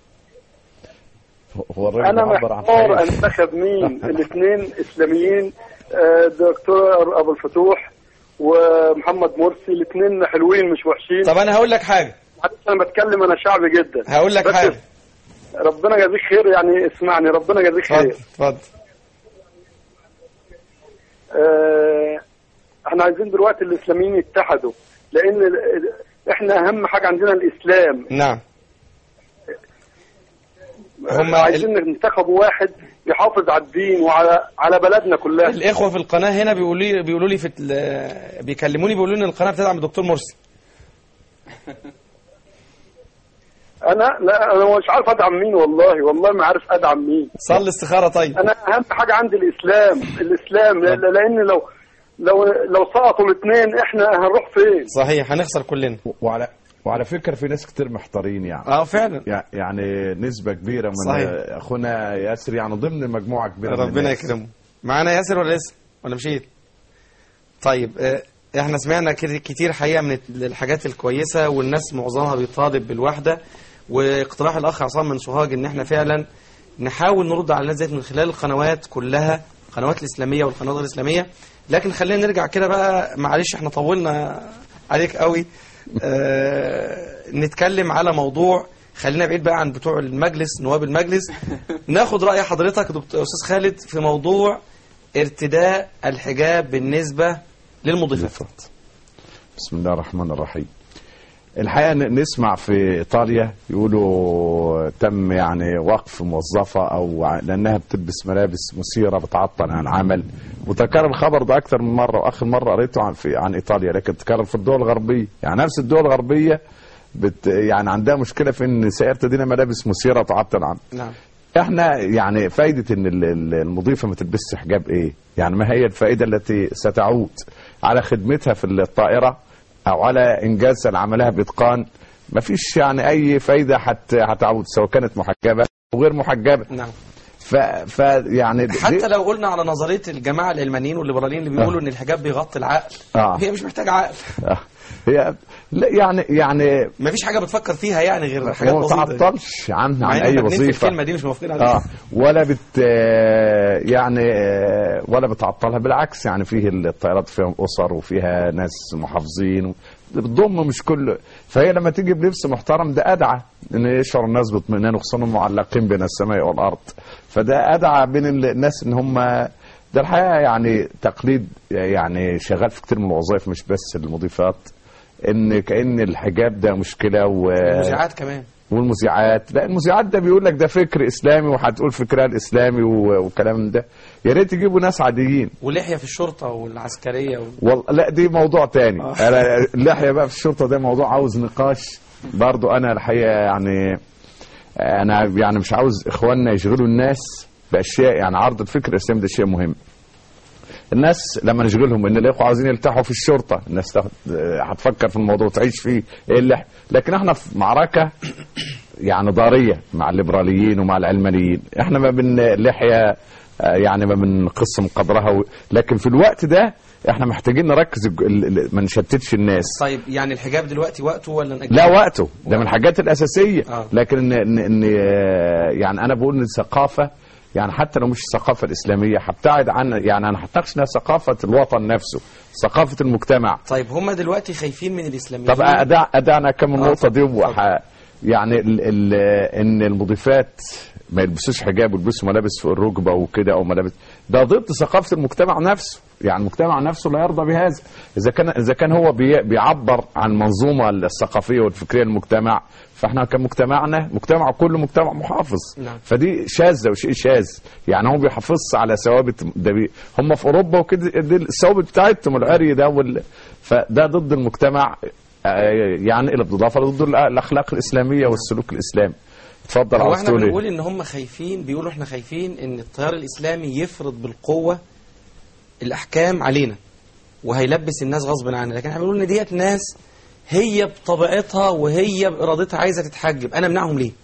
هو الراجل انا بيعبر عن محتار حقيقة. انتخب مين الاثنين اسلاميين آه، دكتور ابو الفتوح ومحمد مرسي الاثنين حلوين مش وحشين طب انا هقول لك حاجه معلش انا بتكلم انا شعبي جدا هقول لك بس حاجه ربنا يجازيك خير يعني اسمعني ربنا يجازيك خير اتفضل آه، احنا عايزين دلوقتي الاسلاميين يتحدوا لان ال- احنا اهم حاجه عندنا الاسلام نعم هم عايزين ننتخبوا واحد يحافظ على الدين وعلى على بلدنا كلها الاخوه في القناه هنا بيقولوا لي بيقولوا لي في ال- بيكلموني بيقولوا لي ان القناه بتدعم الدكتور مرسي انا لا انا مش عارف ادعم مين والله والله ما عارف ادعم مين صلي استخاره طيب انا اهم حاجه عندي الاسلام الاسلام ل- لان لو لو لو سقطوا الاثنين احنا هنروح فين صحيح هنخسر كلنا وعلى وعلى فكره في ناس كتير محتارين يعني اه فعلا يع- يعني نسبه كبيره من صحيح. اخونا ياسر يعني ضمن مجموعه كبيره من ربنا الناس. يكرمه معانا ياسر ولا لسه ولا مشيت طيب آه، احنا سمعنا كده كتير حقيقه من الحاجات الكويسه والناس معظمها بيطالب بالوحده واقتراح الاخ عصام من سوهاج ان احنا فعلا نحاول نرد على الناس ديت من خلال القنوات كلها القنوات الاسلاميه والقنوات الاسلاميه لكن خلينا نرجع كده بقى معلش احنا طولنا عليك قوي آه نتكلم على موضوع خلينا بعيد بقى عن بتوع المجلس نواب المجلس ناخد رأي حضرتك دكتور أستاذ خالد في موضوع ارتداء الحجاب بالنسبة للمضيفات بسم الله الرحمن الرحيم الحقيقه ن- نسمع في ايطاليا يقولوا تم يعني وقف موظفه او ع- لانها بتلبس ملابس مثيره بتعطل عن العمل وتكرر الخبر ده اكثر من مره واخر مره قريته عن في عن ايطاليا لكن تكرر في الدول الغربيه يعني نفس الدول الغربيه بت يعني عندها مشكله في ان سيرتدينا ملابس مثيره تعطل عن نعم احنا يعني فايدة ان ال- ال- المضيفة ما تلبسش حجاب ايه يعني ما هي الفائدة التي ستعود على خدمتها في الطائرة او على انجاز عملها باتقان ما فيش يعني اي فايدة حت هتعود سواء كانت محجبة او غير محجبة نعم ف, ف يعني دي- حتى لو قلنا على نظرية الجماعة العلمانيين والليبراليين اللي بيقولوا ان الحجاب بيغطي العقل آه. هي مش محتاجة عقل آه. هي لا يعني يعني مفيش حاجة بتفكر فيها يعني غير حاجات ما بسيطة تعطلش عن مع عن إن اي إحنا بننفي وظيفة الكلمة دي مش موافقين عليها اه ولا بت آه، يعني آه، ولا بتعطلها بالعكس يعني فيه الطائرات فيها اسر وفيها ناس محافظين و- بتضم مش كل فهي لما تيجي بلبس محترم ده ادعى ان يشعر الناس باطمئنان وخصوصا المعلقين بين السماء والارض فده ادعى بين ال- الناس ان هم ده الحقيقه يعني تقليد يعني شغال في كتير من الوظائف مش بس المضيفات ان كان الحجاب ده مشكله و المذيعات كمان والمذيعات لا المذيعات ده بيقول لك ده فكر اسلامي وهتقول فكرها الاسلامي و- وكلام ده يا ريت يجيبوا ناس عاديين ولحية في الشرطة والعسكرية وال... والله لا دي موضوع تاني آه. انا اللحيه بقى في الشرطه ده موضوع عاوز نقاش برضو انا الحقيقه يعني انا يعني مش عاوز اخواننا يشغلوا الناس باشياء يعني عرض الفكر الاسلامي ده شيء مهم الناس لما نشغلهم ان الاخوه عاوزين يلتحوا في الشرطه الناس تاخد آه، هتفكر في الموضوع وتعيش فيه ايه اللي لكن احنا في معركه يعني ضاريه مع الليبراليين ومع العلمانيين احنا ما بن لحيه آه، يعني ما بنقص من قدرها و... لكن في الوقت ده احنا محتاجين نركز الج- ال- ال- ما نشتتش الناس طيب يعني الحجاب دلوقتي وقته ولا نأجله؟ لا وقته ده من الحاجات الاساسيه آه. لكن ان ان إن، آه، يعني انا بقول ان الثقافه يعني حتى لو مش الثقافه الاسلاميه هبتعد عن يعني انا هتناقش انها ثقافه الوطن نفسه ثقافه المجتمع طيب هم دلوقتي خايفين من الاسلاميين طب ادع ادعنا كم النقطه دي وح... يعني ال... ال... ان المضيفات ما يلبسوش حجاب ويلبسوا ملابس فوق الركبه وكده او ملابس ده ضد ثقافه المجتمع نفسه يعني المجتمع نفسه لا يرضى بهذا اذا كان اذا كان هو بي... بيعبر عن المنظومه الثقافيه والفكريه للمجتمع فاحنا كمجتمعنا مجتمع كله مجتمع محافظ نعم. فدي شاذه وشيء شاذ يعني هو بيحافظش على ثوابت ده بي... هم في اوروبا وكده دي الثوابت بتاعتهم العري ده وال... فده ضد المجتمع آه، يعني اللي بتضاف ضد الاخلاق الاسلاميه والسلوك الاسلامي اتفضل هو عاوز احنا تقول بنقول ايه ان هم خايفين بيقولوا احنا خايفين ان التيار الاسلامي يفرض بالقوه الاحكام علينا وهيلبس الناس غصب عننا لكن احنا بنقول ان ديت ناس هي بطبيعتها وهي بارادتها عايزه تتحجب انا امنعهم ليه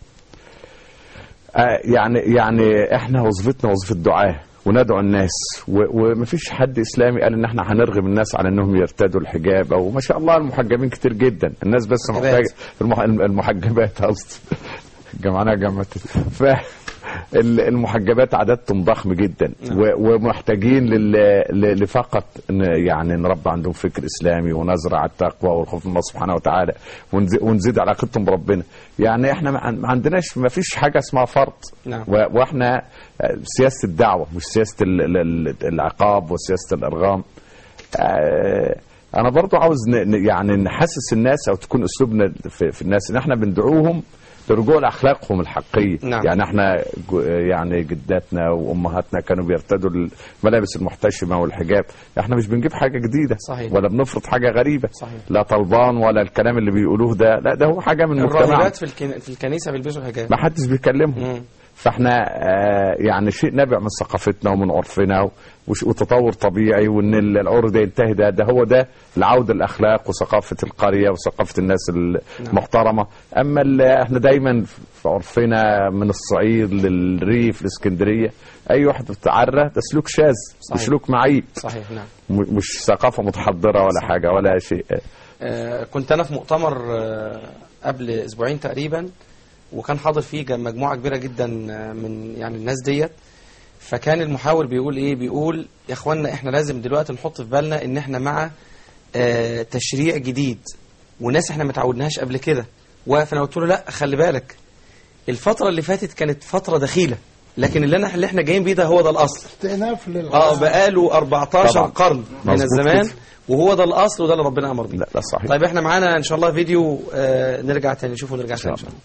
آه، يعني يعني احنا وظيفتنا وظيفه دعاه وندعو الناس و- ومفيش حد اسلامي قال ان احنا هنرغم الناس على انهم يرتدوا الحجاب او ما شاء الله المحجبين كتير جدا الناس بس محتاجه المح- المحجبات قصدي جمعنا جمعت ف ال- المحجبات عددهم ضخم جدا و- ومحتاجين لل- ل- لفقط ن- يعني نربى عندهم فكر اسلامي ونزرع التقوى والخوف من الله سبحانه وتعالى ونز- ونزيد علاقتهم بربنا يعني احنا ما عن- ما عندناش ما فيش حاجه اسمها فرض نعم. و- واحنا آه، سياسه الدعوه مش سياسه ال- ال- ال- العقاب وسياسه الارغام آه، انا برضو عاوز ن- ن- يعني نحسس الناس او تكون اسلوبنا في, في الناس ان احنا بندعوهم لرجوع لاخلاقهم الحقيقيه نعم. يعني احنا جو- يعني جداتنا وامهاتنا كانوا بيرتدوا الملابس المحتشمه والحجاب احنا مش بنجيب حاجه جديده صحيح. ولا بنفرض حاجه غريبه صحيح. لا طلبان ولا الكلام اللي بيقولوه ده لا ده هو حاجه من المجتمع الراهبات في, الكن... في الكنيسه بيلبسوا حجاب ما حدش بيكلمهم فاحنا آه يعني شيء نابع من ثقافتنا ومن عرفنا وش- وتطور طبيعي وان ال- العمر ده ينتهي ده ده هو ده العوده الاخلاق وثقافه القريه وثقافه الناس المحترمه اما ال- احنا دايما في عرفنا من الصعيد للريف الاسكندريه اي واحد بتعرى ده سلوك شاذ صحيح. سلوك معيب صحيح نعم م- مش ثقافه متحضره ولا حاجه ولا شيء آه، كنت انا في مؤتمر آه، قبل اسبوعين تقريبا وكان حاضر فيه جم- مجموعه كبيره جدا آه، من يعني الناس ديت فكان المحاور بيقول ايه بيقول يا اخوانا احنا لازم دلوقتي نحط في بالنا ان احنا مع آه، تشريع جديد وناس احنا ما تعودناهاش قبل كده واقف انا قلت له لا خلي بالك الفتره اللي فاتت كانت فتره دخيله لكن اللي انا اللي احنا جايين بيه ده هو ده الاصل استئناف للغاية اه بقاله 14 طبعاً. قرن من مظبوط الزمان كده. وهو ده الاصل وده اللي ربنا امر بيه لا لا صحيح طيب احنا معانا ان شاء الله فيديو آه نرجع تاني نشوفه ونرجع تاني ان شاء الله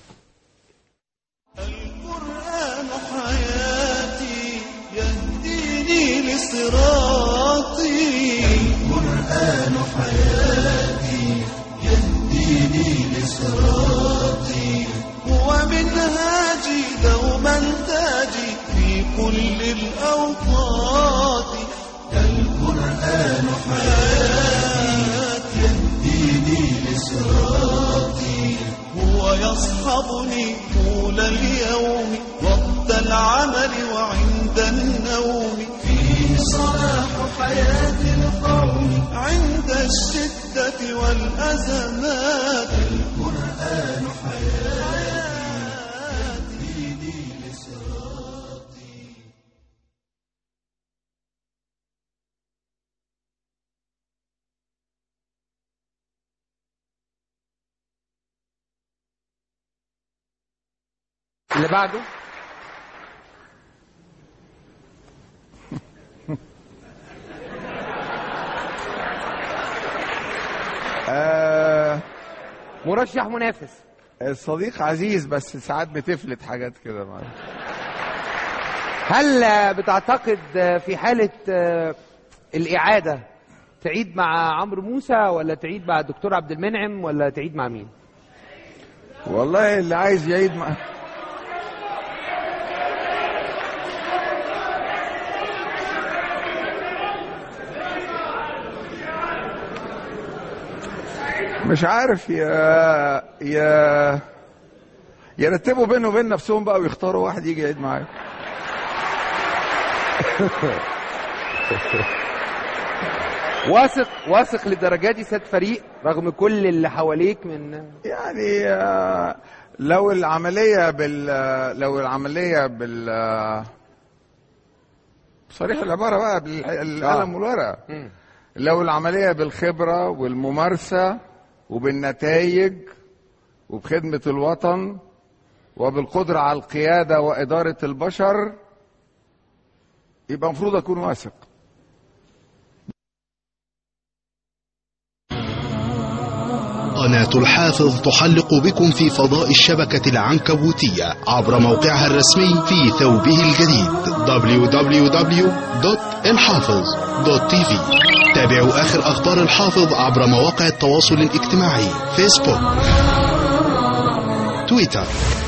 القرآن حياتي يهديني لصراطي القرآن حياتي يهديني لصراطي هو منهاجي دوما تاجي في كل الأوقات القرآن حياتي يهديني لصراطي هو يصحبني طول اليوم وقت العمل وعند النوم فيه صلاح حياة القوم عند الشدة والأزمات القرآن حياتي لصراطي اللي بعده آه مرشح منافس الصديق عزيز بس ساعات بتفلت حاجات كده معلش هل آه، بتعتقد آه، في حالة آه، الإعادة تعيد مع عمرو موسى ولا تعيد مع الدكتور عبد المنعم ولا تعيد مع مين؟ والله اللي عايز يعيد مع مش عارف يا يا يرتبوا بينه وبين نفسهم بقى ويختاروا واحد يجي يعيد معايا واثق واثق للدرجه دي سيد فريق رغم كل اللي حواليك من يعني آه، لو العملية بال لو العملية بال صريح العبارة بقى بالقلم والورقة لو العملية بالخبرة والممارسة وبالنتائج وبخدمة الوطن وبالقدرة على القيادة وإدارة البشر يبقى المفروض أكون واثق قناة الحافظ تحلق بكم في فضاء الشبكة العنكبوتية عبر موقعها الرسمي في ثوبه الجديد www.الحافظ.tv تابعوا آخر أخبار الحافظ عبر مواقع التواصل الاجتماعي فيسبوك تويتر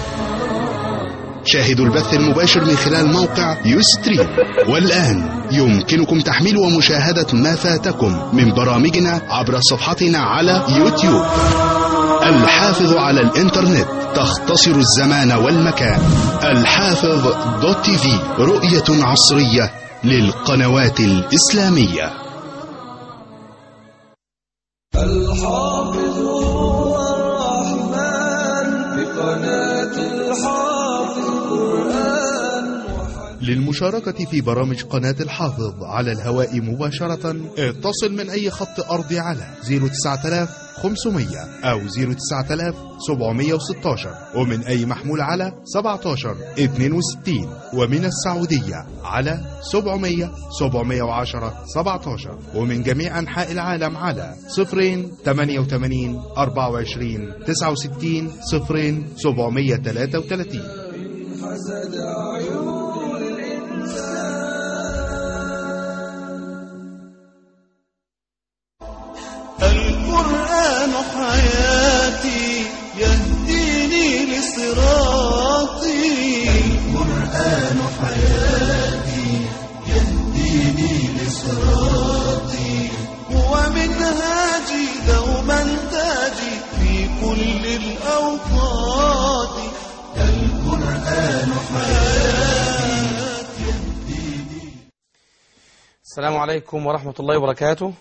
شاهدوا البث المباشر من خلال موقع يوستريم والآن يمكنكم تحميل ومشاهدة ما فاتكم من برامجنا عبر صفحتنا على يوتيوب الحافظ على الإنترنت تختصر الزمان والمكان الحافظ دوت تي في رؤية عصرية للقنوات الإسلامية الحافظ هو الرحمن بقناة الحافظ قرآن للمشاركة في برامج قناة الحافظ على الهواء مباشرة اتصل من أي خط أرضي على 09500 أو 09716 ومن أي محمول على 17 62 ومن السعودية على 700 710 17 ومن جميع أنحاء العالم على 0 88 24 69 0 733 حسد عيون الإنسان القرآن حياتي يهديني لصراطي القرآن حياتي يهديني لصراطي هو منهاجي دوما تاجي في كل الأوقات القرآن حياتي السلام عليكم ورحمة الله وبركاته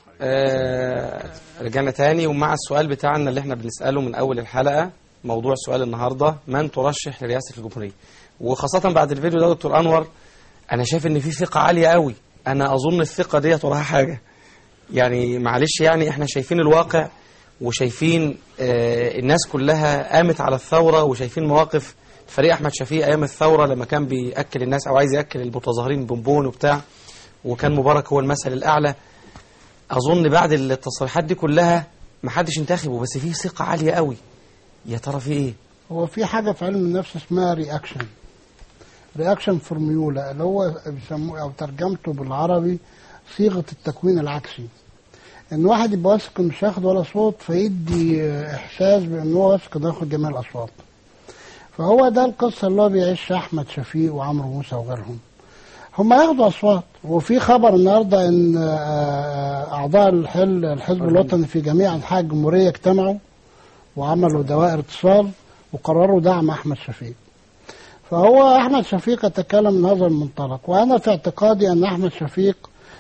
آه رجعنا تاني ومع السؤال بتاعنا اللي احنا بنسأله من أول الحلقة موضوع سؤال النهاردة من ترشح لرئاسة الجمهورية وخاصة بعد الفيديو ده دكتور أنور أنا شايف إن في ثقة عالية قوي أنا أظن الثقة ديت وراها حاجة يعني معلش يعني احنا شايفين الواقع وشايفين آه الناس كلها قامت على الثورة وشايفين مواقف فريق أحمد شفيق أيام الثورة لما كان بيأكل الناس أو عايز يأكل المتظاهرين بونبون وبتاع وكان مبارك هو المثل الأعلى أظن بعد التصريحات دي كلها ما حدش انتخبه بس فيه ثقة عالية قوي يا ترى في إيه؟ هو في حاجة في علم النفس اسمها رياكشن رياكشن فورميولا اللي هو بيسموه أو ترجمته بالعربي صيغة التكوين العكسي إن واحد يبقى واثق إنه مش هياخد ولا صوت فيدي إحساس بإن هو واثق إنه ياخد جميع الأصوات فهو ده القصة اللي هو بيعيشها أحمد شفيق وعمرو موسى وغيرهم هم ياخدوا اصوات وفي خبر النهارده ان آه، اعضاء الحل الحزب الوطني في جميع انحاء الجمهوريه اجتمعوا وعملوا دوائر اتصال وقرروا دعم احمد شفيق فهو احمد شفيق يتكلم من هذا المنطلق وانا في اعتقادي ان احمد شفيق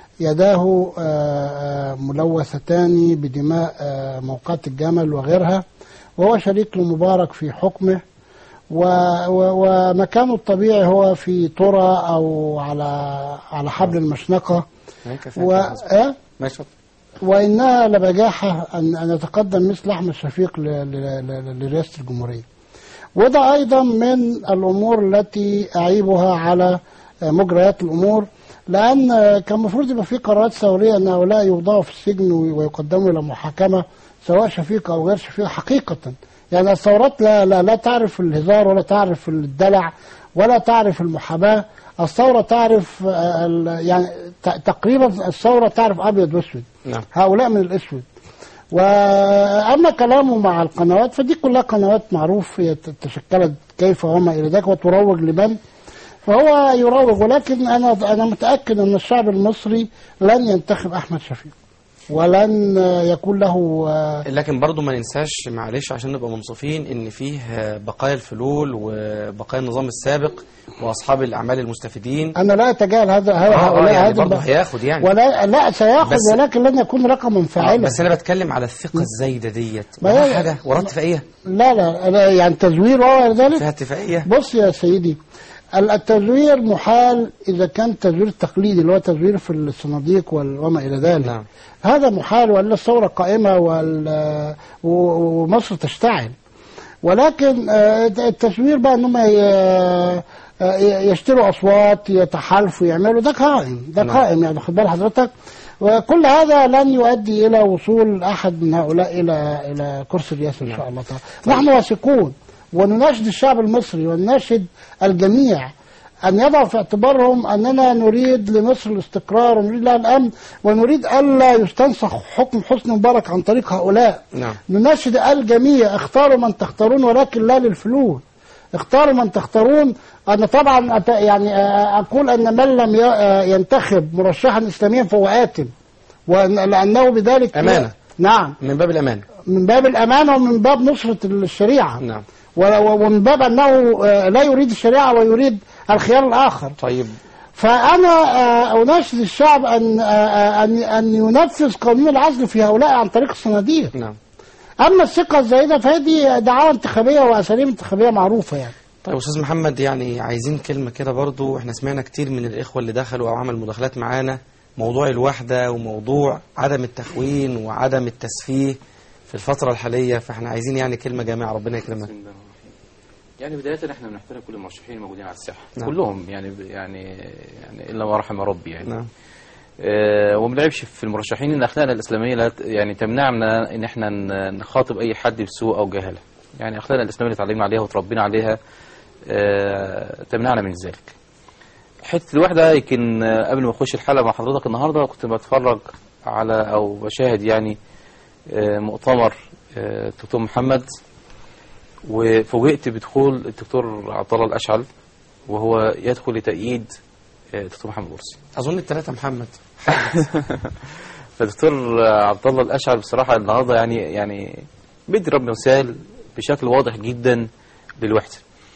يداه آه، آه، ملوثتان بدماء آه، موقات الجمل وغيرها وهو شريك لمبارك في حكمه و و ومكانه الطبيعي هو في ترى او على على حبل المشنقه و آه؟ ماشي وانها لبجاحه ان ان يتقدم مثل احمد شفيق ل- ل- ل- لرئاسه الجمهوريه. وده ايضا من الامور التي اعيبها على آه، مجريات الامور لان آه، كان المفروض يبقى في قرارات ثوريه ان هؤلاء يوضعوا في السجن وي- ويقدموا الى محاكمه سواء شفيق او غير شفيق حقيقه يعني الثورات لا, لا, لا تعرف الهزار ولا تعرف الدلع ولا تعرف المحاباه الثوره تعرف آه، ال- يعني ت- تقريبا الثوره تعرف ابيض واسود نعم هؤلاء من الاسود واما كلامه مع القنوات فدي كلها قنوات معروف هي ت- تشكلت كيف وما الى ذلك وتروج لمن فهو يروج ولكن انا انا متاكد ان الشعب المصري لن ينتخب احمد شفيق ولن آه، يكون له آه، لكن برضو ما ننساش معلش عشان نبقى منصفين ان فيه بقايا الفلول وبقايا النظام السابق واصحاب الاعمال المستفيدين انا لا اتجاهل هذا هذا آه، آه، هؤلاء يعني هذا برضه الب- هياخد يعني ولا لا سياخذ بس- ولكن لن يكون رقما آه، فاعلا بس انا بتكلم على الثقه الزايده ديت ما وراها هي- حاجه وراها اتفاقيه لا لا لا، يعني تزوير وغير ذلك فيها اتفاقيه بص يا سيدي ال- التزوير محال إذا كان التزوير التقليدي اللي هو تزوير في الصناديق وال- وما إلى ذلك نعم. هذا محال وإلا الثورة قائمة وال- و- ومصر تشتعل ولكن آه، التزوير بقى انهم ي- آه، يشتروا اصوات يتحالفوا يعملوا ده قائم ده نعم. قائم يعني خد بال حضرتك وكل هذا لن يؤدي الى وصول احد من هؤلاء الى الى كرسي الرئاسه ان شاء الله تعالى نحن واثقون ونناشد الشعب المصري ونناشد الجميع أن يضعوا في اعتبارهم أننا نريد لمصر الاستقرار ونريد لها الأمن ونريد ألا يستنسخ حكم حسني مبارك عن طريق هؤلاء نعم نناشد الجميع اختاروا من تختارون ولكن لا للفلول اختاروا من تختارون أنا طبعا أت- يعني آه، أقول أن من لم ي- آه، ينتخب مرشحا إسلاميا فهو آثم وأن- لأنه بذلك أمانة. نعم من باب الامان من باب الأمانة ومن باب نصرة الشريعة نعم و- و- ومن باب أنه آه، لا يريد الشريعة ويريد الخيار الآخر طيب فأنا آه، أناشد الشعب أن آه، آه، أن أن ينفذ قانون العزل في هؤلاء عن طريق الصناديق نعم أما الثقة الزايدة فهذه دعاوى انتخابية وأساليب انتخابية معروفة يعني طيب استاذ محمد يعني عايزين كلمه كده برضو احنا سمعنا كتير من الاخوه اللي دخلوا او عملوا مداخلات معانا موضوع الوحده وموضوع عدم التخوين وعدم التسفيه في الفتره الحاليه فاحنا عايزين يعني كلمه جامعه ربنا يكرمك يعني بداية احنا بنحترم كل المرشحين الموجودين على الساحة نعم. كلهم يعني يعني يعني الا ما رحم ربي يعني نعم آه وما بنعيبش في المرشحين ان اخلاقنا الاسلاميه لا ت- يعني تمنعنا ان احنا ن- نخاطب اي حد بسوء او جهله يعني اخلاقنا الاسلاميه اللي اتعلمنا عليها وتربينا عليها آه تمنعنا من ذلك حته الوحده يمكن آه، قبل ما اخش الحلقه مع حضرتك النهارده كنت بتفرج على او بشاهد يعني آه مؤتمر آه، الدكتور محمد وفوجئت بدخول الدكتور عبد الله الاشعل وهو يدخل لتأييد آه، الدكتور محمد مرسي اظن الثلاثه محمد فدكتور عبد الله الاشعل بصراحه النهارده يعني يعني بيدي ربنا مثال بشكل واضح جدا للوحده.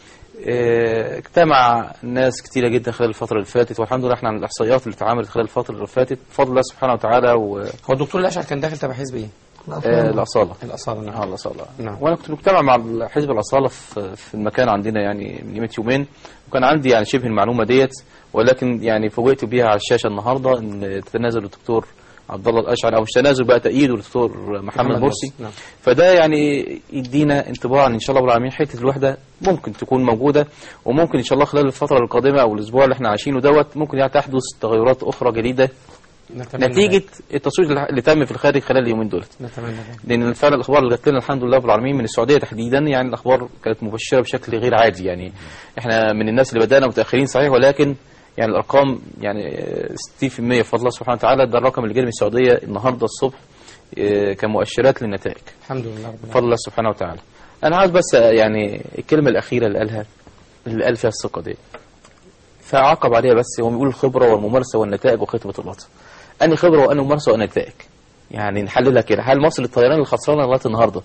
آه، اجتمع ناس كتيره جدا خلال الفتره اللي فاتت والحمد لله احنا عن الاحصائيات اللي اتعملت خلال الفتره اللي فاتت بفضل الله سبحانه وتعالى و هو الدكتور الاشعر كان داخل تبع حزب ايه؟ آه، الاصاله الاصاله نعم اه الاصاله نعم. وانا كنت مجتمع مع حزب الاصاله في في المكان عندنا يعني من قيمه يومين وكان عندي يعني شبه المعلومه ديت ولكن يعني فوجئت بيها على الشاشه النهارده ان تنازل الدكتور عبد الله الاشعري او مش تنازل بقى تأييده الدكتور محمد مرسي نعم فده يعني يدينا انطباع ان شاء الله رب العالمين حته الوحده ممكن تكون موجوده وممكن ان شاء الله خلال الفتره القادمه او الاسبوع اللي احنا عايشينه دوت ممكن يعني تحدث تغيرات اخرى جديده نتمنى نتيجه التصويت اللي تم في الخارج خلال اليومين دول نتمنى ذلك. لان فعلا الاخبار اللي جات لنا الحمد لله رب العالمين من السعوديه تحديدا يعني الاخبار كانت مبشره بشكل غير عادي يعني احنا من الناس اللي بدانا متاخرين صحيح ولكن يعني الارقام يعني آه، 60% بفضل الله سبحانه وتعالى ده الرقم اللي جاي من السعوديه النهارده الصبح آه، كمؤشرات للنتائج الحمد لله رب بفضل العالمين الله سبحانه وتعالى انا عاوز بس آه، يعني الكلمه الاخيره اللي قالها اللي قال فيها الثقه دي فعقب عليها بس هو بيقول الخبره والممارسه والنتائج وخطبه الوطن اني خبره واني ممارسه واني نتائج يعني نحللها كده هل مصر الطيران اللي خسرانه لغايه النهارده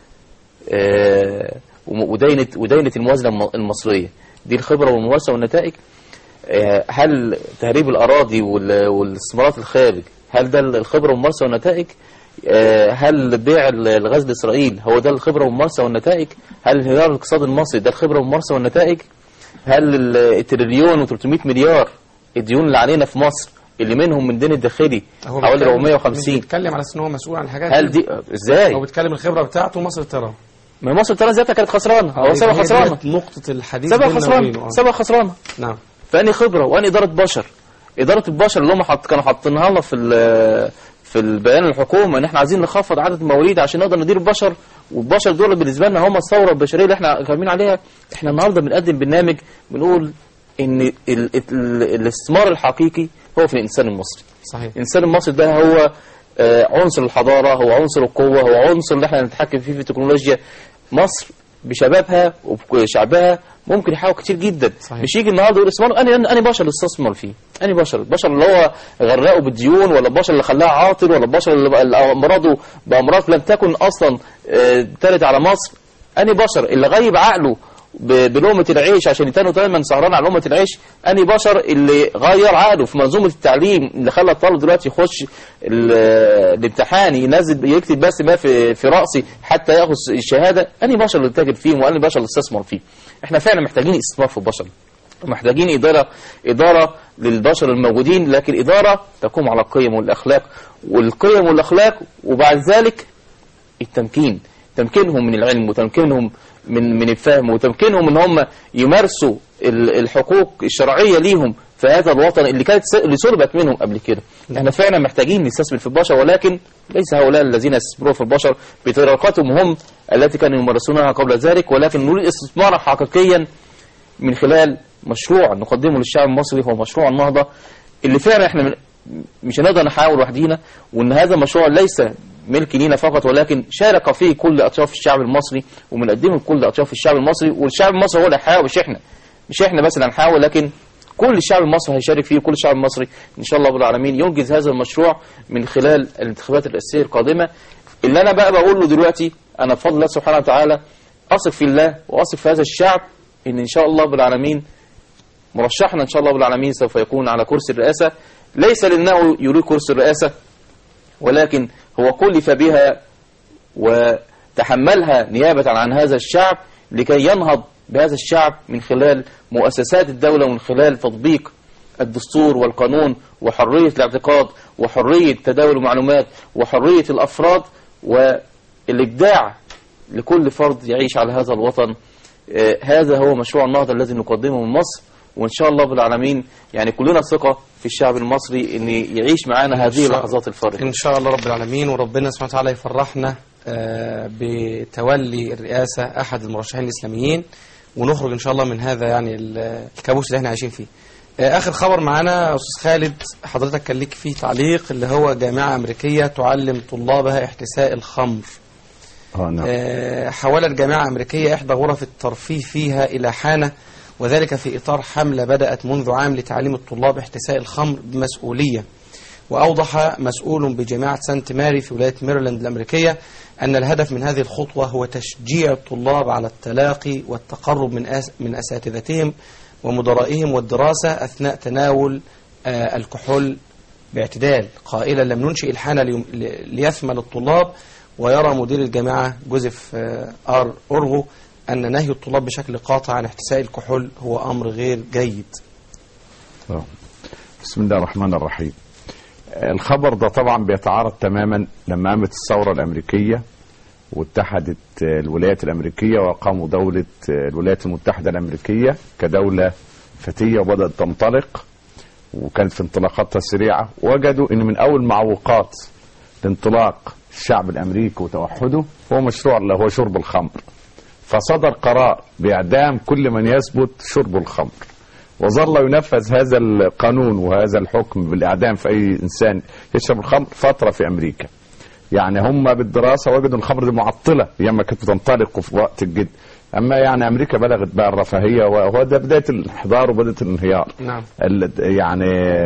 آه، وم- وداينه وداينه الموازنه الم- المصريه دي الخبره والممارسه والنتائج آه، هل تهريب الاراضي وال- والاستثمارات الخارج هل ده الخبره والممارسه والنتائج آه، هل بيع ال- الغاز لاسرائيل هو ده الخبره والممارسه والنتائج هل انهيار الاقتصاد المصري ده الخبره والممارسه والنتائج هل ال- التريليون و300 مليار الديون اللي علينا في مصر اللي منهم من دين الداخلي هو حوالي بيتكلم- مش 450 بيتكلم على اساس ان هو مسؤول عن الحاجات هل دي ازاي هو بيتكلم الخبره بتاعته مصر الطيران ما مصر الطيران ذاتها كانت خسرانه هو سبب هي ديت خسرانه نقطه الحديث سبب بيننا خسرانه وبينه. آه. سبب خسرانه نعم فاني خبره واني اداره بشر اداره البشر اللي هم حط كانوا حاطينها لنا في ال- في البيان الحكومه ان احنا عايزين نخفض عدد المواليد عشان نقدر ندير البشر والبشر دول بالنسبه لنا هم الثوره البشريه اللي احنا قايمين عليها احنا النهارده بنقدم برنامج بنقول ان ال- ال- ال- الاستثمار الحقيقي هو في الانسان المصري صحيح الانسان المصري ده هو آه، عنصر الحضاره هو عنصر القوه هو عنصر اللي احنا نتحكم فيه في التكنولوجيا مصر بشبابها وبشعبها ممكن يحاول كتير جدا صحيح. مش يجي النهارده يقول استثمار انا انا بشر اللي استثمر فيه انا بشر البشر اللي هو غرقه بالديون ولا البشر اللي خلاه عاطل ولا البشر اللي بقى- اللي امراضه بامراض لم تكن اصلا آه، ترد على مصر اني بشر اللي غيب عقله ب- بلقمة العيش عشان يتنوا دايما سهران على لقمة العيش اني بشر اللي غير عقله في منظومة التعليم اللي خلى الطالب دلوقتي يخش ال- الامتحان ينزل يكتب بس ما في في رأسي حتى ياخذ الشهادة اني بشر اللي تاجر فيهم واني بشر اللي استثمر فيه احنا فعلا محتاجين استثمار في البشر محتاجين إدارة إدارة للبشر الموجودين لكن إدارة تقوم على القيم والأخلاق والقيم والأخلاق وبعد ذلك التمكين تمكينهم من العلم وتمكينهم من من الفهم وتمكينهم ان هم يمارسوا ال- الحقوق الشرعيه ليهم في هذا الوطن اللي كانت س- اللي سلبت منهم قبل كده احنا فعلا محتاجين نستثمر في البشر ولكن ليس هؤلاء الذين يستثمرون في البشر بطريقتهم هم التي كانوا يمارسونها قبل ذلك ولكن نريد استثمارا حقيقيا من خلال مشروع نقدمه للشعب المصري هو مشروع النهضة اللي فعلا احنا من- مش هنقدر نحاول وحدينا وان هذا المشروع ليس ملك لينا فقط ولكن شارك فيه كل اطياف الشعب المصري وبنقدمه لكل اطياف الشعب المصري والشعب المصري هو اللي هيحاول مش احنا مش احنا بس اللي هنحاول لكن كل الشعب المصري هيشارك فيه كل الشعب المصري ان شاء الله رب العالمين ينجز هذا المشروع من خلال الانتخابات الرئاسيه القادمه اللي انا بقى بقول له دلوقتي انا بفضل الله سبحانه وتعالى اثق في الله واثق في هذا الشعب ان ان شاء الله رب العالمين مرشحنا ان شاء الله رب العالمين سوف يكون على كرسي الرئاسه ليس لانه يريد كرسي الرئاسه ولكن هو كلف بها وتحملها نيابة عن هذا الشعب لكي ينهض بهذا الشعب من خلال مؤسسات الدولة ومن خلال تطبيق الدستور والقانون وحرية الاعتقاد وحرية تداول المعلومات وحرية الأفراد والإبداع لكل فرد يعيش على هذا الوطن آه، هذا هو مشروع النهضة الذي نقدمه من مصر وإن شاء الله رب العالمين يعني كلنا ثقة في الشعب المصري أن يعيش معنا هذه شاء- اللحظات الفارقة إن شاء الله رب العالمين وربنا سبحانه وتعالى يفرحنا آه، بتولي الرئاسة أحد المرشحين الإسلاميين ونخرج إن شاء الله من هذا يعني ال- الكابوس اللي احنا عايشين فيه آه، آخر خبر معانا يا أستاذ خالد حضرتك كان ليك فيه تعليق اللي هو جامعة أمريكية تعلم طلابها احتساء الخمر اه نعم آه، حولت جامعة أمريكية إحدى غرف الترفيه فيها إلى حانة وذلك في إطار حملة بدأت منذ عام لتعليم الطلاب احتساء الخمر بمسؤولية وأوضح مسؤول بجامعة سانت ماري في ولاية ميرلاند الأمريكية أن الهدف من هذه الخطوة هو تشجيع الطلاب على التلاقي والتقرب من أس من أساتذتهم ومدرائهم والدراسة أثناء تناول آه، الكحول باعتدال قائلا لم ننشئ الحانة ليم- ل- ليثمن الطلاب ويرى مدير الجامعة جوزيف آه، آر أورغو أن نهي الطلاب بشكل قاطع عن احتساء الكحول هو أمر غير جيد آه. بسم الله الرحمن الرحيم الخبر ده طبعا بيتعارض تماما لما قامت الثورة الأمريكية واتحدت الولايات الأمريكية وقاموا دولة الولايات المتحدة الأمريكية كدولة فتية وبدأت تنطلق وكانت في انطلاقاتها سريعة وجدوا أن من أول معوقات لانطلاق الشعب الأمريكي وتوحده هو مشروع اللي هو شرب الخمر فصدر قرار بإعدام كل من يثبت شرب الخمر وظل ينفذ هذا القانون وهذا الحكم بالإعدام في أي إنسان يشرب الخمر فترة في أمريكا يعني هم بالدراسة وجدوا الخمر دي معطلة أيام ما كانت بتنطلق في وقت الجد أما يعني أمريكا بلغت بقى الرفاهية وهو ده بداية الانحدار وبداية الانهيار نعم ال- يعني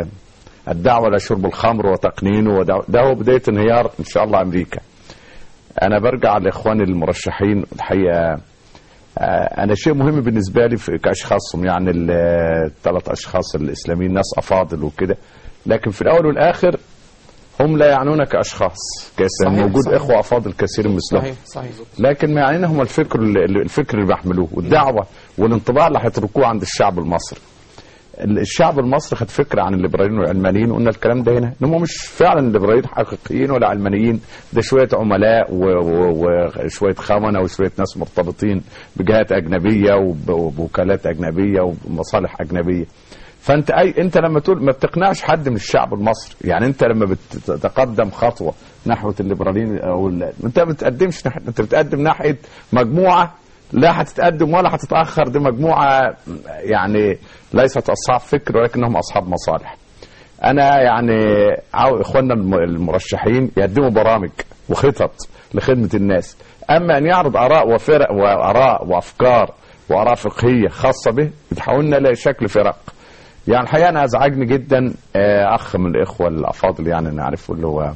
الدعوة لشرب الخمر وتقنينه ودعوة ده هو بداية انهيار إن شاء الله أمريكا أنا برجع لإخواني المرشحين الحقيقة آه، أنا شيء مهم بالنسبة لي في- كأشخاصهم يعني الثلاث أشخاص الإسلاميين ناس أفاضل وكده لكن في الأول والآخر هم لا يعنون كأشخاص كإسلام صحيح، موجود صحيح. إخوة أفاضل كثير مثلهم صحيح صحيح لكن ما يعنينا هم الفكر اللي الفكر اللي بيحملوه والدعوه والانطباع اللي هيتركوه عند الشعب المصري. ال- الشعب المصري خد فكره عن الليبراليين والعلمانيين وقلنا الكلام ده هنا ان هم مش فعلا ليبراليين حقيقيين ولا علمانيين ده شويه عملاء و- و- وشويه خونه وشويه ناس مرتبطين بجهات اجنبيه وب- وبوكالات اجنبيه ومصالح اجنبيه. فانت اي انت لما تقول ما بتقنعش حد من الشعب المصري يعني انت لما بتتقدم خطوه نحو الليبراليين او ال- انت ما بتقدمش ناحيه انت بتقدم ناحيه مجموعه لا هتتقدم ولا هتتاخر دي مجموعه يعني ليست اصحاب فكر ولكنهم اصحاب مصالح انا يعني عاو اخواننا الم- المرشحين يقدموا برامج وخطط لخدمه الناس اما ان يعرض اراء وفرق واراء وافكار واراء فقهيه خاصه به بتحولنا لشكل فرق يعني الحقيقه انا ازعجني جدا آه، اخ من الاخوه الافاضل يعني نعرفه اللي هو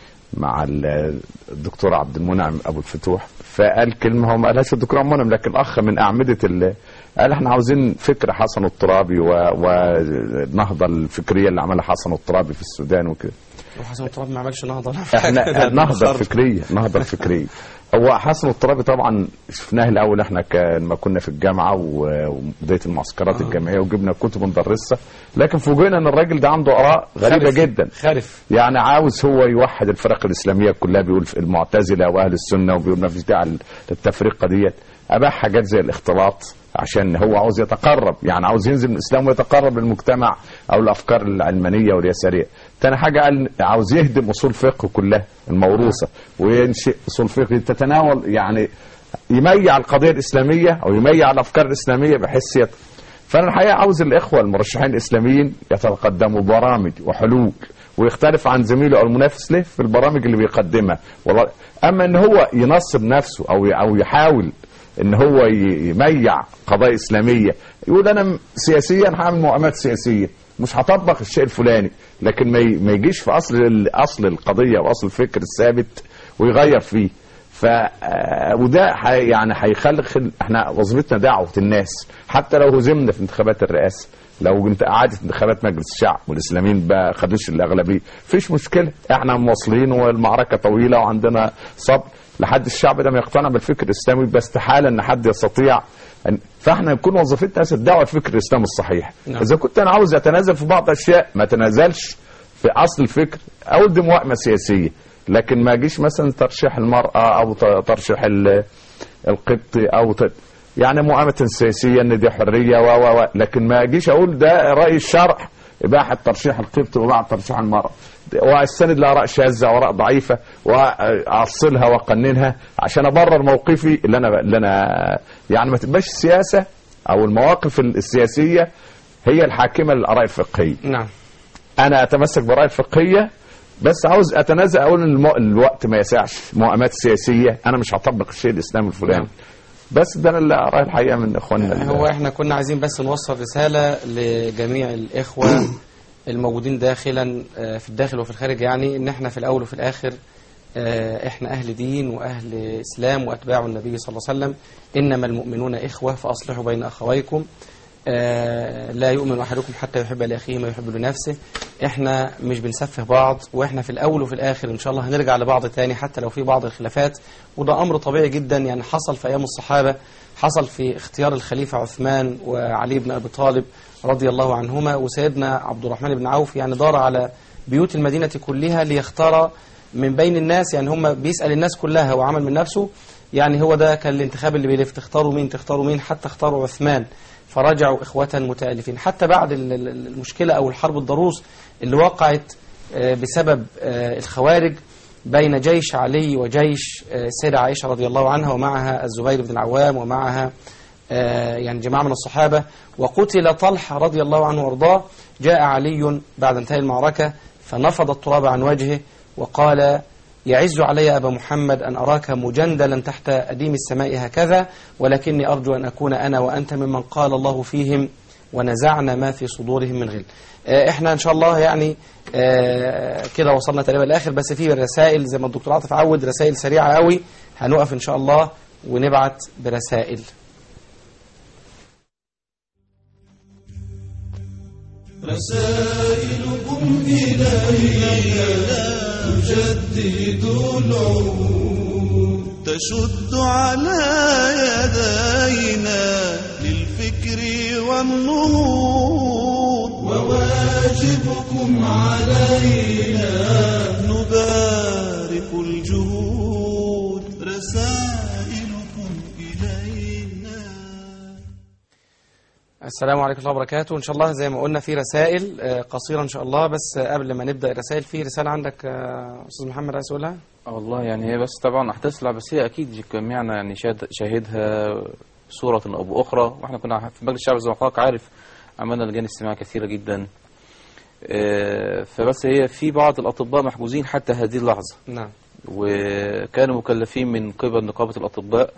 مع ال- الدكتور عبد المنعم ابو الفتوح فقال كلمه هو ما قالهاش الدكتور عبد المنعم لكن اخ من اعمده ال قال احنا عاوزين فكر حسن الترابي و- والنهضه الفكريه اللي عملها حسن الترابي في السودان وكده وحسن التراب ما عملش نهضه احنا النهضه الفكريه النهضه الفكريه هو حسن الترابي طبعا شفناه الاول احنا ك- لما كنا في الجامعه و- وبدايه المعسكرات الجامعيه وجبنا كتب ندرسها لكن فوجئنا ان الراجل ده عنده اراء غريبه خالف. جدا خالف يعني عاوز هو يوحد الفرق الاسلاميه كلها بيقول في المعتزله واهل السنه وبيقول ما فيش داعي للتفرقه ديت اباح حاجات زي الاختلاط عشان هو عاوز يتقرب يعني عاوز ينزل من الاسلام ويتقرب للمجتمع او الافكار العلمانيه واليساريه تاني حاجه قال عاوز يهدم اصول فقه كلها الموروثه وينشئ اصول فقه تتناول يعني يميع القضيه الاسلاميه او يميع الافكار الاسلاميه بحيث يت... فانا الحقيقه عاوز الاخوه المرشحين الاسلاميين يتقدموا برامج وحلول ويختلف عن زميله او المنافس له في البرامج اللي بيقدمها والله اما ان هو ينصب نفسه او او يحاول ان هو ي- يميع قضايا اسلاميه يقول انا م- سياسيا هعمل مؤامرات سياسيه مش هطبق الشيء الفلاني لكن ما ي- ما يجيش في اصل ال- اصل القضيه واصل الفكر الثابت ويغير فيه ف آه، وده حي يعني هيخلق خل- احنا وظيفتنا دعوه الناس حتى لو هزمنا في انتخابات الرئاسه لو انت قعدت انتخابات مجلس الشعب والاسلاميين ما خدوش الاغلبيه فيش مشكله احنا مواصلين والمعركه طويله وعندنا صبر لحد الشعب ده ما يقتنع بالفكر الاسلامي يبقى استحاله ان حد يستطيع أن فاحنا نكون وظيفتنا بس الدعوه الفكر الاسلامي الصحيح نعم. اذا كنت انا عاوز اتنازل في بعض الاشياء ما تنازلش في اصل الفكر او دي موائمه سياسيه لكن ما اجيش مثلا ترشيح المراه او ت- ترشيح ال- القبطي او ت... يعني مؤامة سياسية ان دي حرية و و و لكن ما اجيش اقول ده رأي الشرع اباحة ترشيح القبطي وبعد ترشيح المرأة واستند لاراء شاذة واراء ضعيفة واصلها واقننها عشان ابرر موقفي اللي انا اللي انا يعني ما تبقاش السياسة او المواقف السياسية هي الحاكمة للاراء الفقهية نعم انا اتمسك برايي الفقهيه بس عاوز اتنازل اقول ان المو... الوقت ما يسعش مؤامات سياسيه انا مش هطبق الشيء الاسلامي الفلاني بس ده انا اللي اراه الحقيقه من اخواننا هو احنا كنا عايزين بس نوصل رسالة لجميع الإخوة الموجودين داخلا آه، في الداخل وفي الخارج يعني ان احنا في الأول وفي الآخر آه، احنا أهل دين وأهل إسلام وأتباع النبي صلى الله عليه وسلم إنما المؤمنون إخوة فأصلحوا بين أخويكم آه، لا يؤمن أحدكم حتى يحب لأخيه ما يحب لنفسه احنا مش بنسفه بعض واحنا في الأول وفي الآخر إن شاء الله هنرجع لبعض تاني حتى لو في بعض الخلافات وده أمر طبيعي جدا يعني حصل في أيام الصحابة حصل في اختيار الخليفة عثمان وعلي بن أبي طالب رضي الله عنهما وسيدنا عبد الرحمن بن عوف يعني دار على بيوت المدينة كلها ليختار من بين الناس يعني هم بيسأل الناس كلها وعمل من نفسه يعني هو ده كان الانتخاب اللي بيلف تختاروا مين تختاروا مين حتى اختاروا عثمان فرجعوا إخوة متألفين حتى بعد ال- ال- المشكلة أو الحرب الضروس اللي وقعت آه، بسبب آه، الخوارج بين جيش علي وجيش آه، السيدة عائشة رضي الله عنها ومعها الزبير بن العوام ومعها آه، يعني جماعة من الصحابة وقتل طلحة رضي الله عنه وارضاه جاء علي بعد انتهاء المعركة فنفض التراب عن وجهه وقال يعز علي أبا محمد أن أراك مجندلا تحت أديم السماء هكذا ولكني أرجو أن أكون أنا وأنت ممن قال الله فيهم ونزعنا ما في صدورهم من غل آه، احنا ان شاء الله يعني آه، كده وصلنا تقريبا الاخر بس في رسائل زي ما الدكتور عاطف عود رسائل سريعه قوي هنقف ان شاء الله ونبعت برسائل رسائلكم إلينا تجدد العهود تشد على يدينا للفكر والنهوض وواجبكم علينا نبارك الجهود رسائلكم إلينا السلام عليكم ورحمه الله وبركاته ان شاء الله زي ما قلنا في رسائل آه، قصيره ان شاء الله بس آه، قبل ما نبدا الرسائل في رساله عندك آه، استاذ محمد عايز تقولها والله يعني هي بس طبعا هتسلع بس هي اكيد جميعنا يعني شاهد شاهدها صورة او باخرى واحنا كنا في مجلس الشعب زي ما حضرتك عارف عملنا لجان استماع كثيرة جدا آه، فبس هي في بعض الاطباء محجوزين حتى هذه اللحظة نعم وكانوا مكلفين من قبل نقابة الاطباء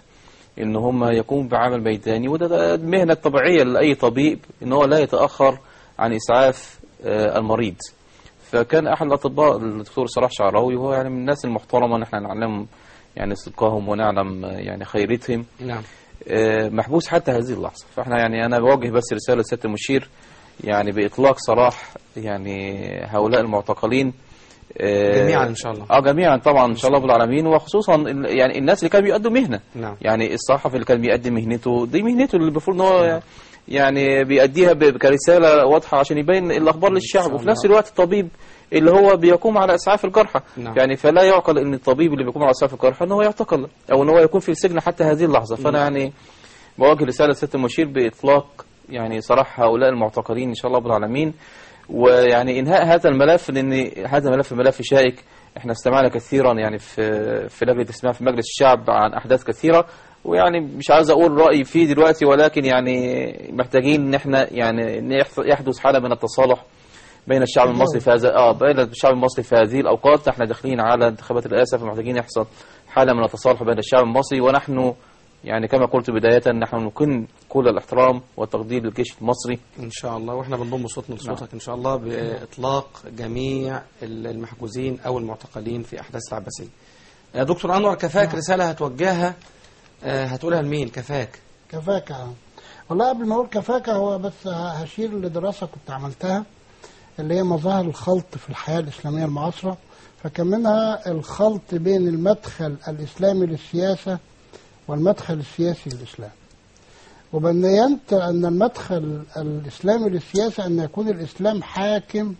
ان هم يقوموا بعمل ميداني وده ده المهنه الطبيعيه لاي طبيب ان هو لا يتاخر عن اسعاف آه، المريض فكان احد الاطباء الدكتور صلاح شعراوي وهو يعني من الناس المحترمه ان احنا نعلم يعني صدقهم ونعلم آه، يعني خيرتهم نعم آه، محبوس حتى هذه اللحظة فاحنا يعني أنا بوجه بس رسالة لسيادة المشير يعني بإطلاق سراح يعني هؤلاء المعتقلين آه، جميعا إن شاء الله. اه جميعا طبعا ان شاء الله رب العالمين وخصوصا ال- يعني الناس اللي كانوا بيأدوا مهنة نعم يعني الصحفي اللي كان بيقدم مهنته دي مهنته اللي المفروض ان هو يعني بيأديها ب- كرسالة واضحة عشان يبين الأخبار للشعب وفي نفس الوقت الطبيب اللي هو بيقوم على إسعاف الجرحى نعم. يعني فلا يعقل ان الطبيب اللي بيقوم على إسعاف الجرحى ان هو يعتقل او ان هو يكون في السجن حتى هذه اللحظة فأنا نعم. يعني بوجه رسالة سيادة المشير بإطلاق يعني صراح هؤلاء المعتقلين إن شاء الله رب العالمين ويعني إنهاء هذا الملف لأن هذا ملف ملف شائك احنا استمعنا كثيرا يعني في في لجنة الاستماع في مجلس الشعب عن أحداث كثيرة ويعني مش عايز أقول رأيي فيه دلوقتي ولكن يعني محتاجين إن احنا يعني إن يحص- يحدث حالة من التصالح بين الشعب المصري في هذا اه بين الشعب المصري في هذه الاوقات احنا داخلين على انتخابات الرئاسه فمحتاجين يحصل حاله من التصالح بين الشعب المصري ونحن يعني كما قلت بدايه نحن نكن كل الاحترام والتقدير للجيش المصري ان شاء الله واحنا بنضم صوتنا لصوتك ان شاء الله باطلاق جميع المحجوزين او المعتقلين في احداث العباسيه يا دكتور انور كفاك رساله هتوجهها آه، هتقولها لمين كفاك كفاك آه. والله قبل ما اقول كفاك هو بس هشير لدراسه كنت عملتها اللي هي مظاهر الخلط في الحياه الاسلاميه المعاصره فكان منها الخلط بين المدخل الاسلامي للسياسه والمدخل السياسي للاسلام وبينت ان المدخل الاسلامي للسياسه ان يكون الاسلام حاكم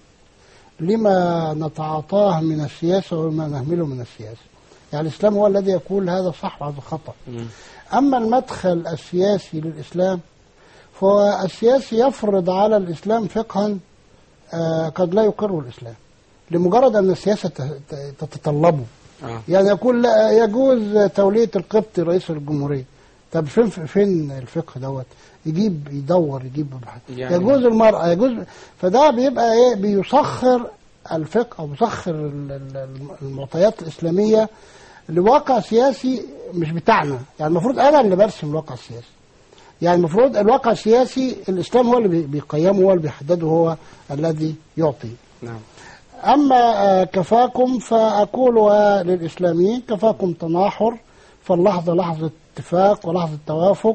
لما نتعاطاه من السياسه وما نهمله من السياسه يعني الاسلام هو الذي يقول هذا صح وهذا خطأ أما المدخل السياسي للإسلام فهو السياسي يفرض على الإسلام فقها آه، قد لا يقره الإسلام لمجرد أن السياسة ت- ت- تتطلبه آه. يعني يقول لا يجوز تولية القبطي رئيس الجمهورية طب فين فين الفقه دوت يجيب يدور يجيب يبحث يعني- يجوز المرأة يجوز فده بيبقى ايه بيسخر الفقه او بيسخر ال- ال- المعطيات الإسلامية لواقع سياسي مش بتاعنا يعني المفروض انا اللي برسم الواقع السياسي يعني المفروض الواقع السياسي الاسلام هو اللي بي- بيقيمه هو اللي بيحدده هو الذي يعطي نعم اما آه، كفاكم فاقول للاسلاميين كفاكم تناحر فاللحظه لحظه اتفاق ولحظه توافق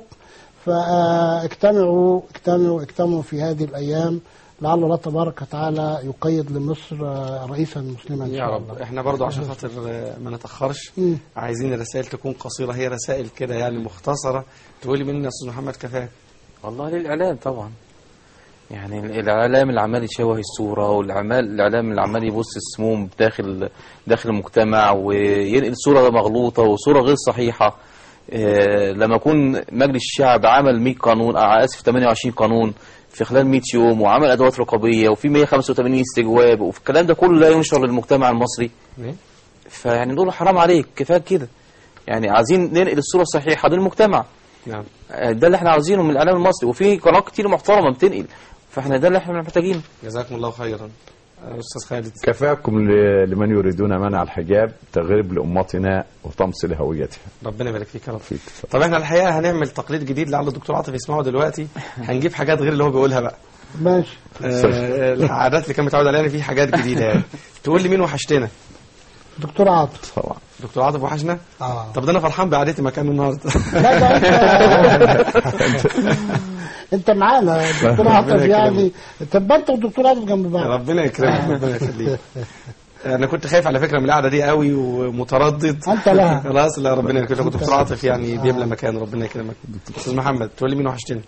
فاجتمعوا اجتمعوا اجتمعوا في هذه الايام لعل الله تبارك وتعالى يقيد لمصر آه، رئيسا مسلما ان يا شاء رب الله احنا برضو عشان خاطر آه، ما نتاخرش مم. عايزين الرسائل تكون قصيره هي رسائل كده يعني مختصره تقولي مني يا استاذ محمد كفاك والله للإعلام طبعا يعني الإعلام اللي عمال يشوه الصورة والإعلام الإعلام اللي عمال يبص السموم داخل داخل المجتمع وينقل صورة مغلوطة وصورة غير صحيحة آه، لما يكون مجلس الشعب عمل 100 قانون آه، آسف 28 قانون في خلال 100 يوم وعمل أدوات رقابية وفي 185 استجواب وفي الكلام ده كله لا ينشر للمجتمع المصري فيعني نقول له حرام عليك كفايه كده يعني عايزين ننقل الصورة الصحيحة للمجتمع نعم ده اللي احنا عاوزينه من الاعلام المصري وفي قنوات كتير محترمه بتنقل فاحنا ده اللي احنا محتاجينه جزاكم الله خيرا آه، استاذ خالد كفاكم ل- لمن يريدون منع الحجاب تغريب لأمتنا وطمس لهويتها ربنا يبارك فيك يا رب طب احنا الحقيقه هنعمل تقليد جديد لعل الدكتور عاطف يسمعه دلوقتي هنجيب حاجات غير اللي هو بيقولها بقى ماشي آه، العادات اللي كان متعود عليها يعني في حاجات جديده يعني تقول لي مين وحشتنا دكتور عاطف طبعا دكتور عاطف وحشنا اه طب ده انا فرحان بقعدتي مكانه النهارده لا ده انت انت معانا دكتور ربنا عاطف يكرمك. يعني طب انت والدكتور عاطف جنب بعض ربنا يكرمك ربنا يخليك انا كنت خايف على فكره من القعده دي قوي ومتردد انت لها خلاص لا ربنا يكرمك دكتور عاطف يعني بيملى مكان ربنا يكرمك استاذ محمد تقول لي مين وحشتني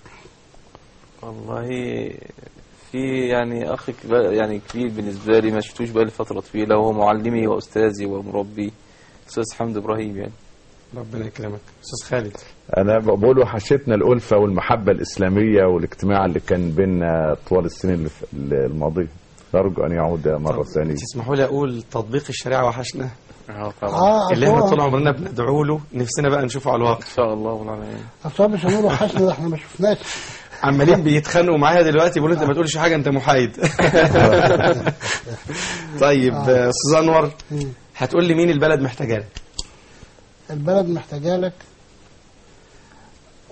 والله في يعني اخ كبا- يعني كبير بالنسبه لي ما شفتوش بقالي فتره طويله وهو معلمي واستاذي ومربي استاذ حمد ابراهيم يعني ربنا يكرمك استاذ خالد أنا بقول وحشتنا الألفة والمحبة الإسلامية والاجتماع اللي كان بيننا طوال السنين اللي ف- الماضية نرجو أن يعود مرة ثانية تسمحوا لي اقول تطبيق الشريعه وحشنا اه آه، اللي احنا أصل هو- طول عمرنا بندعو له نفسنا بقى نشوفه على الواقع ان شاء الله والعالمين اصل هو مش هنقول وحشنا ده احنا ما شفناش عمالين بيتخانقوا معايا دلوقتي بيقولوا انت ما تقولش حاجه انت محايد طيب آه، استاذ انور هتقول لي مين البلد محتاجاه البلد محتاجه لك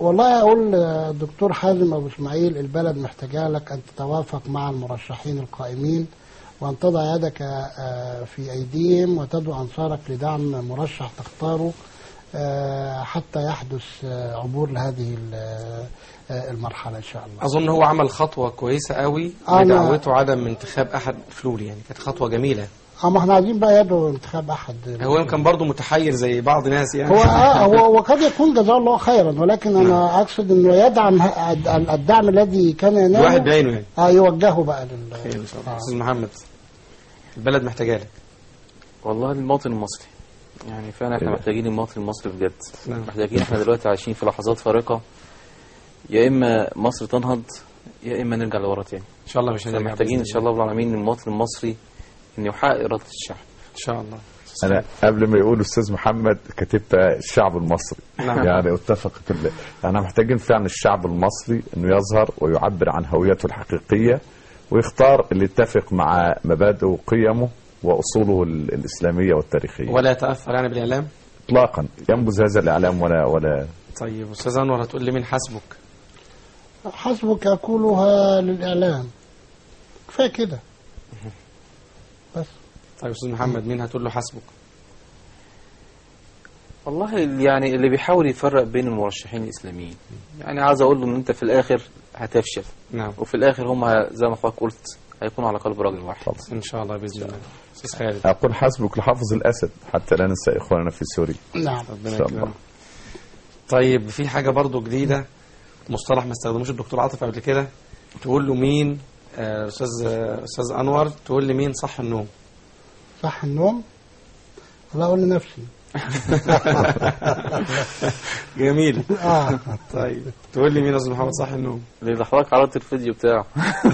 والله أقول الدكتور حازم أبو إسماعيل البلد محتاجة لك أن تتوافق مع المرشحين القائمين وأن تضع يدك آه، في أيديهم وتدعو أنصارك لدعم مرشح تختاره آه، حتى يحدث آه، عبور لهذه ال- آه، المرحلة إن شاء الله اظن هو عمل خطوه كويسه قوي أنا- بدعوته عدم انتخاب احد فلول يعني كانت خطوه جميله اه ما احنا عايزين بقى يدعو انتخاب أحد هو يمكن برضه متحير زي بعض ناس يعني هو آه هو وقد يكون جزاه الله خيرا ولكن انا اقصد انه يدعم ه- الد- الدعم الذي كان ينال الواحد بعينه يعني اه يوجهه بقى لل خير ان شاء الله استاذ محمد البلد محتاجه لك والله المواطن المصري يعني فعلا احنا إيه. محتاجين المواطن المصري بجد نعم. محتاجين احنا دلوقتي عايشين في لحظات فارقة يا اما مصر تنهض يا اما نرجع لورا تاني ان شاء الله مش هنرجع محتاجين ان بإذن شاء الله رب العالمين المواطن المصري انه يحقق اراده الشعب ان شاء الله انا قبل ما يقول استاذ محمد كتبت الشعب المصري نعم. يعني اتفقت ال- احنا محتاجين فعلا الشعب المصري انه يظهر ويعبر عن هويته الحقيقيه ويختار اللي يتفق مع مبادئه وقيمه واصوله ال- الاسلاميه والتاريخيه ولا يتاثر يعني بالاعلام اطلاقا ينبذ هذا الاعلام ولا ولا طيب استاذ انور هتقول لي مين حسبك حسبك اقولها للاعلام كفايه كده بس طيب استاذ محمد مين هتقول له حسبك والله اللي- يعني اللي بيحاول يفرق بين المرشحين الاسلاميين يعني عايز اقول له ان انت في الاخر هتفشل نعم وفي الاخر هم ه- زي ما حضرتك قلت هيكونوا على قلب راجل واحد ان شاء الله باذن الله استاذ خالد اقول حسبك لحافظ الاسد حتى لا ننسى اخواننا في سوريا نعم ربنا إن شاء الله. يكرمك طيب في حاجه برضو جديده مصطلح ما استخدموش الدكتور عاطف قبل كده تقول له مين آه، استاذ آه، استاذ انور تقول لي مين صح النوم صح النوم والله اقول لنفسي جميل اه طيب تقول لي مين يا استاذ محمد صح النوم اللي حضرتك عرضت الفيديو بتاعه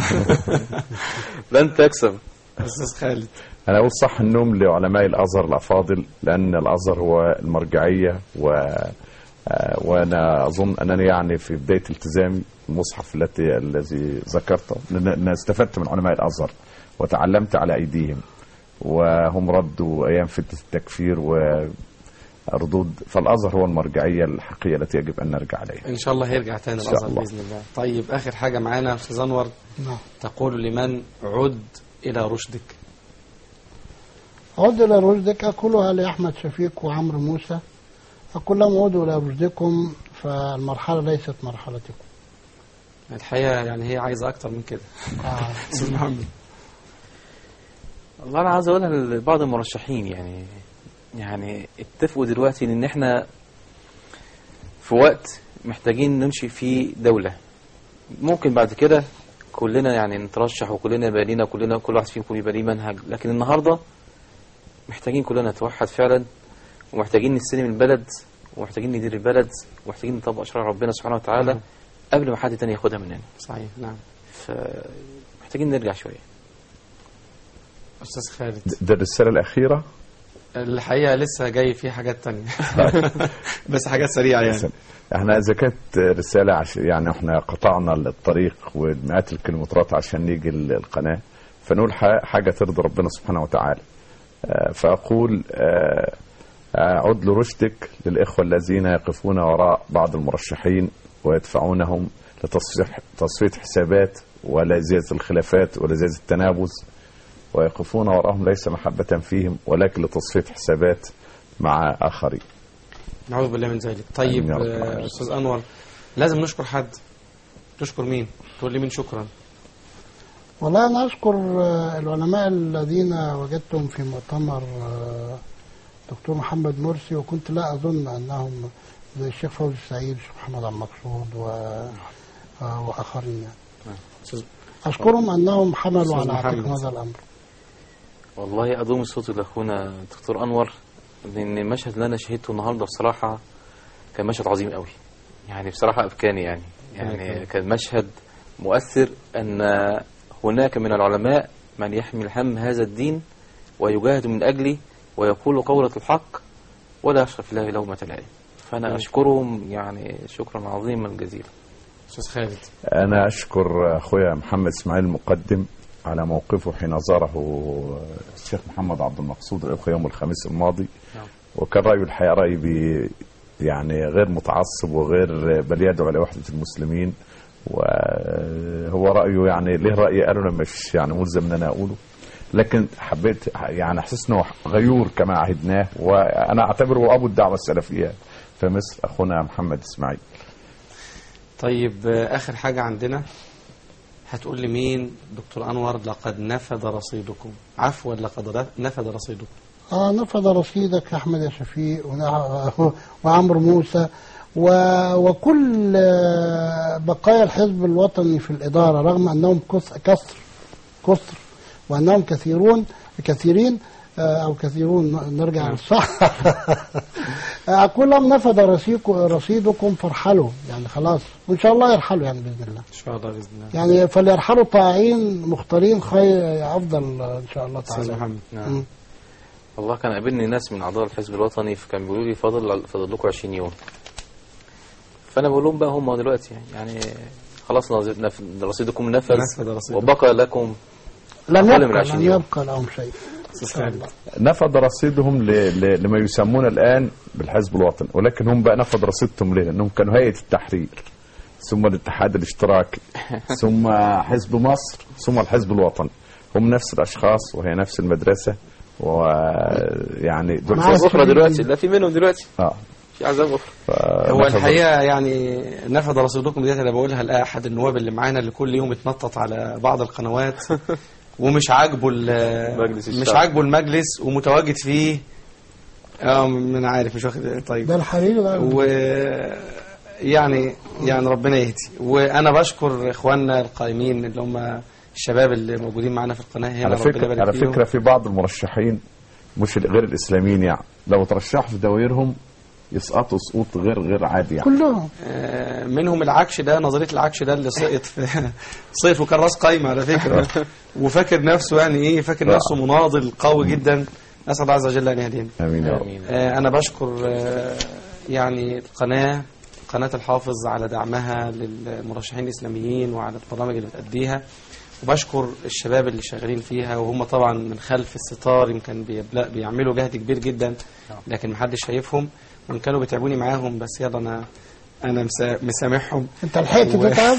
لن تكسب استاذ خالد انا اقول صح النوم لعلماء الازهر الافاضل لان الازهر هو المرجعيه و آه، وانا اظن انني يعني في بدايه التزامي المصحف التي الذي ذكرته لأن أنا استفدت من علماء الازهر وتعلمت على ايديهم وهم ردوا ايام فتنه التكفير وردود فالازهر هو المرجعيه الحقيقيه التي يجب ان نرجع اليها ان شاء الله هيرجع تاني إن شاء الازهر الله. باذن الله طيب اخر حاجه معانا يا استاذ انور نعم تقول لمن عد الى رشدك عد إلى رشدك أقولها لأحمد شفيق وعمرو موسى أقول لهم عودوا إلى رشدكم فالمرحلة ليست مرحلتكم الحقيقه يعني هي عايزه اكتر من كده آه. استاذ محمد والله انا عايز اقولها لبعض المرشحين يعني يعني اتفقوا دلوقتي ان احنا في وقت محتاجين نمشي فيه دولة ممكن بعد كده كلنا يعني نترشح وكلنا يبقى لينا كلنا كل واحد فيكم يبقى ليه منهج لكن النهارده محتاجين كلنا نتوحد فعلا ومحتاجين نستلم البلد ومحتاجين ندير البلد ومحتاجين نطبق شرع ربنا سبحانه وتعالى قبل ما حد تاني ياخدها مننا صحيح نعم فمحتاجين نرجع شويه استاذ خالد ده الرساله الاخيره الحقيقه لسه جاي في حاجات تانية بس حاجات سريعه يعني احنا اذا كانت رساله عش... يعني احنا قطعنا الطريق ومئات الكيلومترات عشان نيجي ال- القناه فنقول ح- حاجه ترضي ربنا سبحانه وتعالى آه، فاقول آه، آه، عد لرشدك للاخوه الذين يقفون وراء بعض المرشحين ويدفعونهم لتصفيح تصفيه حسابات ولا زياده الخلافات ولا زياده التنابز ويقفون وراءهم ليس محبه فيهم ولكن لتصفيه حسابات مع اخرين نعوذ بالله من ذلك طيب آمين يا رب آه، العالمين. استاذ انور لازم نشكر حد تشكر مين تقول لي مين شكرا والله أنا أشكر آه، العلماء الذين وجدتهم في مؤتمر آه، دكتور محمد مرسي وكنت لا أظن أنهم زي الشيخ فوزي السعيد الشيخ محمد عبد المقصود و... آه، وآخرين يعني أشكرهم أنهم حملوا أستاذ على عاتقهم محمد. هذا الأمر والله أضم صوتي لأخونا دكتور أنور لأن المشهد اللي أنا شهدته النهاردة بصراحة كان مشهد عظيم قوي يعني بصراحة أبكاني يعني يعني كان مشهد مؤثر أن هناك من العلماء من يحمل هم هذا الدين ويجاهد من أجله ويقول قولة الحق ولا يشرف في الله لومة لائم فأنا أشكرهم يعني شكرا عظيما جزيلا استاذ خالد أنا أشكر أخويا محمد إسماعيل المقدم على موقفه حين زاره الشيخ محمد عبد المقصود الأخوة يوم الخميس الماضي نعم. وكان رأيه الحقيقة رأي بي يعني غير متعصب وغير بل يدعو لوحدة المسلمين وهو رأيه يعني ليه رأي قالوا أنا مش يعني ملزم ان انا اقوله لكن حبيت يعني احسس انه غيور كما عهدناه وانا اعتبره ابو الدعوه السلفيه في مصر اخونا محمد اسماعيل طيب آه، آخر حاجة عندنا هتقول لي مين دكتور أنور لقد نفذ رصيدكم عفوا لقد ر- نفذ رصيدكم آه نفذ رصيدك يا أحمد يا شفيق ونع- وعمرو موسى و... وكل آه، بقايا الحزب الوطني في الإدارة رغم أنهم كس- كسر كسر وأنهم كثيرون كثيرين آه، أو كثيرون ن- نرجع للصح آه، كلهم نفذ رصيدكم رصيدكم فارحلوا يعني خلاص وإن شاء الله يرحلوا يعني بإذن الله إن شاء الله بإذن الله يعني فليرحلوا طائعين مختارين خير أفضل آه، إن شاء الله أستاذ تعالى محمد نعم والله كان قابلني ناس من اعضاء الحزب الوطني فكان بيقولوا لي فاضل فاضل لكم 20 يوم فانا بقول لهم بقى هم دلوقتي يعني خلاص نز- نف- رصيدكم نفذ نفذ رصيدكم. وبقى لكم لن أقل من يبقى 20 لن يوم يبقى لهم شيء إن شاء الله نفذ رصيدهم ل... ل... لما يسمون الان بالحزب الوطني ولكن هم بقى نفذ رصيدهم ليه؟ لانهم كانوا هيئه التحرير ثم الاتحاد الاشتراكي ثم حزب مصر ثم الحزب الوطني هم نفس الاشخاص وهي نفس المدرسه ويعني دول في اخرى دلوقتي لا في منهم دلوقتي اه في عذاب اخرى هو الحقيقة يعني نفذ رصيدكم ديت أنا بقولها لأحد النواب اللي معانا اللي كل يوم يتنطط على بعض القنوات ومش عاجبه ال- مجلس مش الشعب. عاجبه المجلس ومتواجد فيه اه من عارف مش واخد طيب ده الحريري بقى و يعني يعني ربنا يهدي وانا بشكر اخواننا القائمين اللي هم الشباب اللي موجودين معانا في القناه هنا على ربنا فكره يبارك على فيهم. فكره في بعض المرشحين مش غير الاسلاميين يعني لو ترشحوا في دوائرهم يسقطوا سقوط غير غير عادي يعني كلهم آه، منهم العكش ده نظريه العكش ده اللي سقط في سقط وكان راس قايمه على فكره وفاكر نفسه يعني ايه فاكر نفسه مناضل قوي جدا اسال الله عز وجل ان يهدينا امين يا رب آه، انا بشكر آه، يعني القناه قناه الحافظ على دعمها للمرشحين الاسلاميين وعلى البرامج اللي بتأديها وبشكر الشباب اللي شغالين فيها وهم طبعا من خلف الستار يمكن بيبلغ- بيعملوا جهد كبير جدا لكن محدش شايفهم وان كانوا بيتعبوني معاهم بس يلا انا انا مسا- مسامحهم انت لحقت و- تتعب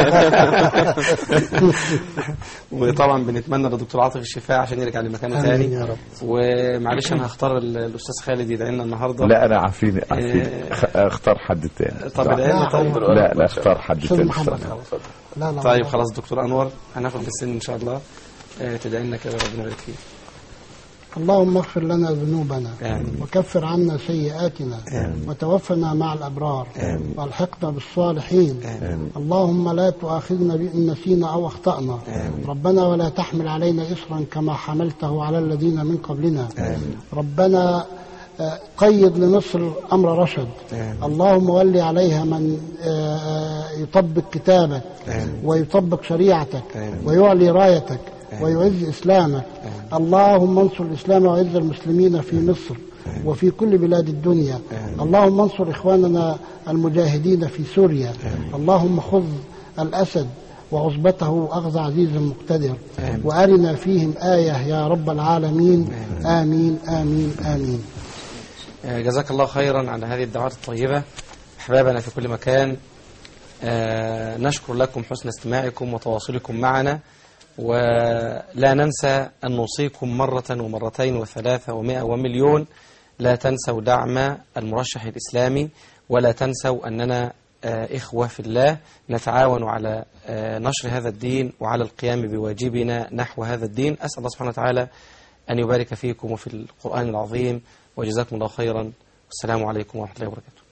وطبعا بنتمنى للدكتور عاطف الشفاء عشان يرجع لمكانه آمين تاني يا رب. ومعلش انا هختار ال- الاستاذ خالد يدعي لنا النهارده لا انا عارفين عارفين آه، خ- اختار حد تاني طب ادعي لنا طيب لا لا اختار حد أستاذ تاني محمد اختار. خلاص. لا لا طيب خلاص دكتور انور هناخد بالسن ان شاء الله آه، تدعي لنا كده ربنا يبارك فيك اللهم اغفر لنا ذنوبنا آمين. وكفر عنا سيئاتنا وتوفنا مع الأبرار والحقنا بالصالحين اللهم لا تؤاخذنا بإن نسينا أو أخطأنا ربنا ولا تحمل علينا إصرا كما حملته على الذين من قبلنا ربنا آه، قيد لمصر أمر رشد اللهم ولي عليها من آه، يطبق كتابك ويطبق شريعتك ويعلي رايتك ويعز إسلامك اللهم انصر الإسلام وعز المسلمين في مصر وفي كل بلاد الدنيا اللهم انصر إخواننا المجاهدين في سوريا اللهم خذ الأسد وعصبته أخذ عزيز مقتدر وأرنا فيهم آية يا رب العالمين آمين آمين آمين آه، جزاك الله خيرا على هذه الدعوات الطيبة أحبابنا في كل مكان آه، نشكر لكم حسن استماعكم وتواصلكم معنا ولا ننسى أن نوصيكم مرة ومرتين وثلاثة ومائة ومليون لا تنسوا دعم المرشح الإسلامي ولا تنسوا أننا آه، إخوة في الله نتعاون على آه، نشر هذا الدين وعلى القيام بواجبنا نحو هذا الدين أسأل الله سبحانه وتعالى أن يبارك فيكم وفي القرآن العظيم وجزاكم الله خيرا والسلام عليكم ورحمة الله وبركاته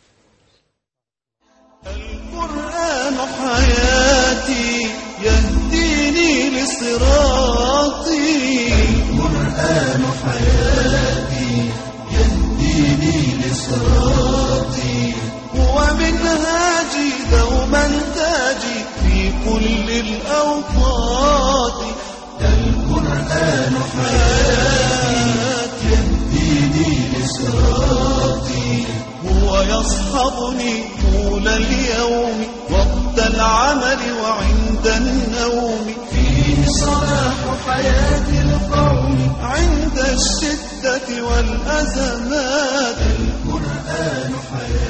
القرآن حياتي يهديني لصراطي القرآن حياتي يهديني لصراطي هو منهاجي دوما تاجي في كل الأوقات القرآن حياتي يهديني لصراطي هو يصحبني طول اليوم وقت العمل وعند النوم فيه صلاح حياة القوم عند الشدة والأزمات القرآن حياة